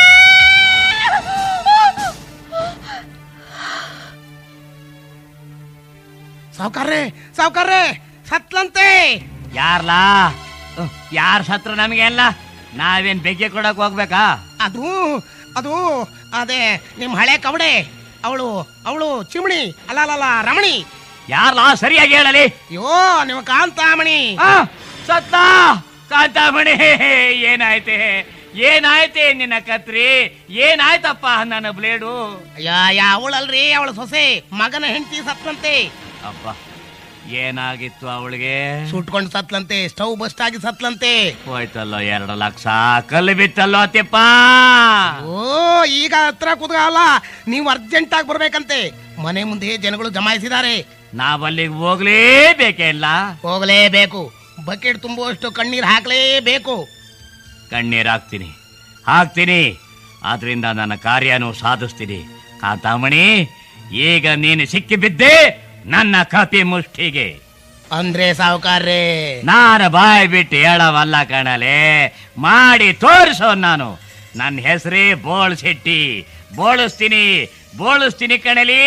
ಸಾವ್ಕಾರ್ರೆ ಸಾವ್ಕಾರ್ರೆ ಸತ್ಲಂತೆ ಯಾರ್ಲಾ ಯಾರ್ ಸತ್ರ ನಮಗೆಲ್ಲ ನಾವೇನ್ ಬೆಗ್ಗೆ ಕೊಡಕ್ ಹೋಗ್ಬೇಕಾ ಅದು ಅದು ಅದೇ ನಿಮ್ ಹಳೆ ಕವಡೆ ಅವಳು ಅವಳು ಚಿಮಣಿ ಅಲ್ಲ ಅಲ್ಲ, ಅಲ್ಲ ರಮಣಿ ಯಾರ್ಲಾ ಸರಿಯಾಗಿ ಹೇಳಲಿ ಅಯ್ಯೋ ನಿಮ್ಮ ಕಾಂತಾಮಣಿ ಆ, ಸತ್ತ ಕಾಂತಾಮಣಿ ಏನಾಯ್ತೆ ಏನಾಯ್ತೆ ನಿನ್ನ ಕತ್ರಿ ಏನಾಯ್ತಪ್ಪ ನನ್ನ ಬ್ಲೇಡು ಅಯ್ಯ ಯಾ ಅವಳಲ್ರಿ ಅವಳ ಸೊಸೆ ಮಗನ ಹೆಂಡತಿ ಸತ್ಲಂತೆ ಅಪ್ಪ ಏನಾಗಿತ್ತು ಅವಳಿಗೆ ಸುಟ್ಕೊಂಡು ಸತ್ಲಂತೆ ಸ್ಟವ್ ಬಸ್ಟ್ ಆಗಿ ಸತ್ಲಂತೆ ಹೋಯ್ತಲ್ಲೋ ಎರಡು ಲಕ್ಷ ಕಲ್ಲು ಬಿತ್ತಲ್ಲೋ ತಿಪ್ಪ ಓ ಈಗ ಹತ್ರ ಕುತ್ಕಲ್ಲ ನೀವು ಅರ್ಜೆಂಟ್ ಆಗಿ ಬರ್ಬೇಕಂತೆ ಮನೆ ಮುಂದೆ ಜನಗಳು ಜಮಾಯಿಸಿದ್ದಾರೆ ನಾವಲ್ಲಿಗೆ ಹೋಗ್ಲೇಬೇಕೇ ಇಲ್ಲ ಹೋಗಲೇಬೇಕು ಬಕೆಟ್ ತುಂಬುವಷ್ಟು ಕಣ್ಣೀರ್ ಹಾಕ್ಲೇಬೇಕು ಕಣ್ಣೀರ್ ಹಾಕ್ತೀನಿ ಹಾಕ್ತೀನಿ ಆದ್ರಿಂದ ನನ್ನ ಕಾರ್ಯನೂ ಸಾಧಿಸ್ತೀನಿ ಕಾಂತಾಮಣಿ ಈಗ ನೀನು ಸಿಕ್ಕಿ ಬಿದ್ದೆ ನನ್ನ ಕಪಿ ಮುಷ್ಟಿಗೆ ಅಂದ್ರೆ ಸಾವುಕಾರ್ರೆ ನಾನು ಬಾಯಿ ಬಿಟ್ಟು ಹೇಳವಲ್ಲ ಕಣಲೆ ಮಾಡಿ ತೋರಿಸೋ ನಾನು ನನ್ನ ಹೆಸರೇ ಬೋಳ್ ಶೆಟ್ಟಿ ಬೋಳಿಸ್ತೀನಿ ಬೋಳಿಸ್ತೀನಿ ಕಣಲಿ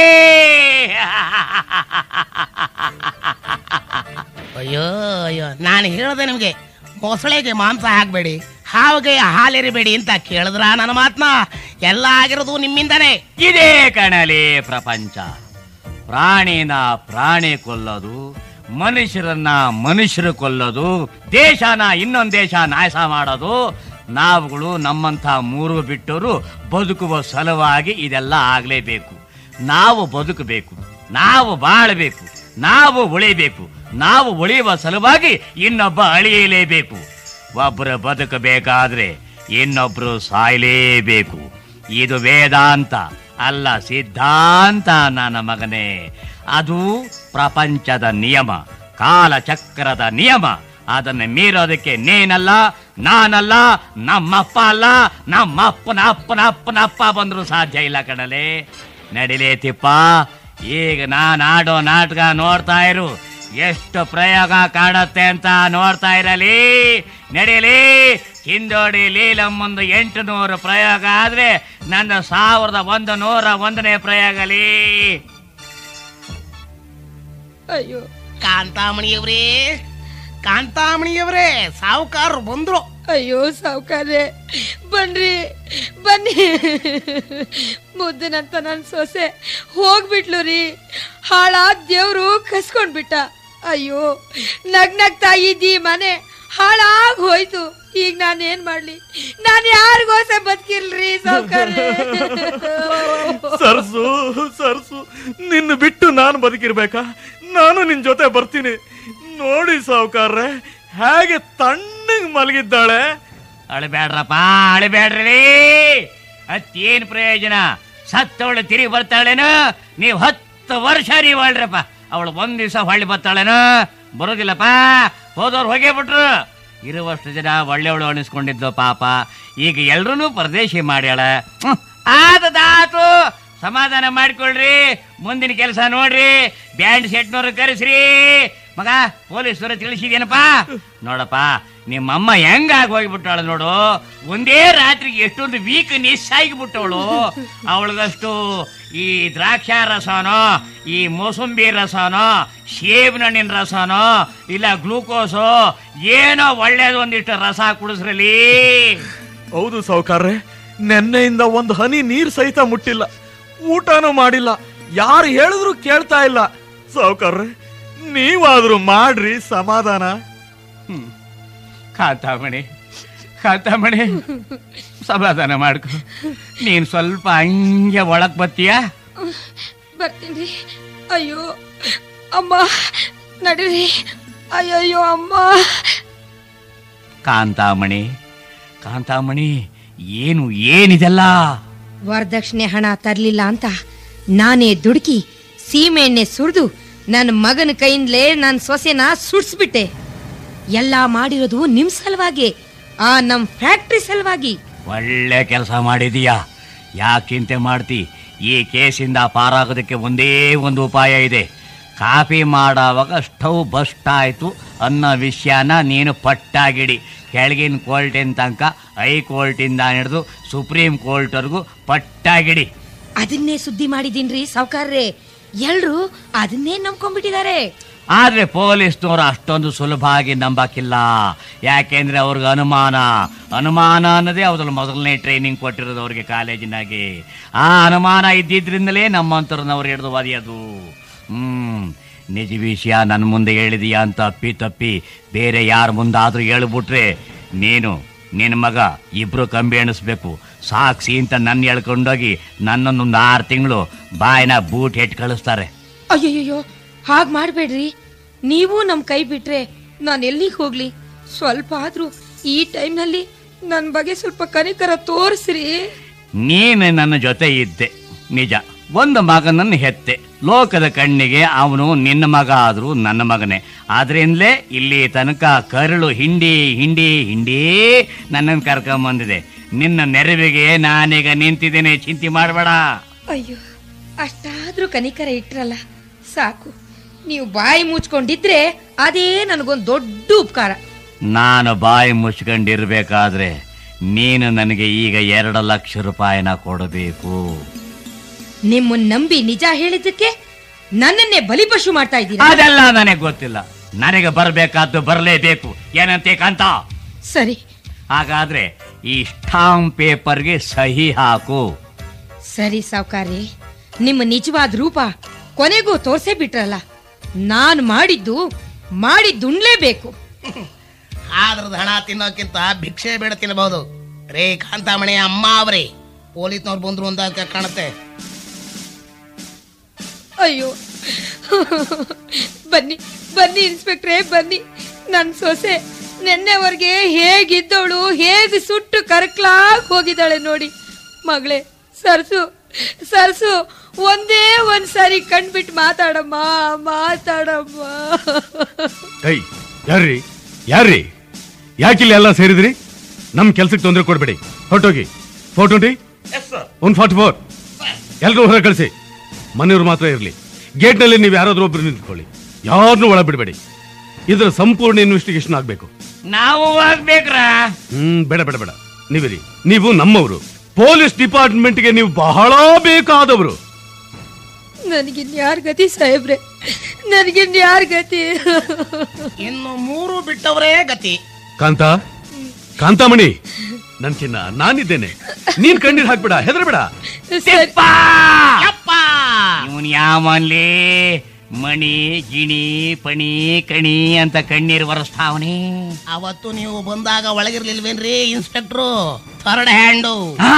ಅಯ್ಯೋ ಅಯ್ಯೋ ನಾನು ಹೇಳ್ದೆ ನಿಮ್ಗೆ ಮೊಸಳೆಗೆ ಮಾಂಸ ಹಾಕ್ಬೇಡಿ ಹಾವಿಗೆ ಹಾಲೆರಿಬೇಡಿ ಅಂತ ಕೇಳಿದ್ರ ನನ್ನ ಮಾತ್ನ ಎಲ್ಲ ಆಗಿರೋದು ನಿಮ್ಮಿಂದನೇ ಇದೇ ಕಣಲಿ ಪ್ರಪಂಚ ಪ್ರಾಣಿನ ಪ್ರಾಣಿ ಕೊಲ್ಲೋದು ಮನುಷ್ಯರನ್ನ ಮನುಷ್ಯರು ಕೊಲ್ಲೋದು ದೇಶನ ಇನ್ನೊಂದು ದೇಶ ನಾಶ ಮಾಡೋದು ನಾವುಗಳು ನಮ್ಮಂಥ ಮೂರು ಬಿಟ್ಟವರು ಬದುಕುವ ಸಲುವಾಗಿ ಇದೆಲ್ಲ ಆಗಲೇಬೇಕು ನಾವು ಬದುಕಬೇಕು ನಾವು ಬಾಳಬೇಕು ನಾವು ಉಳಿಬೇಕು ನಾವು ಉಳಿಯುವ ಸಲುವಾಗಿ ಇನ್ನೊಬ್ಬ ಅಳಿಯಲೇಬೇಕು ಒಬ್ಬರು ಬದುಕಬೇಕಾದ್ರೆ ಇನ್ನೊಬ್ರು ಸಾಯಲೇಬೇಕು ಇದು ವೇದಾಂತ ಅಲ್ಲ ಸಿದ್ಧಾಂತ ನನ್ನ ಮಗನೇ ಅದು ಪ್ರಪಂಚದ ನಿಯಮ ಕಾಲಚಕ್ರದ ನಿಯಮ ಅದನ್ನು ಮೀರೋದಕ್ಕೆ ನೀನಲ್ಲ ನಾನಲ್ಲ ನಮ್ಮಪ್ಪ ಅಲ್ಲ ನಮ್ಮಪ್ಪನ ಅಪ್ಪನ ಅಪ್ಪನ ಅಪ್ಪ ಬಂದ್ರು ಸಾಧ್ಯ ಇಲ್ಲ ಕಣಲೆ ನಡಿಲೇ ತಿಪ್ಪ ಈಗ ನಾನು ಆಡೋ ನಾಟಕ ನೋಡ್ತಾ ಇರು ಎಷ್ಟು ಪ್ರಯೋಗ ಕಾಣುತ್ತೆ ಅಂತ ನೋಡ್ತಾ ಇರಲಿ ನಡೀಲಿ ಹಿಂದೋಡಿ ಲೀಲಮ್ಮಂದು ಎಂಟು ನೂರು ಪ್ರಯೋಗ ಆದ್ರೆ ನನ್ನ ಸಾವಿರದ ಒಂದು ನೂರ ಒಂದನೇ ಪ್ರಯೋಗಲಿ ಅಯ್ಯೋ ಕಾಂತಾಮಣಿಯವ್ರೇ ಕಾಂತಾಮಣಿಯವ್ರೇ ಸಾವುಕಾರರು ಬಂದ್ರು ಅಯ್ಯೋ ಸಾವುಕಾರ್ರೆ ಬನ್ರಿ ಬನ್ನಿ ಮುದ್ದನಂತ ನನ್ನ ಸೊಸೆ ಹೋಗ್ಬಿಟ್ಲು ರೀ ಹಾಳಾದ ದೇವ್ರು ಕಸ್ಕೊಂಡ್ಬಿಟ್ಟ ಅಯ್ಯೋ ನಗ್ ನಗ್ತಾ ಇದ್ದಿ ಮನೆ ಹಾಳಾಗ್ ಹೋಯ್ತು ಈಗ ನಾನು ಏನ್ ಮಾಡ್ಲಿ ನಾನು ಯಾರಿಗೋಸ ಬದುಕಿಲ್ರಿ ಸಾವ್ಕಾರ್ರೆ ಸರ್ಸು ಸರ್ಸು ನಿನ್ನ ಬಿಟ್ಟು ನಾನು ಬದುಕಿರ್ಬೇಕಾ ನಾನು ನಿನ್ ಜೊತೆ ಬರ್ತೀನಿ ನೋಡಿ ಸಾವುಕಾರ್ರೆ ಹೇಗೆ ತಣ್ಣಗ್ ಮಲಗಿದ್ದಾಳೆ ಅಳಬೇಡ್ರಪ್ಪ ಅಳಬೇಡ್ರಿ ಅತ್ತೇನ್ ಪ್ರಯೋಜನ ಸತ್ತವಳು ತಿರುಗಿ ಬರ್ತಾಳೇನು ನೀವು ಹತ್ತು ವರ್ಷ ನೀವು ಅಳ್ರಪ್ಪ ಅವಳು ಒಂದ್ ದಿವಸ ಹೊಳ್ಳಿ ಬರ್ತಾಳೇನು ಬರೋದಿಲ್ಲಪ್ಪ ಹೋದವ್ರು ಹೋಗೇ ಬಿಟ್ರು ಇರುವಷ್ಟು ಜನ ಒಳ್ಳೆಯವಳು ಅನಿಸ್ಕೊಂಡಿದ್ದು ಪಾಪ ಈಗ ಎಲ್ರೂ ಪರದೇಶಿ ಮಾಡ್ಯಾಳ ಹ್ಮ್, ಆದದಾತು ಸಮಾಧಾನ ಮಾಡ್ಕೊಳ್ರಿ ಮುಂದಿನ ಕೆಲಸ ನೋಡ್ರಿ ಬ್ಯಾಂಡ್ ಸೆಟ್ನವ್ರು ಕರೆಸ್ರಿ ಮಗ ಪೊಲೀಸರು ತಿಳಿಸಿದೇನಪ್ಪ ನೋಡಪ್ಪ ನಿಮ್ಮಮ್ಮ ಹೆಂಗಾಗಿ ಹೋಗ್ಬಿಟ್ಟಾಳ ನೋಡು ಒಂದೇ ರಾತ್ರಿಗೆ ಎಷ್ಟೊಂದು ವೀಕ್ ನಿಸ್ ಆಗಿಬಿಟ್ಟವಳು ಅವಳಿಗಷ್ಟು ಈ ದ್ರಾಕ್ಷಾ ರಸನೋ ಈ ಮೋಸಂಬಿ ರಸನೋ ಸೇಬಿನ ಹಣ್ಣಿನ ರಸನೋ ಇಲ್ಲ ಗ್ಲೂಕೋಸೋ ಏನೋ ಒಳ್ಳೇದು ಒಂದಿಷ್ಟು ರಸ ಕುಡಿಸ್ರಲಿ ಹೌದು ಸಾವುಕಾರ್ರೆ ನೆನ್ನೆಯಿಂದ ಒಂದು ಹನಿ ನೀರ್ ಸಹಿತ ಮುಟ್ಟಿಲ್ಲ ಊಟನೂ ಮಾಡಿಲ್ಲ ಯಾರು ಹೇಳಿದ್ರು ಕೇಳ್ತಾ ಇಲ್ಲ ಸಾವುಕಾರ್ರೆ ನೀವಾದ್ರೂ ಮಾಡ್ರಿ ಸಮಾಧಾನ ಕಾಂತಾಮಣಿ ಕಾಂತಾಮಣಿ ಸಮಾಧಾನ ಮಾಡ್ಕೊ ನೀನ್ ಸ್ವಲ್ಪ ಹಂಗೆ ಒಳಗ್ ಬತ್ತೀಯಾ ಬರ್ತೀನಿ ಅಯ್ಯೋ ಅಮ್ಮ ನಡೀರಿ ಅಯ್ಯಯ್ಯೋ ಅಮ್ಮ ಕಾಂತಾಮಣಿ ಕಾಂತಾಮಣಿ ಏನು ಏನಿದೆಲ್ಲ ವರದಕ್ಷಿಣೆ ಹಣ ತರ್ಲಿಲ್ಲ ಅಂತ ನಾನೇ ದುಡುಕಿ ಸೀಮೆ ಎಣ್ಣೆ ಸುರಿದು ನನ್ನ ಮಗನ ಕೈಯಿಂದಲೇ ನನ್ನ ಸೊಸೆನ ಸುಡ್ಸ್ಬಿಟ್ಟೆ ಎಲ್ಲ ಮಾಡಿರೋದು ನಿಮ್ ಸಲುವಾಗಿ ಆ ನಮ್ ಫ್ಯಾಕ್ಟ್ರಿ ಸಲುವಾಗಿ ಒಳ್ಳೆ ಕೆಲಸ ಮಾಡಿದೀಯಾ ಯಾಕೆ ಚಿಂತೆ ಮಾಡ್ತಿ ಈ ಕೇಸಿಂದ ಪಾರಾಗೋದಕ್ಕೆ ಒಂದೇ ಒಂದು ಉಪಾಯ ಇದೆ ಕಾಫಿ ಮಾಡೋವಾಗ ಸ್ಟವ್ ಬಸ್ಟ್ ಆಯ್ತು ಅನ್ನೋ ವಿಷಯನ ನೀನು ಪಟ್ಟಾಗಿಡಿ ಕೆಳಗಿನ ಕೋರ್ಟಿನ ತನಕ ಹೈ ಕೋರ್ಟಿಂದ ಹಿಡಿದು ಸುಪ್ರೀಂ ಕೋರ್ಟ್ವರೆಗೂ ಪಟ್ಟಾಗಿಡಿ ಅದನ್ನೇ ಸುದ್ದಿ ಮಾಡಿದೀನ್ರಿ ಸಾವ್ಕಾರ್ರೆ ಎಲ್ರು ಅದನ್ನೇ ನಂಬ್ಕೊಂಡ್ಬಿಟ್ಟಿದ್ದಾರೆ ಆದ್ರೆ ಪೊಲೀಸ್ನವರು ಅಷ್ಟೊಂದು ಸುಲಭ ಆಗಿ ನಂಬಕ್ಕಿಲ್ಲ ಯಾಕೆಂದ್ರೆ ಅವ್ರಿಗೆ ಅನುಮಾನ ಅನುಮಾನ ಅನ್ನೋದೇ ಅವ್ರಲ್ಲಿ ಮೊದಲನೇ ಟ್ರೈನಿಂಗ್ ಕೊಟ್ಟಿರೋದು ಅವ್ರಿಗೆ ಕಾಲೇಜಿನಾಗೆ ಆ ಅನುಮಾನ ಇದ್ದಿದ್ರಿಂದಲೇ ನಮ್ಮಂತರನ್ನವ್ರು ಹಿಡಿದು ಒದೆಯೋದು ಹ್ಮ್ ನಿಜ ವಿಷಯ ನನ್ನ ಮುಂದೆ ಹೇಳಿದೀಯಾ ಅಂತ ಅಪ್ಪಿ ತಪ್ಪಿ ಬೇರೆ ಯಾರ ಮುಂದಾದ್ರೂ ಹೇಳ್ಬಿಟ್ರೆ ನೀನು ನಿನ್ನ ಮಗ ಇಬ್ರು ಕಂಬಿ ಎಣಿಸ್ಬೇಕು ಸಾಕ್ಷಿ ಅಂತ ನನ್ನ ಹೇಳ್ಕೊಂಡೋಗಿ ನನ್ನನ್ನೊಂದು ಆರು ತಿಂಗಳು ಬಾಯಿನ ಬೂಟ್ ಹೆಟ್ ಕಳಿಸ್ತಾರೆ ಅಯ್ಯಯ್ಯೋ ಹಾಗ್ ಮಾಡ್ಬೇಡ್ರಿ ನೀವು ನಮ್ ಕೈ ಬಿಟ್ರೆ ನಾನು ಎಲ್ಲಿಗೆ ಹೋಗ್ಲಿ ಸ್ವಲ್ಪ ಆದ್ರೂ ಈ ಟೈಮ್ನಲ್ಲಿ ನನ್ ಬಗ್ಗೆ ಸ್ವಲ್ಪ ಕನಿಕರ ತೋರಿಸ್ರಿ ನೀನು ನನ್ನ ಜೊತೆ ಇದ್ದೆ ನಿಜ ಒಂದು ಮಗನನ್ನು ಹೆತ್ತೆ ಲೋಕದ ಕಣ್ಣಿಗೆ ಅವನು ನಿನ್ನ ಮಗ ಆದ್ರೂ ನನ್ನ ಮಗನೇ ಆದ್ರಿಂದಲೇ ಇಲ್ಲಿ ತನಕ ಕರಳು ಹಿಂಡಿ ಹಿಂಡಿ ಹಿಂಡಿ ನನ್ನನ್ನು ಕರ್ಕೊಂಬಂದಿದೆ ನಿನ್ನ ನೆರವಿಗೆ ನಾನೀಗ ನಿಂತಿದ್ದೇನೆ ಚಿಂತೆ ಮಾಡಬೇಡ ಅಯ್ಯೋ ಅಷ್ಟಾದ್ರೂ ಕನಿಕರ ಇಟ್ರಲ್ಲ ಸಾಕು ನೀವು ಬಾಯಿ ಮುಚ್ಕೊಂಡಿದ್ರೆ ಅದೇ ನನಗೊಂದು ದೊಡ್ಡ ಉಪಕಾರ ನಾನು ಬಾಯಿ ಮುಚ್ಕೊಂಡಿರ್ಬೇಕಾದ್ರೆ ನೀನು ನನಗೆ ಈಗ ಎರಡು ಲಕ್ಷ ರೂಪಾಯಿನ ಕೊಡಬೇಕು ನಿಮ್ಮನ್ನ ನಂಬಿ ನಿಜ ಹೇಳಿದ್ದಕ್ಕೆ ನನ್ನನ್ನೇ ಬಲಿಪಶು ಮಾಡ್ತಾ ಇದ್ದೀರಾ ಅದೆಲ್ಲ ನನಗೆ ಗೊತ್ತಿಲ್ಲ ನನಗೆ ಬರಬೇಕಾದ್ದು ಬರಲೇಬೇಕು ಏನಂತೆ ಕಾಂತ ಸರಿ ಹಾಗಾದ್ರೆ ಈ ಸ್ಟಾಂಪ್ ಪೇಪರ್ಗೆ ಸಹಿ ಹಾಕು ಸರಿ ಸಾವ್ಕಾರಿ ನಿಮ್ಮ ನಿಜವಾದ ರೂಪ ಕೊನೆಗೂ ತೋರ್ಸೇ ಬಿಟ್ರಲ್ಲ ನಾನು ಮಾಡಿದ್ದು ಮಾಡಿದ್ದುಣ್ಲೇಬೇಕು ಆದ್ರದ ಹಣ ತಿನ್ನೋಕ್ಕಿಂತ ಭಿಕ್ಷೆ ಬೇಡ ತಿನ್ನಬಹುದು ರೇ ಕಾಂತಾಮಣಿ ಅಮ್ಮ ಅವರೇ ಪೊಲೀಸ್ನವ್ರು ಬಂದ್ರು ಅಂತ ಕಾಣುತ್ತೆ ಅಯ್ಯೋ ಬನ್ನಿ ಬನ್ನಿ ಇನ್ಸ್ಪೆಕ್ಟ್ರೇ ಬನ್ನಿ ನನ್ ಸೊಸೆ ನೆನ್ನೆವರೆಗೆ ಹೇಗಿದ್ದವಳು ಹೇಗೆ ಸುಟ್ಟು ಕರ್ಕ್ಲಾಗ್ ಹೋಗಿದ್ದಾಳೆ ನೋಡಿ ಮಗಳೇ ಸರ್ಸು ಸರ್ಸು ಒಂದೇ ಒಂದ್ ಸಾರಿ ಕಣ್ಬಿಟ್ಟು ಮಾತಾಡಮ್ಮ ಮಾತಾಡಮ್ಮ ಏಯ್ ಯಾರ್ರಿ ಯಾರ್ರಿ ಯಾಕಿಲ್ಲ ಎಲ್ಲ ಸೇರಿದ್ರಿ ನಮ್ ಕೆಲ್ಸಕ್ಕೆ ತೊಂದರೆ ಕೊಡ್ಬೇಡಿ ಹೊರಟೋಗಿ four twenty one forty four ಎಲ್ರೂ ಹೊರ ಕಳಿಸಿ ಮನೆಯವ್ರು ಮಾತ್ರ ಇರಲಿ ಗೇಟ್ನಲ್ಲಿ ನೀವು ಯಾರಾದ್ರೂ ಒಬ್ರು ನಿಂತ್ಕೊಳ್ಳಿ ಯಾರನ್ನೂ ಒಳ ಬಿಡಬೇಡಿ ಇದರ ಸಂಪೂರ್ಣ ಇನ್ವೆಸ್ಟಿಗೇಷನ್ ಆಗಬೇಕು ನಾವು ಹೋಗ್ಬೇಕ್ರಾ ಹ್ಮ್ ಬೇಡ ಬೇಡ ಬೇಡ ನೀವಿರಿ ನೀವು ನಮ್ಮವರು ಪೊಲೀಸ್ ಡಿಪಾರ್ಟ್ಮೆಂಟ್ಗೆ ನೀವು ಬಹಳ ಬೇಕಾದವರು ನನಗಿನ್ಯಾರ ಗತಿ ಸಾಹೇಬ್ರೆ ನನಗಿನ್ಯಾರ ಗತಿ ಇನ್ನು ಮೂರು ಬಿಟ್ಟವರೇ ಗತಿ ಕಾಂತ ಕಾಂತಾಮಣಿ ನನ್ ಚಿನ್ನ ನಾನಿದ್ದೇನೆ ನೀನ್ ಕಣ್ಣೀರ್ ಹಾಕ್ಬೇಡ ಹೆದರ್ಬೇಡ ಸರಿ ಯಪ್ಪ ಇವನ್ ಯಾವನ್ಲಿ ಮಣಿ ಗಿಣಿ ಪಣಿ ಕಣಿ ಅಂತ ಕಣ್ಣೀರು ಒರೆಸ್ತಾವನೆ ಅವತ್ತು ನೀವು ಬಂದಾಗ ಒಳಗಿರ್ಲಿಲ್ವೇನ್ರಿ ಇನ್ಸ್ಪೆಕ್ಟ್ರು ಥರ್ಡ್ ಹ್ಯಾಂಡು ಆ,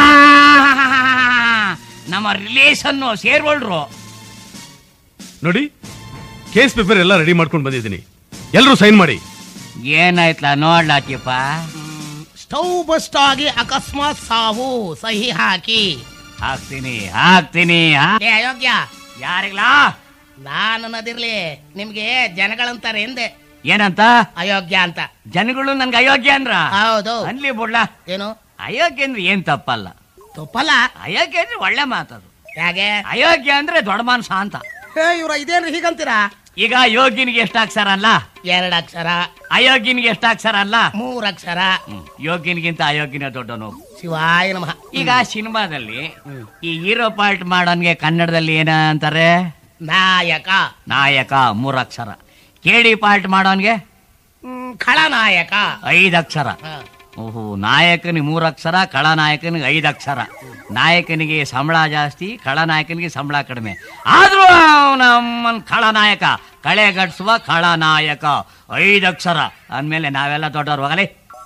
ನಮ್ಮ ರಿಲೇಷನ್ನು ಸೇರ್ವಳ್ರು ನೋಡಿ ಕೇಸ್ ಪೇಪರ್ ಎಲ್ಲ ರೆಡಿ ಮಾಡ್ಕೊಂಡು ಬಂದಿದ್ದೀನಿ ಎಲ್ಲರೂ ಸೈನ್ ಮಾಡಿ ಏನಾಯ್ತಲ್ಲ ನೋಡ್ಲಾತಿಯಪ್ಪ ಸ್ಟವ್ ಬಸ್ಟ್ ಆಗಿ ಅಕಸ್ಮಾತ್ ಸಾವು ಸಹಿ ಹಾಕಿ ಹಾಕ್ತೀನಿ ಹಾಕ್ತೀನಿ ಹಾ- ಏ ಅಯೋಗ್ಯ ಯಾರಿಗ್ಲಾ ನಾನು ಅನ್ನೋದಿರ್ಲಿ ನಿಮ್ಗೆ ಜನಗಳಂತಾರೆ ಎಂದೆ ಏನಂತ ಅಯೋಗ್ಯ ಅಂತ ಜನಗಳು ನನ್ಗೆ ಅಯೋಗ್ಯ ಅಂದ್ರ ಹೌದು ಅನ್ಲಿ ಬಿಡ್ಲ ಏನು ಅಯೋಗ್ಯ ಅಂದ್ರೆ ಏನ್ ತಪ್ಪಲ್ಲ ತಪ್ಪಲ್ಲ ಅಯೋಗ್ಯ ಅಂದ್ರೆ ಒಳ್ಳೆ ಮಾತದು ಹೇಗೆ ಅಯೋಗ್ಯ ಅಂದ್ರೆ ದೊಡ್ಡ ಮನ್ಸ ಅಂತ ಹೇ ಇವ್ರ ಇದೇನ್ರಿ ಹೀಗಂತೀರಾ ಈಗ ಯೋಗಿನಿಗೆ ಎಷ್ಟು ಅಕ್ಷರ ಅಲ್ಲ ಎರಡ್ ಅಕ್ಷರ ಅಯೋಗ್ಯನಿಗೆ ಎಷ್ಟು ಅಕ್ಷರ ಅಲ್ಲ ಮೂರ್ ಅಕ್ಷರ ಹ್ಮ್. ಯೋಗ್ಯನಿಗಿಂತ ಅಯೋಗ್ಯನ ದೊಡ್ಡನು ಶಿವಾಯ ನಮಃ ಈಗ ಸಿನಿಮಾದಲ್ಲಿ ಈ ಹೀರೋ ಪಾರ್ಟ್ ಮಾಡೋನ್ಗೆ ಕನ್ನಡದಲ್ಲಿ ಏನ ಅಂತಾರೆ ನಾಯಕ ನಾಯಕ ಮೂರ್ ಅಕ್ಷರ ಕೇಡಿ ಪಾರ್ಟ್ ಮಾಡೋನ್ಗೆ ಹ್ಮ್, ಖಳನಾಯಕ ಐದ್ ಅಕ್ಷರ ಹ. ಓಹೋ ನಾಯಕನಿಗೆ ಮೂರು ಅಕ್ಷರ ಖಳನಾಯಕನಿಗೆ ಐದು ಅಕ್ಷರ ನಾಯಕನಿಗೆ ಸಂಬಳ ಜಾಸ್ತಿ ಖಳನಾಯಕನಿಗೆ ಸಂಬಳ ಕಡಿಮೆ ಆದ್ರೂ ನಮ್ಮ ಖಳನಾಯಕ ಕಳೆ ಗಟ್ಸುವ ಖಳನಾಯಕ ಐದು ಅಕ್ಷರ ಅಂದ್ಮೇಲೆ ನಾವೆಲ್ಲ ದೊಡ್ಡವ್ರು ಹೋಗಲಿ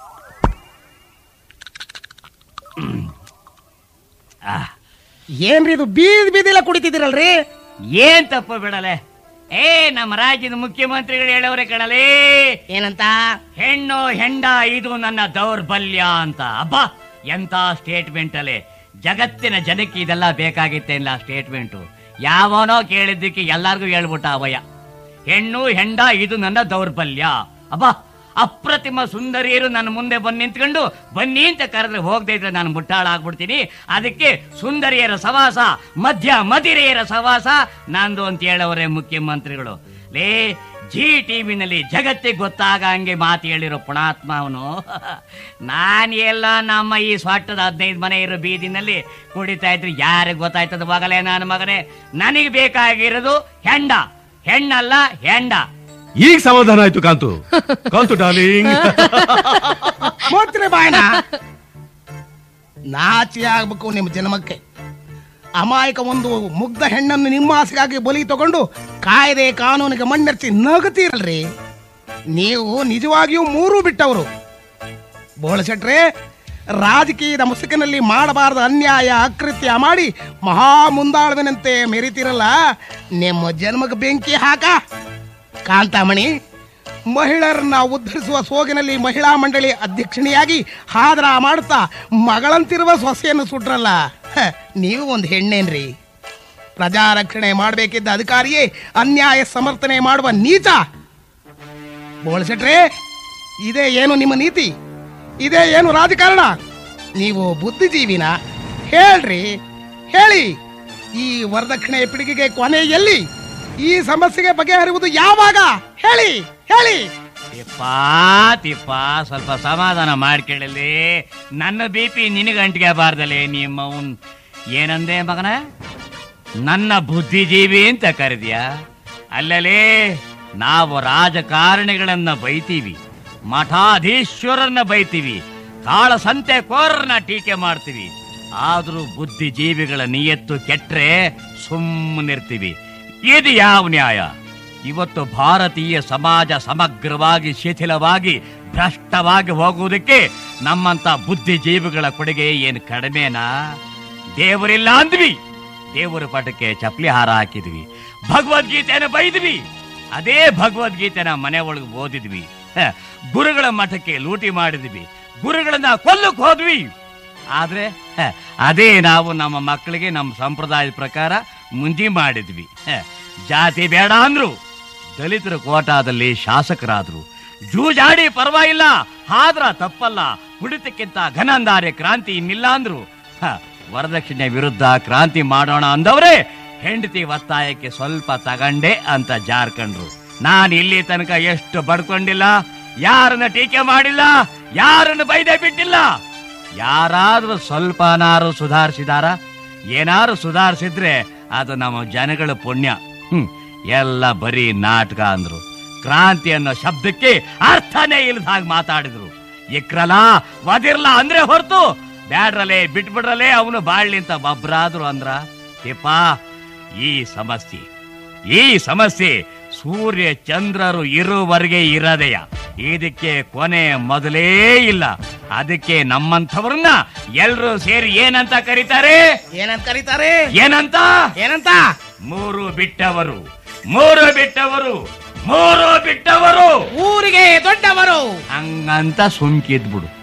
ಏನ್ರಿ ಇದು ಬೀದಿ ಬೀದಿಲ್ಲ ಕುಡಿತಿದ್ದೀರಲ್ರಿ ಏನ್ ತಪ್ಪು ಬಿಡಲೆ ಏ ನಮ್ಮ ರಾಜ್ಯದ ಮುಖ್ಯಮಂತ್ರಿಗಳು ಹೇಳವ್ರೆ ಕಣಲೇ ಏನಂತ ಹೆಣ್ಣು ಹೆಂಡ ಇದು ನನ್ನ ದೌರ್ಬಲ್ಯ ಅಂತ ಅಬ್ಬಾ ಎಂತ ಸ್ಟೇಟ್ಮೆಂಟ್ ಅಲ್ಲೇ ಜಗತ್ತಿನ ಜನಕ್ಕೆ ಇದೆಲ್ಲ ಬೇಕಾಗಿತ್ತೇನಿಲ್ಲ ಸ್ಟೇಟ್ಮೆಂಟು ಯಾವನೋ ಕೇಳಿದ್ದಕ್ಕೆ ಎಲ್ಲಾರ್ಗೂ ಹೇಳ್ಬಿಟ್ಟ ಅವಯ ಹೆಣ್ಣು ಹೆಂಡ ಇದು ನನ್ನ ದೌರ್ಬಲ್ಯ ಅಬ್ಬಾ ಅಪ್ರತಿಮ ಸುಂದರಿಯರು ನನ್ನ ಮುಂದೆ ಬಂದು ನಿಂತ್ಕೊಂಡು ಬನ್ನಿ ಅಂತ ಕರೆದ್ರೆ ಹೋಗದೆ ಇದ್ರೆ ನಾನು ಮುಟ್ಟಾಳಾಗ್ಬಿಡ್ತೀನಿ ಅದಕ್ಕೆ ಸುಂದರಿಯರ ಸವಾಸ ಮಧ್ಯ ಮದಿರೆಯರ ಸವಾಸ ನಂದು ಅಂತ ಹೇಳವರೇ ಮುಖ್ಯಮಂತ್ರಿಗಳು ಲೇ ಜಿ ಟಿವಿನಲ್ಲಿ ಜಗತ್ತಿಗೆ ಗೊತ್ತಾಗಂಗೆ ಮಾತು ಹೇಳಿರೋ ಪುಣಾತ್ಮ ಅವನು ನಾನು ಎಲ್ಲ ನಮ್ಮ ಈ ಸ್ವಾಟದ ಹದಿನೈದು ಮನೆ ಇರೋ ಬೀದಿನಲ್ಲಿ ಕುಡಿತಾ ಇದ್ರು ಯಾರಿಗೆ ಗೊತ್ತಾಯ್ತದ ಮಗಲೇ ನನ್ನ ಮಗನೇ ನನಗೆ ಬೇಕಾಗಿರೋದು ಹೆಂಡ ಹೆಣ್ಣಲ್ಲ ಹೆಂಡ ಈಗ ಸಮಾಧಾನ ಆಯ್ತು ಕಾಂತು ಕಾಂತು ಡಾರ್ಲಿಂಗ್ ಮೂತ್ರಿ ಬಾಯನ ನಾಚಿ ಆಗ್ಬೇಕು ನಿಮ್ಮ ಜನ್ಮಕ್ಕೆ ಅಮಾಯಕ ಒಂದು ಮುಗ್ಧ ಹೆಣ್ಣನ್ನು ನಿಮ್ಮ ಆಸೆಗಾಗಿ ಬಲಿ ತಗೊಂಡು ಕಾಯ್ದೆ ಕಾನೂನಿಗೆ ಮಣ್ಣೆರ್ಚಿ ನಗತೀರಲ್ರಿ ನೀವು ನಿಜವಾಗಿಯೂ ಮೂರು ಬಿಟ್ಟವರು ಬೋಳಶೆಟ್ರೆ ರಾಜಕೀಯದ ಮುಸುಕಿನಲ್ಲಿ ಮಾಡಬಾರದ ಅನ್ಯಾಯ ಅಕೃತ್ಯ ಮಾಡಿ ಮಹಾ ಮುಂದಾಳುವಿನಂತೆ ಮೆರಿತಿರಲ್ಲ ನಿಮ್ಮ ಜನ್ಮಕ್ಕೆ ಬೆಂಕಿ ಹಾಕ ಕಾಂತಾಮಣಿ ಮಹಿಳೆಯರನ್ನ ಉದ್ಧರಿಸುವ ಸೋಗಿನಲ್ಲಿ ಮಹಿಳಾ ಮಂಡಳಿ ಅಧ್ಯಕ್ಷಣಿಯಾಗಿ ಹಾದ್ರ ಮಾಡುತ್ತಾ ಮಗಳಂತಿರುವ ಸೊಸೆಯನ್ನು ಸುಟ್ರಲ್ಲ ಹ, ನೀವು ಒಂದು ಹೆಣ್ಣೇನ್ರಿ ಪ್ರಜಾರಕ್ಷಣೆ ಮಾಡಬೇಕಿದ್ದ ಅಧಿಕಾರಿಯೇ ಅನ್ಯಾಯ ಸಮರ್ಥನೆ ಮಾಡುವ ನೀಚ ಬೋಳ್ಸೆಟ್ರೆ ಇದೇ ಏನು ನಿಮ್ಮ ನೀತಿ ಇದೇ ಏನು ರಾಜಕಾರಣ ನೀವು ಬುದ್ಧಿಜೀವಿನ ಹೇಳ್ರಿ ಹೇಳಿ ಈ ವರದಕ್ಷಿಣೆ ಪಿಡುಗಿಗೆ ಕೊನೆ ಎಲ್ಲಿ ಈ ಸಮಸ್ಯೆಗೆ ಬಗೆಹರಿಯುವುದು ಯಾವಾಗ ಹೇಳಿ ಹೇಳಿ ತಿಪ್ಪ ತಿಪ್ಪ ಸ್ವಲ್ಪ ಸಮಾಧಾನ ಮಾಡ್ಕೊಳ್ಳಲಿ ನನ್ನ ಬಿ ಪಿ ನಿನಗಂಟಿಗೆ ಬಾರ್ದಲೆ ನಿಮ್ಮವನ್ ಏನಂದೆ ಮಗನ ನನ್ನ ಬುದ್ಧಿಜೀವಿ ಅಂತ ಕರೆದ್ಯಾ ಅಲ್ಲಲೇ ನಾವು ರಾಜಕಾರಣಿಗಳನ್ನ ಬೈತೀವಿ ಮಠಾಧೀಶ್ವರನ್ನ ಬೈತೀವಿ ಕಾಳ ಸಂತೆ ಕೋರನ್ನ ಟೀಕೆ ಮಾಡ್ತೀವಿ ಆದ್ರೂ ಬುದ್ಧಿಜೀವಿಗಳ ನಿಯತ್ತು ಕೆಟ್ರೆ ಸುಮ್ಮನಿರ್ತೀವಿ ಇದು ಯಾವ ನ್ಯಾಯ ಇವತ್ತು ಭಾರತೀಯ ಸಮಾಜ ಸಮಗ್ರವಾಗಿ ಶಿಥಿಲವಾಗಿ ಭ್ರಷ್ಟವಾಗಿ ಹೋಗುವುದಕ್ಕೆ ನಮ್ಮಂತ ಬುದ್ಧಿಜೀವಿಗಳ ಕೊಡುಗೆ ಏನು ಕಡಿಮೆನಾ ದೇವರಿಲ್ಲ ಅಂದ್ವಿ ದೇವರ ಪಟಕ್ಕೆ ಚಪ್ಲಿ ಹಾರ ಹಾಕಿದ್ವಿ ಭಗವದ್ಗೀತೆನ ಬೈದ್ವಿ ಅದೇ ಭಗವದ್ಗೀತೆನ ಮನೆ ಒಳಗೆ ಓದಿದ್ವಿ ಹ, ಗುರುಗಳ ಮಠಕ್ಕೆ ಲೂಟಿ ಮಾಡಿದ್ವಿ ಗುರುಗಳನ್ನ ಕೊಲ್ಲಕ್ ಹೋದ್ವಿ ಆದ್ರೆ ಹ, ಅದೇ ನಾವು ನಮ್ಮ ಮಕ್ಕಳಿಗೆ ನಮ್ಮ ಸಂಪ್ರದಾಯದ ಪ್ರಕಾರ ಮುಂಜಿ ಮಾಡಿದ್ವಿ ಹ, ಜಾತಿ ಬೇಡ ಅಂದ್ರು ದಲಿತರ ಕೋಟಾದಲ್ಲಿ ಶಾಸಕರಾದ್ರು ಜೂಜಾಡಿ ಪರವಾಗಿಲ್ಲ ಆದ್ರ ತಪ್ಪಲ್ಲ ಕುಡಿತಕ್ಕಿಂತ ಘನಂದಾರ್ಯ ಕ್ರಾಂತಿ ಇನ್ನಿಲ್ಲ ಅಂದ್ರು ಹ, ವರದಕ್ಷಿಣೆ ವಿರುದ್ಧ ಕ್ರಾಂತಿ ಮಾಡೋಣ ಅಂದವ್ರೆ ಹೆಂಡತಿ ಒತ್ತಾಯಕ್ಕೆ ಸ್ವಲ್ಪ ತಗಂಡೆ ಅಂತ ಜಾರ್ಕಂಡ್ರು ನಾನು ಇಲ್ಲಿ ತನಕ ಎಷ್ಟು ಬಡ್ಕೊಂಡಿಲ್ಲ ಯಾರನ್ನ ಟೀಕೆ ಮಾಡಿಲ್ಲ ಯಾರನ್ನು ಬೈದೆ ಬಿಟ್ಟಿಲ್ಲ ಯಾರಾದ್ರೂ ಸ್ವಲ್ಪನಾರು ಸುಧಾರಿಸಿದಾರ ಏನಾರು ಸುಧಾರಿಸಿದ್ರೆ ಅದು ನಮ್ಮ ಜನಗಳ ಪುಣ್ಯ ಹ್ಮ್ ಎಲ್ಲ ಬರೀ ನಾಟಕ ಅಂದ್ರು ಕ್ರಾಂತಿ ಅನ್ನೋ ಶಬ್ದಕ್ಕೆ ಅರ್ಥನೇ ಇಲ್ಲದ ಹಾಗೆ ಮಾತಾಡಿದ್ರು ಇಕ್ರಲ್ಲ ವದಿರ್ಲ ಅಂದ್ರೆ ಹೊರತು ಬ್ಯಾಡ್ರಲೇ ಬಿಟ್ಬಿಡ್ರಲೇ ಅವನು ಬಾಳ್ಲಿ ಅಂತ ಬಬ್ರಾದ್ರು ಅಂದ್ರ ತಿಪ್ಪ ಈ ಸಮಸ್ಯೆ ಈ ಸಮಸ್ಯೆ ಸೂರ್ಯ ಚಂದ್ರರು ಇರುವವರೆಗೆ ಇರದೆಯ ಇದಕ್ಕೆ ಕೊನೆ ಮೊದಲೇ ಇಲ್ಲ ಅದಕ್ಕೆ ನಮ್ಮಂಥವ್ರನ್ನ ಎಲ್ರು ಸೇರಿ ಏನಂತ ಕರೀತಾರೆ ಏನಂತ ಕರೀತಾರೆ ಏನಂತ ಏನಂತ ಮೂರು ಬಿಟ್ಟವರು ಮೂರು ಬಿಟ್ಟವರು ಮೂರು ಬಿಟ್ಟವರು ಊರಿಗೆ ದೊಡ್ಡವರು ಹಂಗಂತ ಸುಮ್ಕಿದ್ಬಿಡು